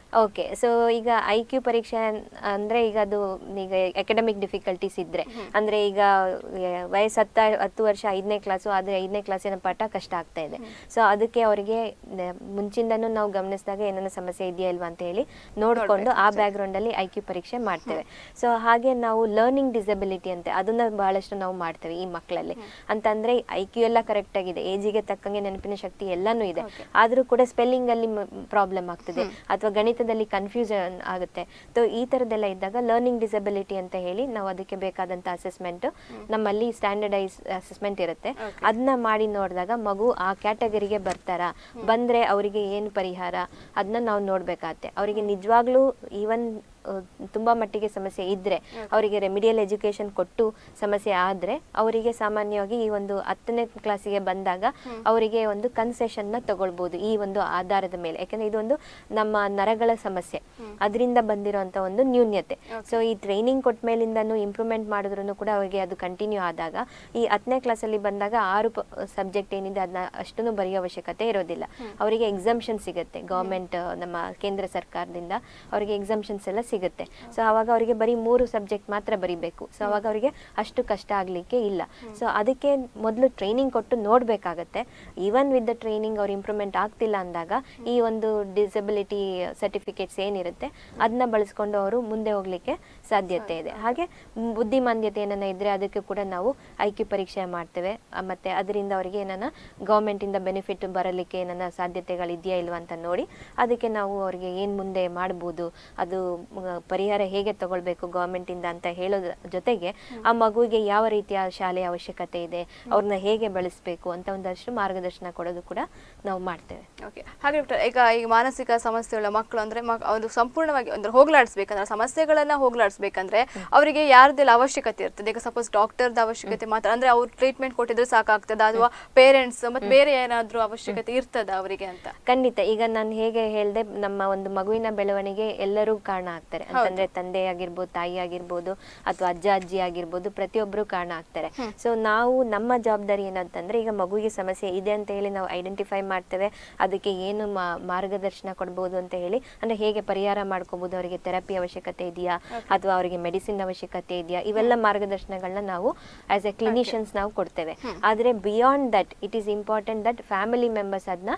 ಓಕೆ ಸೊ ಈಗ ಐ ಕ್ಯೂ ಪರೀಕ್ಷೆ ಅನ್- ಅಂದ್ರೆ ಈಗ ಅದು ಈಗ ಅಕಾಡೆಮಿಕ್ ಡಿಫಿಕಲ್ಟೀಸ್ ಇದ್ರೆ ಅಂದ್ರೆ ಈಗ ವಯಸ್ಸು ಹತ್ತ ಹತ್ತು ವರ್ಷ ಐದನೇ ಕ್ಲಾಸು ಆದರೆ ಐದನೇ ಕ್ಲಾಸಿನ ಪಾಠ ಕಷ್ಟ ಆಗ್ತಾ ಇದೆ ಸೊ ಅದಕ್ಕೆ ಅವರಿಗೆ ಮುಂಚಿಂದನೂ ನಾವು ಗಮನಿಸಿದಾಗ ಏನಾನ ಸಮಸ್ಯೆ ಇದೆಯಾ ಇಲ್ವಾ ಅಂತ ಹೇಳಿ ನೋಡಿಕೊಂಡು ಆ ಬ್ಯಾಕ್ಗ್ರೌಂಡ್ ಅಲ್ಲಿ ಐ ಕ್ಯೂ ಪರೀಕ್ಷೆ ಮಾಡ್ತೇವೆ ಸೊ ಹಾಗೆ ನಾವು ಲರ್ನಿಂಗ್ ಡಿಸಬಿಲಿಟಿ ಅಂತೆ ಅದನ್ನ ಬಹಳಷ್ಟು ನಾವು ಮಾಡ್ತೇವೆ ಈ ಮಕ್ಕಳಲ್ಲಿ ಅಂತಂದ್ರೆ ಐ ಕ್ಯೂ ಎಲ್ಲ ಕರೆಕ್ಟ್ ಆಗಿದೆ ಏಜಿಗೆ ತಕ್ಕಂಗೆ ನೆನಪಿನ ಶಕ್ತಿ ಎಲ್ಲಾನು ಇದೆ ಆದ್ರೂ ಕೂಡ ಸ್ಪೆಲ್ಲಿಂಗ್ ಅಲ್ಲಿ ಪ್ರಾಬ್ಲಮ್ ಆಗ್ತದೆ ಅಥವಾ ಗಣಿತದಲ್ಲಿ ಕನ್ಫ್ಯೂಷನ್ ಆಗುತ್ತೆ ಸೊ ಈ ತರದೆಲ್ಲ ಇದ್ದಾಗ ಲರ್ನಿಂಗ್ ಡಿಸಬಿಲಿಟಿ ಅಂತ ಹೇಳಿ ನಾವು ಅದಕ್ಕೆ ಬೇಕಾದಂತ ಅಸೆಸ್ಮೆಂಟ್ ನಮ್ಮಲ್ಲಿ ಸ್ಟ್ಯಾಂಡರ್ಡೈಸ್ ಅಸೆಸ್ಮೆಂಟ್ ಇರುತ್ತೆ ಅದನ್ನ ಮಾಡಿ ನೋಡಿದಾಗ ಮಗು ಆ ಕ್ಯಾಟಗರಿಗೆ ಬರ್ತಾರಾ ಬಂದ್ರೆ ಅವರಿಗೆ ಏನು ಪರಿಹಾರ ಅದನ್ನ ನಾವು ನೋಡ್ಬೇಕಾಗತ್ತೆ ಅವರಿಗೆ ನಿಜವಾಗ್ಲೂ ಈವನ್ ತುಂಬಾ ಮಟ್ಟಿಗೆ ಸಮಸ್ಯೆ ಇದ್ರೆ ಅವರಿಗೆ ರೆಮಿಡಿಯಲ್ ಎಜುಕೇಶನ್ ಕೊಟ್ಟು ಸಮಸ್ಯೆ ಆದ್ರೆ ಅವರಿಗೆ ಸಾಮಾನ್ಯವಾಗಿ ಈ ಒಂದು ಹತ್ತನೇ ಕ್ಲಾಸಿಗೆ ಬಂದಾಗ ಅವರಿಗೆ ಒಂದು ಕನ್ಸೆಷನ್ ನ ತಗೊಳ್ಬಹುದು ಈ ಒಂದು ಆಧಾರದ ಮೇಲೆ ಯಾಕಂದ್ರೆ ಇದೊಂದು ನಮ್ಮ ನರಗಳ ಸಮಸ್ಯೆ ಅದರಿಂದ ಬಂದಿರುವಂತ ಒಂದು ನ್ಯೂನ್ಯತೆ ಸೊ ಈ ಟ್ರೈನಿಂಗ್ ಕೊಟ್ಟ ಮೇಲಿಂದನೂ ಇಂಪ್ರೂವ್ಮೆಂಟ್ ಮಾಡಿದ್ರು ಕೂಡ ಅವರಿಗೆ ಅದು ಕಂಟಿನ್ಯೂ ಆದಾಗ ಈ ಹತ್ತನೇ ಕ್ಲಾಸಲ್ಲಿ ಬಂದಾಗ ಆರು ಸಬ್ಜೆಕ್ಟ್ ಏನಿದೆ ಅದನ್ನ ಅಷ್ಟನ್ನು ಬರೆಯೋ ಅವಶ್ಯಕತೆ ಇರೋದಿಲ್ಲ ಅವರಿಗೆ ಎಕ್ಸಾಮ್ಷನ್ ಸಿಗುತ್ತೆ ಗೌರ್ಮೆಂಟ್ ನಮ್ಮ ಕೇಂದ್ರ ಸರ್ಕಾರದಿಂದ ಅವರಿಗೆ ಎಕ್ಸಾಮ್ಷನ್ಸ್ ಎಲ್ಲ ಸಿಗುತ್ತೆ ಸೊ ಅವಾಗ ಅವರಿಗೆ ಬರೀ ಮೂರು ಸಬ್ಜೆಕ್ಟ್ ಮಾತ್ರ ಬರಿಬೇಕು ಸೊ ಅವಾಗ ಅವರಿಗೆ ಅಷ್ಟು ಕಷ್ಟ ಆಗ್ಲಿಕ್ಕೆ ಇಲ್ಲ ಸೊ ಅದಕ್ಕೆ ಮೊದಲು ಟ್ರೈನಿಂಗ್ ಕೊಟ್ಟು ನೋಡ್ಬೇಕಾಗತ್ತೆ ಈವನ್ ವಿತ್ ದ ಟ್ರೈನಿಂಗ್ ಅವ್ರು ಇಂಪ್ರೂವ್ಮೆಂಟ್ ಆಗ್ತಿಲ್ಲ ಅಂದಾಗ ಈ ಒಂದು ಡಿಸಬಿಲಿಟಿ ಸರ್ಟಿಫಿಕೇಟ್ಸ್ ಏನಿರುತ್ತೆ ಅದನ್ನ ಬಳಸ್ಕೊಂಡು ಅವರು ಮುಂದೆ ಹೋಗ್ಲಿಕ್ಕೆ ಸಾಧ್ಯತೆ ಇದೆ ಹಾಗೆ ಮ್, ಬುದ್ಧಿಮಾಂದ್ಯತೆ ಏನನ್ನ ಇದ್ರೆ ಅದಕ್ಕೆ ಕೂಡ ನಾವು ಐ ಕ್ಯೂ ಪರೀಕ್ಷೆ ಮಾಡ್ತೇವೆ ಆ, ಮತ್ತೆ ಅದರಿಂದ ಅವರಿಗೆ ಏನನ್ನ ಗೌರ್ಮೆಂಟ್ ಇಂದ ಬೆನಿಫಿಟ್ ಬರಲಿಕ್ಕೆ ಏನನ್ನ ಸಾಧ್ಯತೆಗಳಿದೆಯಾ ಇಲ್ವಾ ಅಂತ ನೋಡಿ ಅದಕ್ಕೆ ನಾವು ಅವರಿಗೆ ಏನ್ ಮುಂದೆ ಮಾಡ್ಬೋದು ಅದು ಮ, ಪರಿಹಾರ ಹೇಗೆ ತಗೊಳ್ಬೇಕು ಗೌರ್ಮೆಂಟ್ ಇಂದ ಅಂತ ಹೇಳೋದ್ರ ಜೊತೆಗೆ ಆ ಮಗುವಿಗೆ ಯಾವ ರೀತಿಯ ಶಾಲೆಯ ಅವಶ್ಯಕತೆ ಇದೆ ಅವ್ರನ್ನ ಹೇಗೆ ಬೆಳೆಸ್ಬೇಕು ಅಂತ ಒಂದಷ್ಟು ಮಾರ್ಗದರ್ಶನ ಕೊಡೋದು ಕೂಡ ನಾವು ಮಾಡ್ತೇವೆ ಓಕೆ ಹಾಗೆ ಡಾಕ್ಟರ್ ಈಗ ಈ ಮಾನಸಿಕ ಸಮಸ್ಯೆಗಳ ಮಕ್ಕಳು ಅಂದ್ರೆ ಮಕ್- ಒಂದು ಸಂಪೂರ್ಣವಾಗಿ ಅಂದ್ರೆ ಹೋಗ್ಲಾಡಿಸ್ಬೇಕಂದ್ರೆ ಸಮಸ್ಯೆಗಳನ್ನ ಹೋಗ್ಲಾಡಿಸ್ಬೇಕಂದ್ರೆ ಅವರಿಗೆ ಯಾರ್ದೆಲ್ಲ ಅವಶ್ಯಕತೆ ಇರ್ತದೆ ಈಗ ಸಪೋಸ್ ಡಾಕ್ಟರ್ದ ಅವಶ್ಯಕತೆ ಮಾತ್ರ ಅಂದ್ರೆ ಅವ್ರು ಟ್ರೀಟ್ಮೆಂಟ್ ಕೊಟ್ಟಿದ್ರೆ ಸಾಕಾಗ್ತದ ಅಥವಾ ಪೇರೆಂಟ್ಸ್ ಮತ್ತೆ ಬೇರೆ ಏನಾದ್ರೂ ಅವಶ್ಯಕತೆ ಇರ್ತದ ಅವರಿಗೆ ಅಂತ ಖಂಡಿತ ಈಗ ನಾನು ಹೇಗೆ ಹೇಳ್ದೆ ನಮ್ಮ ಒಂದು ಮಗುವಿನ ಬೆಳವಣಿಗೆ ಎಲ್ಲರೂ ಕಾರಣ ಆಗ್ತಾರೆ ಅಂತಂದ್ರೆ ತಂದೆ ಆಗಿರ್ಬೋದು ತಾಯಿ ಆಗಿರ್ಬೋದು ಅಥವಾ ಅಜ್ಜ ಅಜ್ಜಿ ಆಗಿರ್ಬೋದು ಪ್ರತಿಯೊಬ್ಬರು ಕಾರಣ ಆಗ್ತಾರೆ ಸೊ ನಾವು ನಮ್ಮ ಜವಾಬ್ದಾರಿ ಏನಂತಂದ್ರೆ ಈಗ ಮಗುವಿಗೆ ಸಮಸ್ಯೆ ಇದೆ ಅಂತ ಹೇಳಿ ನಾವು ಐಡೆಂಟಿಫೈ ಮಾಡ್ತೇವೆ ಅದಕ್ಕೆ ಏನು ಮಾ- ಮಾರ್ಗದರ್ಶನ ಕೊಡ್ಬೋದು ಅಂತ ಹೇಳಿ ಅಂದ್ರೆ ಹೇಗೆ ಪರಿಹಾರ ಮಾಡ್ಕೋಬಹುದು ಅವರಿಗೆ ಥೆರಪಿ ಅವಶ್ಯಕತೆ ಇದೆಯಾ ಅಥವಾ ಅವರಿಗೆ ಮೆಡಿಸಿನ್ ಅವಶ್ಯಕತೆ ಇದೆಯಾ ಇವೆಲ್ಲ ಮಾರ್ಗದರ್ಶನಗಳನ್ನ ನಾವು ಆಸ್ ಎ ಕ್ಲಿನಿಷಿಯನ್ಸ್ ನಾವು ಕೊಡ್ತೇವೆ ಆದ್ರೆ beyond that it is important that family members ಅದನ್ನ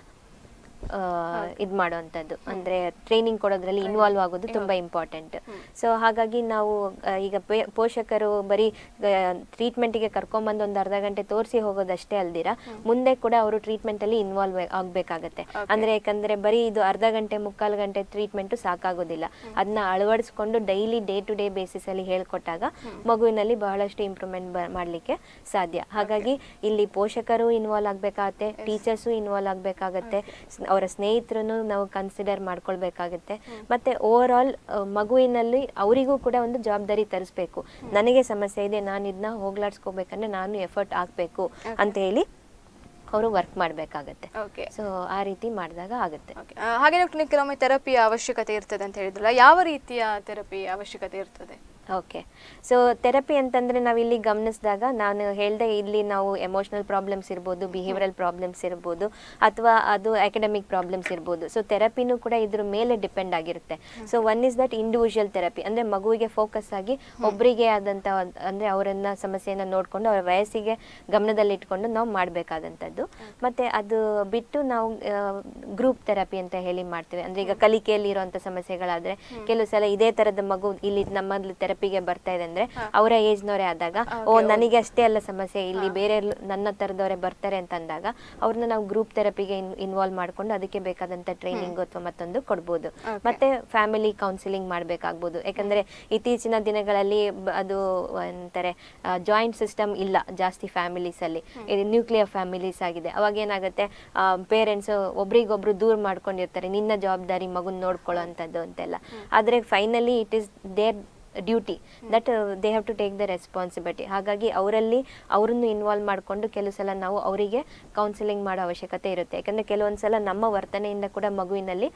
ಇದು ಮಾಡುವಂಥದ್ದು ಅಂದ್ರೆ ಟ್ರೈನಿಂಗ್ ಕೊಡೋದ್ರಲ್ಲಿ ಇನ್ವಾಲ್ವ್ ಆಗೋದು ತುಂಬಾ ಇಂಪಾರ್ಟೆಂಟ್ ಸೊ ಹಾಗಾಗಿ ನಾವು ಆ, ಈಗ ಪೇ- ಪೋಷಕರು ಬರೀ ಟ್ರೀಟ್ಮೆಂಟ್ಗೆ ಕರ್ಕೊಂಬಂದು ಒಂದು ಅರ್ಧ ಗಂಟೆ ತೋರಿಸಿ ಹೋಗೋದಷ್ಟೇ ಅಲ್ದಿರ ಮುಂದೆ ಕೂಡ ಅವರು ಟ್ರೀಟ್ಮೆಂಟ್ ಅಲ್ಲಿ ಇನ್ವಾಲ್ವ್ ಆಗ್ಬೇಕಾಗತ್ತೆ ಅಂದ್ರೆ ಯಾಕಂದ್ರೆ ಬರೀ ಇದು ಅರ್ಧ ಗಂಟೆ ಮುಕ್ಕಾಲು ಗಂಟೆ ಟ್ರೀಟ್ಮೆಂಟ್ ಸಾಕಾಗೋದಿಲ್ಲ ಅದನ್ನ ಅಳವಡಿಸ್ಕೊಂಡು daily day to day basis ಅಲ್ಲಿ ಹೇಳ್ಕೊಟ್ಟಾಗ ಮಗುವಿನಲ್ಲಿ ಬಹಳಷ್ಟು ಇಂಪ್ರೂವ್ಮೆಂಟ್ ಮಾಡ್ಲಿಕ್ಕೆ ಸಾಧ್ಯ ಹಾಗಾಗಿ ಇಲ್ಲಿ ಪೋಷಕರು ಇನ್ವಾಲ್ವ್ ಆಗ್ಬೇಕಾಗತ್ತೆ ಟೀಚರ್ಸು ಇನ್ವಾಲ್ವ್ ಆಗ್ಬೇಕಾಗತ್ತೆ ಸ್- ಅವರ ಸ್ನೇಹಿತರನ್ನು ನಾವು ಕನ್ಸಿಡರ್ ಮಾಡ್ಕೊಳ್ಬೇಕಾಗತ್ತೆ ಮತ್ತೆ ಓವರ್ ಆಲ್ ಮಗುವಿನಲ್ಲಿ ಅವರಿಗೂ ಕೂಡ ಒಂದು ಜವಾಬ್ದಾರಿ ತರಿಸ್ಬೇಕು ನನಗೆ ಸಮಸ್ಯೆ ಇದೆ ನಾನು ಇದನ್ನ ಹೋಗ್ಲಾಡ್ಸ್ಕೋಬೇಕಂದ್ರೆ ನಾನು ಎಫರ್ಟ್ ಹಾಕ್ಬೇಕು ಅಂತ ಹೇಳಿ ಅವರು ವರ್ಕ್ ಮಾಡಬೇಕಾಗತ್ತೆ ಓಕೆ ಸೊ ಆ ರೀತಿ ಮಾಡಿದಾಗ ಆಗುತ್ತೆ ಓಕೆ ಹಾಗೆ ಡಾಕ್ಟರ್ ನೀವು ಕೆಲವೊಮ್ಮೆ ಥೆರಪಿಯ ಅವಶ್ಯಕತೆ ಇರ್ತದೆ ಅಂತ ಹೇಳಿದ್ರಲ್ಲ ಯಾವ ರೀತಿಯ ಥೆರಪಿ ಅವಶ್ಯಕತೆ ಇರ್ತದೆ ಓಕೆ ಸೊ ಥೆರಪಿ ಅಂತಂದ್ರೆ ನಾವು ಇಲ್ಲಿ ಗಮನಿಸಿದಾಗ ನಾನು ಹೇಳ್ದೆ ಇಲ್ಲಿ ನಾವು ಎಮೋಷನಲ್ ಪ್ರಾಬ್ಲಮ್ಸ್ ಇರ್ಬೋದು ಬಿಹೇವಿಯರಲ್ ಪ್ರಾಬ್ಲಮ್ಸ್ ಇರ್ಬೋದು ಅಥವಾ ಅದು ಅಕಾಡೆಮಿಕ್ ಪ್ರಾಬ್ಲಮ್ಸ್ ಇರ್ಬೋದು ಸೊ ಥೆರಪಿನೂ ಕೂಡ ಇದ್ರ ಮೇಲೆ ಡಿಪೆಂಡ್ ಆಗಿರುತ್ತೆ so one is that individual therapy ಅಂದ್ರೆ ಮಗುವಿಗೆ ಫೋಕಸ್ ಆಗಿ ಒಬ್ಬರಿಗೆ ಆದಂತ ಒಂದ್- ಅಂದ್ರೆ ಅವರನ್ನ ಸಮಸ್ಯೆಯನ್ನ ನೋಡ್ಕೊಂಡು ಅವರ ವಯಸ್ಸಿಗೆ ಗಮನದಲ್ಲಿ ಇಟ್ಕೊಂಡು ನಾವು ಮಾಡಬೇಕಾದಂಥದ್ದು ಮತ್ತೆ ಅದು ಬಿಟ್ಟು ನಾವು ಗ್ರೂಪ್ ಥೆರಪಿ ಅಂತ ಹೇಳಿ ಮಾಡ್ತೇವೆ ಅಂದ್ರೆ ಈಗ ಕಲಿಕೆಯಲ್ಲಿ ಇರುವಂತ ಸಮಸ್ಯೆಗಳಾದ್ರೆ ಕೆಲವು ಸಲ ಇದೇ ತರದ ಮಗು ಇಲ್ಲಿ ನಮ್ಮಲ್ಲಿ ಥೆರಪಿಗೆ ಬರ್ತಾ ಇದೆ ಅಂದ್ರೆ ಅವರ ಏಜ್ನವರೇ ಆದಾಗ ಓ ನನಗೆ ಅಷ್ಟೇ ಅಲ್ಲ ಸಮಸ್ಯೆ ಇಲ್ಲಿ ಬೇರೆ ಎಲ್ಲ- ನನ್ನ ತರದವರೇ ಬರ್ತಾರೆ ಅಂತ ಅಂದಾಗ ಅವ್ರನ್ನ ನಾವು ಗ್ರೂಪ್ ಥೆರಪಿಗೆ ಇನ್ವಾಲ್ವ್ ಮಾಡ್ಕೊಂಡು ಅದಕ್ಕೆ ಬೇಕಾದಂತ ಟ್ರೈನಿಂಗ್ ಅಥವಾ ಮತ್ತೊಂದು ಕೊಡ್ಬೋದು ಮತ್ತೆ ಫ್ಯಾಮಿಲಿ ಕೌನ್ಸಿಲಿಂಗ್ ಮಾಡ್ಬೇಕಾಗ್ಬೋದು ಯಾಕಂದ್ರೆ ಇತ್ತೀಚಿನ ದಿನಗಳಲ್ಲಿ ಬ- ಅದು ಅಂತಾರೆ ಜಾಯಿಂಟ್ ಸಿಸ್ಟಮ್ ಇಲ್ಲ ಜಾಸ್ತಿ ಫ್ಯಾಮಿಲೀಸ್ ಅಲ್ಲಿ ಇದು ನ್ಯೂಕ್ಲಿಯರ್ ಫ್ಯಾಮಿಲೀಸ್ ಆಗಿದೆ ಅವಾಗ ಏನಾಗುತ್ತೆ ಪೇರೆಂಟ್ಸ್ ಒಬ್ರಿಗೊಬ್ರು ದೂರ ಮಾಡ್ಕೊಂಡಿರ್ತಾರೆ ನಿನ್ನ ಜವಾಬ್ದಾರಿ ಮಗುನ್ ನೋಡ್ಕೊಳ್ಳೋ ಅಂಥದ್ದು ಅಂತೆಲ್ಲ ಆದ್ರೆ finally it is their duty that they have to take the responsibility ಹಾಗಾಗಿ ಅವರಲ್ಲಿ ಅವರನ್ನು ಇನ್ವಾಲ್ವ್ ಮಾಡಿಕೊಂಡು ಕೆಲವು ಸಲ ನಾವು ಅವರಿಗೆ ಕೌನ್ಸಿಲಿಂಗ್ ಮಾಡೋ ಅವಶ್ಯಕತೆ ಇರುತ್ತೆ ಯಾಕಂದ್ರೆ ಕೆಲವೊಂದು ಸಲ ನಮ್ಮ ವರ್ತನೆಯಿಂದ ಕೂಡ ಮಗುವಿನಲ್ಲಿ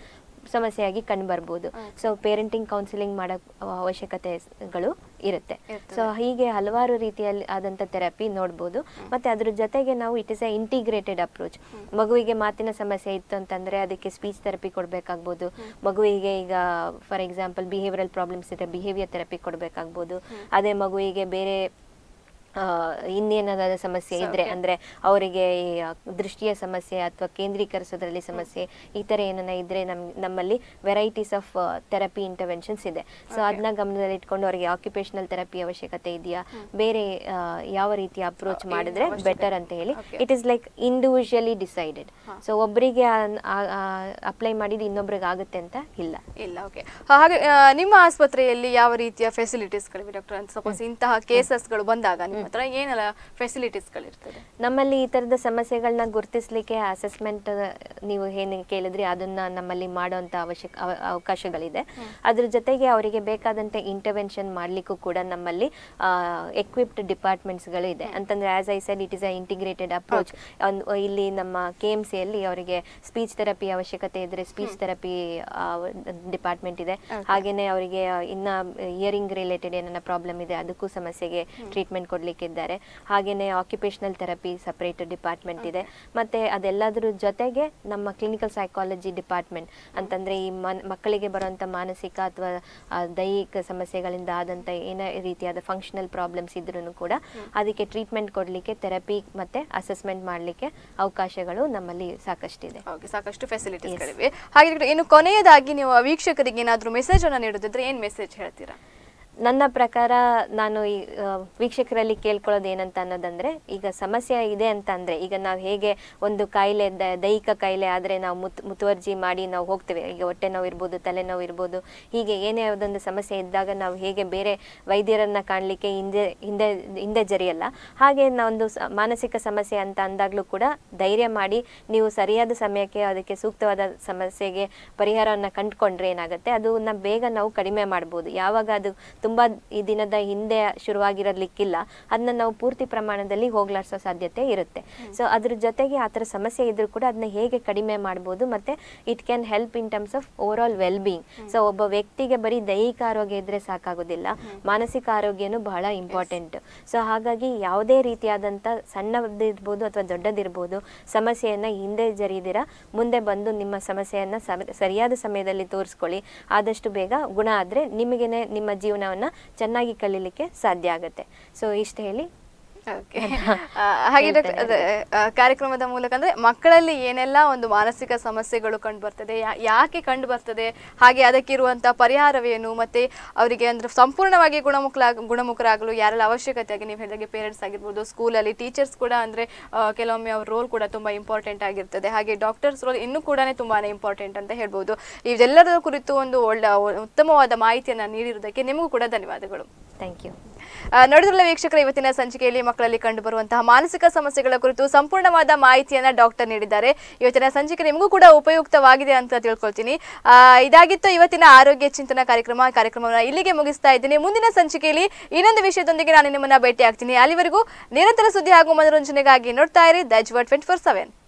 ಸಮಸ್ಯೆಯಾಗಿ ಕಂಡು ಬರ್ಬೋದು ಸೊ ಪೇರೆಂಟಿಂಗ್ ಕೌನ್ಸಿಲಿಂಗ್ ಮಾಡೋ ಅವಶ್ಯಕತೆಗಳು ಇರುತ್ತೆ ಸೊ ಹೀಗೆ ಹಲವಾರು ರೀತಿಯಲ್ಲಿ ಆದಂಥ ಥೆರಪಿ ನೋಡ್ಬೋದು ಮತ್ತೆ ಅದ್ರ ಜೊತೆಗೆ ನಾವು it is a integrated approach ಮಗುವಿಗೆ ಮಾತಿನ ಸಮಸ್ಯೆ ಇತ್ತು ಅಂತಂದ್ರೆ ಅದಕ್ಕೆ ಸ್ಪೀಚ್ ಥೆರಪಿ ಕೊಡಬೇಕಾಗ್ಬೋದು ಮಗುವಿಗೆ ಈಗ ಫಾರ್ ಎಕ್ಸಾಂಪಲ್ ಬಿಹೇವಿಯರಲ್ ಪ್ರಾಬ್ಲಮ್ಸ್ ಇದ್ರೆ ಬಿಹೇವಿಯರ್ ಥೆರಪಿ ಕೊಡಬೇಕಾಗ್ಬೋದು ಅದೇ ಮಗುವಿಗೆ ಬೇರೆ ಆ, ಇನ್ನೇನಾದ ಸಮಸ್ಯೆ ಇದ್ರೆ ಅಂದ್ರೆ ಅವರಿಗೆ ಈ, ಆ, ದೃಷ್ಟಿಯ ಸಮಸ್ಯೆ ಅಥವಾ ಕೇಂದ್ರೀಕರಿಸೋದ್ರಲ್ಲಿ ಸಮಸ್ಯೆ ಈ ತರ ಏನನ್ನ ಇದ್ರೆ ನಮ್ ನಮ್ಮಲ್ಲಿ ವೆರೈಟೀಸ್ ಆಫ್ ಥೆರಪಿ ಇಂಟರ್ವೆನ್ಷನ್ಸ್ ಇದೆ ಸೊ ಅದನ್ನ ಗಮನದಲ್ಲಿ ಇಟ್ಕೊಂಡು ಅವರಿಗೆ ಆಕ್ಯುಪೇಷನಲ್ ಥೆರಪಿ ಅವಶ್ಯಕತೆ ಇದೆಯಾ ಬೇರೆ ಆ, ಯಾವ ರೀತಿ ಅಪ್ರೋಚ್ ಮಾಡಿದ್ರೆ ಬೆಟರ್ ಅಂತ ಹೇಳಿ it is like individually decided so ಒಬ್ಬರಿಗೆ ಅಪ್ಲೈ ಮಾಡಿದ್ದು ಇನ್ನೊಬ್ರಿಗೆ ಆಗುತ್ತೆ ಅಂತ ಇಲ್ಲ ಇಲ್ಲ ಓಕೆ ಹಾಗೆ ಆ, ನಿಮ್ಮ ಆಸ್ಪತ್ರೆಯಲ್ಲಿ ಯಾವ ರೀತಿಯ ಫೆಸಿಲಿಟೀಸ್ಗಳಿವೆ ಡಾಕ್ಟರ್ ಅಂತ ಸಪೋಸ್ ಇಂತಹ ಕೇಸಸ್ಗಳು ಬಂದಾಗ ನಿಮ್ಮ ಹತ್ರ ಏನೆಲ್ಲ ಫೆಸಿಲಿಟೀಸ್ಗಳಿರ್ತದೆ ನಮ್ಮಲ್ಲಿ ಈ ತರದ ಸಮಸ್ಯೆಗಳನ್ನ ಗುರುತಿಸ್ಲಿಕ್ಕೆ ಅಸೆಸ್ಮೆಂಟ್ ನೀವು ಏನು ಕೇಳಿದ್ರಿ ಅದನ್ನ ನಮ್ಮಲ್ಲಿ ಮಾಡೋಂಥ ಅವಶ್ಯಕ ಅವ- ಅವಕಾಶಗಳಿದೆ ಅದ್ರ ಜೊತೆಗೆ ಅವರಿಗೆ ಬೇಕಾದಂತೆ ಇಂಟರ್ವೆನ್ಷನ್ ಮಾಡ್ಲಿಕ್ಕೂ ಕೂಡ ನಮ್ಮಲ್ಲಿ ಎಕ್ವಿಪ್ಡ್ ಡಿಪಾರ್ಟ್ಮೆಂಟ್ಸ್ಗಳು ಇದೆ ಅಂತಂದ್ರೆ as I said it is a integrated approach ಇಲ್ಲಿ ನಮ್ಮ ಕೆ ಎಮ್ ಸಿಯಲ್ಲಿ ಅವರಿಗೆ ಸ್ಪೀಚ್ ಥೆರಪಿ ಅವಶ್ಯಕತೆ ಇದ್ರೆ ಸ್ಪೀಚ್ ಥೆರಪಿ ಡಿಪಾರ್ಟ್ಮೆಂಟ್ ಇದೆ ಹಾಗೇನೆ ಅವರಿಗೆ ಇನ್ನ ಇಯರಿಂಗ್ ರಿಲೇಟೆಡ್ ಏನನ್ನ ಪ್ರಾಬ್ಲಮ್ ಇದೆ ಅದಕ್ಕೂ ಸಮಸ್ಯೆಗೆ ಟ್ರೀಟ್ಮೆಂಟ್ ಕೊಡ್ಲಿಕ್ಕಿದ್ದಾರೆ ಹಾಗೇನೆ ಆಕ್ಯುಪೇಷನಲ್ ಥೆರಪಿ ಸಪರೇಟ್ ಡಿಪಾರ್ಟ್ಮೆಂಟ್ ಇದೆ ಮತ್ತೆ ಅದೆಲ್ಲದ್ರ ಜೊತೆಗೆ ನಮ್ಮ ಕ್ಲಿನಿಕಲ್ ಸೈಕಾಲಜಿ ಡಿಪಾರ್ಟ್ಮೆಂಟ್ ಅಂತಂದ್ರೆ ಈ ಮನ್ ಮಕ್ಕಳಿಗೆ ಬರುವಂತ ಮಾನಸಿಕ ಅಥವಾ ದೈಹಿಕ ಸಮಸ್ಯೆಗಳಿಂದ ಆದಂತ ಏನೇ ರೀತಿಯಾದ ಫಂಕ್ಷನಲ್ ಪ್ರಾಬ್ಲಮ್ಸ್ ಇದ್ರೂ ಕೂಡ ಅದಕ್ಕೆ ಟ್ರೀಟ್ಮೆಂಟ್ ಕೊಡ್ಲಿಕ್ಕೆ ಥೆರಪಿ ಮತ್ತೆ ಅಸೆಸ್ಮೆಂಟ್ ಮಾಡಲಿಕ್ಕೆ ಅವಕಾಶಗಳು ನಮ್ಮಲ್ಲಿ ಸಾಕಷ್ಟಿದೆ ಓಕೆ ಸಾಕಷ್ಟು ಫೆಸಿಲಿಟೀಸ್ಗಳಿವೆ ಹಾಗೆ ಡಾಕ್ಟರ್, ಇನ್ನು ಕೊನೆಯದಾಗಿ ನೀವು ವೀಕ್ಷಕರಿಗೆ ಏನಾದರೂ ಮೆಸೇಜ್ ಅನ್ನ ನೀಡೋದಿದ್ರೆ ಏನ್ ಮೆಸೇಜ್ ಹೇಳ್ತೀರಾ ನನ್ನ ಪ್ರಕಾರ ನಾನು ಈ ಆ, ವೀಕ್ಷಕರಲ್ಲಿ ಕೇಳ್ಕೊಳ್ಳೋದು ಏನಂತ ಅನ್ನೋದಂದ್ರೆ ಈಗ ಸಮಸ್ಯೆ ಇದೆ ಅಂತ ಅಂದ್ರೆ ಈಗ ನಾವು ಹೇಗೆ ಒಂದು ಕಾಯಿಲೆ ದ- ದೈಹಿಕ ಕಾಯಿಲೆ ಆದ್ರೆ ನಾವು ಮುತ್ ಮುತುವರ್ಜಿ ಮಾಡಿ ನಾವು ಹೋಗ್ತೇವೆ ಈಗ ಹೊಟ್ಟೆ ನೋವು ಇರ್ಬೋದು ತಲೆನೋವು ಇರ್ಬೋದು ಹೀಗೆ ಏನೇ ಒಂದೊಂದು ಸಮಸ್ಯೆ ಇದ್ದಾಗ ನಾವು ಹೇಗೆ ಬೇರೆ ವೈದ್ಯರನ್ನ ಕಾಣಲಿಕ್ಕೆ ಹಿಂದೆ ಹಿಂದೆ ಹಿಂದೆ ಜರಿಯಲ್ಲ ಹಾಗೆ ನಾವೊಂದು ಸ- ಮಾನಸಿಕ ಸಮಸ್ಯೆ ಅಂತ ಅಂದಾಗ್ಲೂ ಕೂಡ ಧೈರ್ಯ ಮಾಡಿ ನೀವು ಸರಿಯಾದ ಸಮಯಕ್ಕೆ ಅದಕ್ಕೆ ಸೂಕ್ತವಾದ ಸಮಸ್ಯೆಗೆ ಪರಿಹಾರವನ್ನ ಕಂಡುಕೊಂಡ್ರೆ ಏನಾಗುತ್ತೆ ಅದನ್ನ ಬೇಗ ನಾವು ಕಡಿಮೆ ಮಾಡ್ಬೋದು ಯಾವಾಗ ಅದು ತುಂಬಾ ಈ ದಿನದ ಹಿಂದೆ ಶುರುವಾಗಿರಲಿಕ್ಕಿಲ್ಲ ಅದನ್ನ ನಾವು ಪೂರ್ತಿ ಪ್ರಮಾಣದಲ್ಲಿ ಹೋಗ್ಲಾಡ್ಸೋ ಸಾಧ್ಯತೆ ಇರುತ್ತೆ ಸೊ ಅದ್ರ ಜೊತೆಗೆ ಆ ಥರ ಸಮಸ್ಯೆ ಇದ್ರೂ ಕೂಡ ಅದನ್ನ ಹೇಗೆ ಕಡಿಮೆ ಮಾಡ್ಬೋದು ಮತ್ತೆ it can help in terms of overall well being so ಒಬ್ಬ ವ್ಯಕ್ತಿಗೆ ಬರೀ ದೈಹಿಕ ಆರೋಗ್ಯ ಇದ್ರೆ ಸಾಕಾಗೋದಿಲ್ಲ ಮಾನಸಿಕ ಆರೋಗ್ಯನೂ ಬಹಳ ಇಂಪಾರ್ಟೆಂಟ್ ಸೊ ಹಾಗಾಗಿ ಯಾವುದೇ ರೀತಿಯಾದಂಥ ಸಣ್ಣದಿರ್ಬೋದು ಅಥವಾ ದೊಡ್ಡದಿರ್ಬೋದು ಸಮಸ್ಯೆಯನ್ನ ಹಿಂದೆ ಜರಿದಿರ ಮುಂದೆ ಬಂದು ನಿಮ್ಮ ಸಮಸ್ಯೆಯನ್ನ ಸಮ- ಸರಿಯಾದ ಸಮಯದಲ್ಲಿ ತೋರಿಸ್ಕೊಳ್ಳಿ ಆದಷ್ಟು ಬೇಗ ಗುಣ ಆದ್ರೆ ನಿಮಗೇನೆ ನಿಮ್ಮ ಜೀವನವನ್ನ ಚೆನ್ನಾಗಿ ಕಳೀಲಿಕ್ಕೆ ಸಾಧ್ಯ ಆಗುತ್ತೆ ಸೊ ಇಷ್ಟು ಹೇಳಿ ಓಕೆ ಹಾಗೆ ಡಾಕ್ಟರ್, ಅದೇ, ಆ, ಕಾರ್ಯಕ್ರಮದ ಮೂಲಕ ಅಂದ್ರೆ ಮಕ್ಕಳಲ್ಲಿ ಏನೆಲ್ಲ ಒಂದು ಮಾನಸಿಕ ಸಮಸ್ಯೆಗಳು ಕಂಡು ಬರ್ತದೆ ಯಾ- ಯಾಕೆ ಕಂಡು ಬರ್ತದೆ ಹಾಗೆ ಅದಕ್ಕಿರುವಂತಹ ಪರಿಹಾರವೇನು ಮತ್ತೆ ಅವರಿಗೆ ಅಂದ್ರೆ ಸಂಪೂರ್ಣವಾಗಿ ಗುಣಮುಖಲಾಗ ಗುಣಮುಖರಾಗಲು ಯಾರೆಲ್ಲ ಅವಶ್ಯಕತೆ ಆಗಿ ನೀವು ಹೇಳಿದಾಗೆ ಪೇರೆಂಟ್ಸ್ ಆಗಿರ್ಬೋದು ಸ್ಕೂಲಲ್ಲಿ ಟೀಚರ್ಸ್ ಕೂಡ ಅಂದ್ರೆ ಆ, ಕೆಲವೊಮ್ಮೆ ಅವ್ರ ರೋಲ್ ಕೂಡ ತುಂಬಾ ಇಂಪಾರ್ಟೆಂಟ್ ಆಗಿರ್ತದೆ ಹಾಗೆ ಡಾಕ್ಟರ್ಸ್ ರೋಲ್ ಇನ್ನೂ ಕೂಡ ತುಂಬಾನೇ ಇಂಪಾರ್ಟೆಂಟ್ ಅಂತ ಹೇಳ್ಬೋದು ಇದೆಲ್ಲದರ ಕುರಿತು ಒಂದು ಒಳ್ಳೆ ಉತ್ತಮವಾದ ಮಾಹಿತಿಯನ್ನ ನೀಡಿರುವುದಕ್ಕೆ ನಿಮಗೂ ಕೂಡ ಧನ್ಯವಾದಗಳು ಥ್ಯಾಂಕ್ ಯು ಆ, ನೋಡಿದ್ರಲ್ಲ ವೀಕ್ಷಕರ ಇವತ್ತಿನ ಸಂಚಿಕೆಯಲ್ಲಿ ಮಕ್ಕಳಲ್ಲಿ ಕಂಡುಬರುವಂತಹ ಮಾನಸಿಕ ಸಮಸ್ಯೆಗಳ ಕುರಿತು ಸಂಪೂರ್ಣವಾದ ಮಾಹಿತಿಯನ್ನ ಡಾಕ್ಟರ್ ನೀಡಿದ್ದಾರೆ ಇವತ್ತಿನ ಸಂಚಿಕೆ ನಿಮಗೂ ಕೂಡ ಉಪಯುಕ್ತವಾಗಿದೆ ಅಂತ ತಿಳ್ಕೊಳ್ತೀನಿ ಆ, ಇದಾಗಿತ್ತು ಇವತ್ತಿನ ಆರೋಗ್ಯ ಚಿಂತನ ಕಾರ್ಯಕ್ರಮ ಕಾರ್ಯಕ್ರಮವನ್ನು ಇಲ್ಲಿಗೆ ಮುಗಿಸ್ತಾ ಇದ್ದೀನಿ ಮುಂದಿನ ಸಂಚಿಕೆಯಲ್ಲಿ ಇನ್ನೊಂದು ವಿಷಯದೊಂದಿಗೆ ನಾನು ನಿಮ್ಮನ್ನ ಭೇಟಿ ಆಗ್ತೀನಿ ಅಲ್ಲಿವರೆಗೂ ನಿರಂತರ ಸುದ್ದಿ ಹಾಗೂ ಮನೋರಂಜನೆಗಾಗಿ ನೋಡ್ತಾ ಇರಿ ದಜ್ವರ್ ಟ್ವೆಂಟಿ ಫೋರ್ ಸೆವೆನ್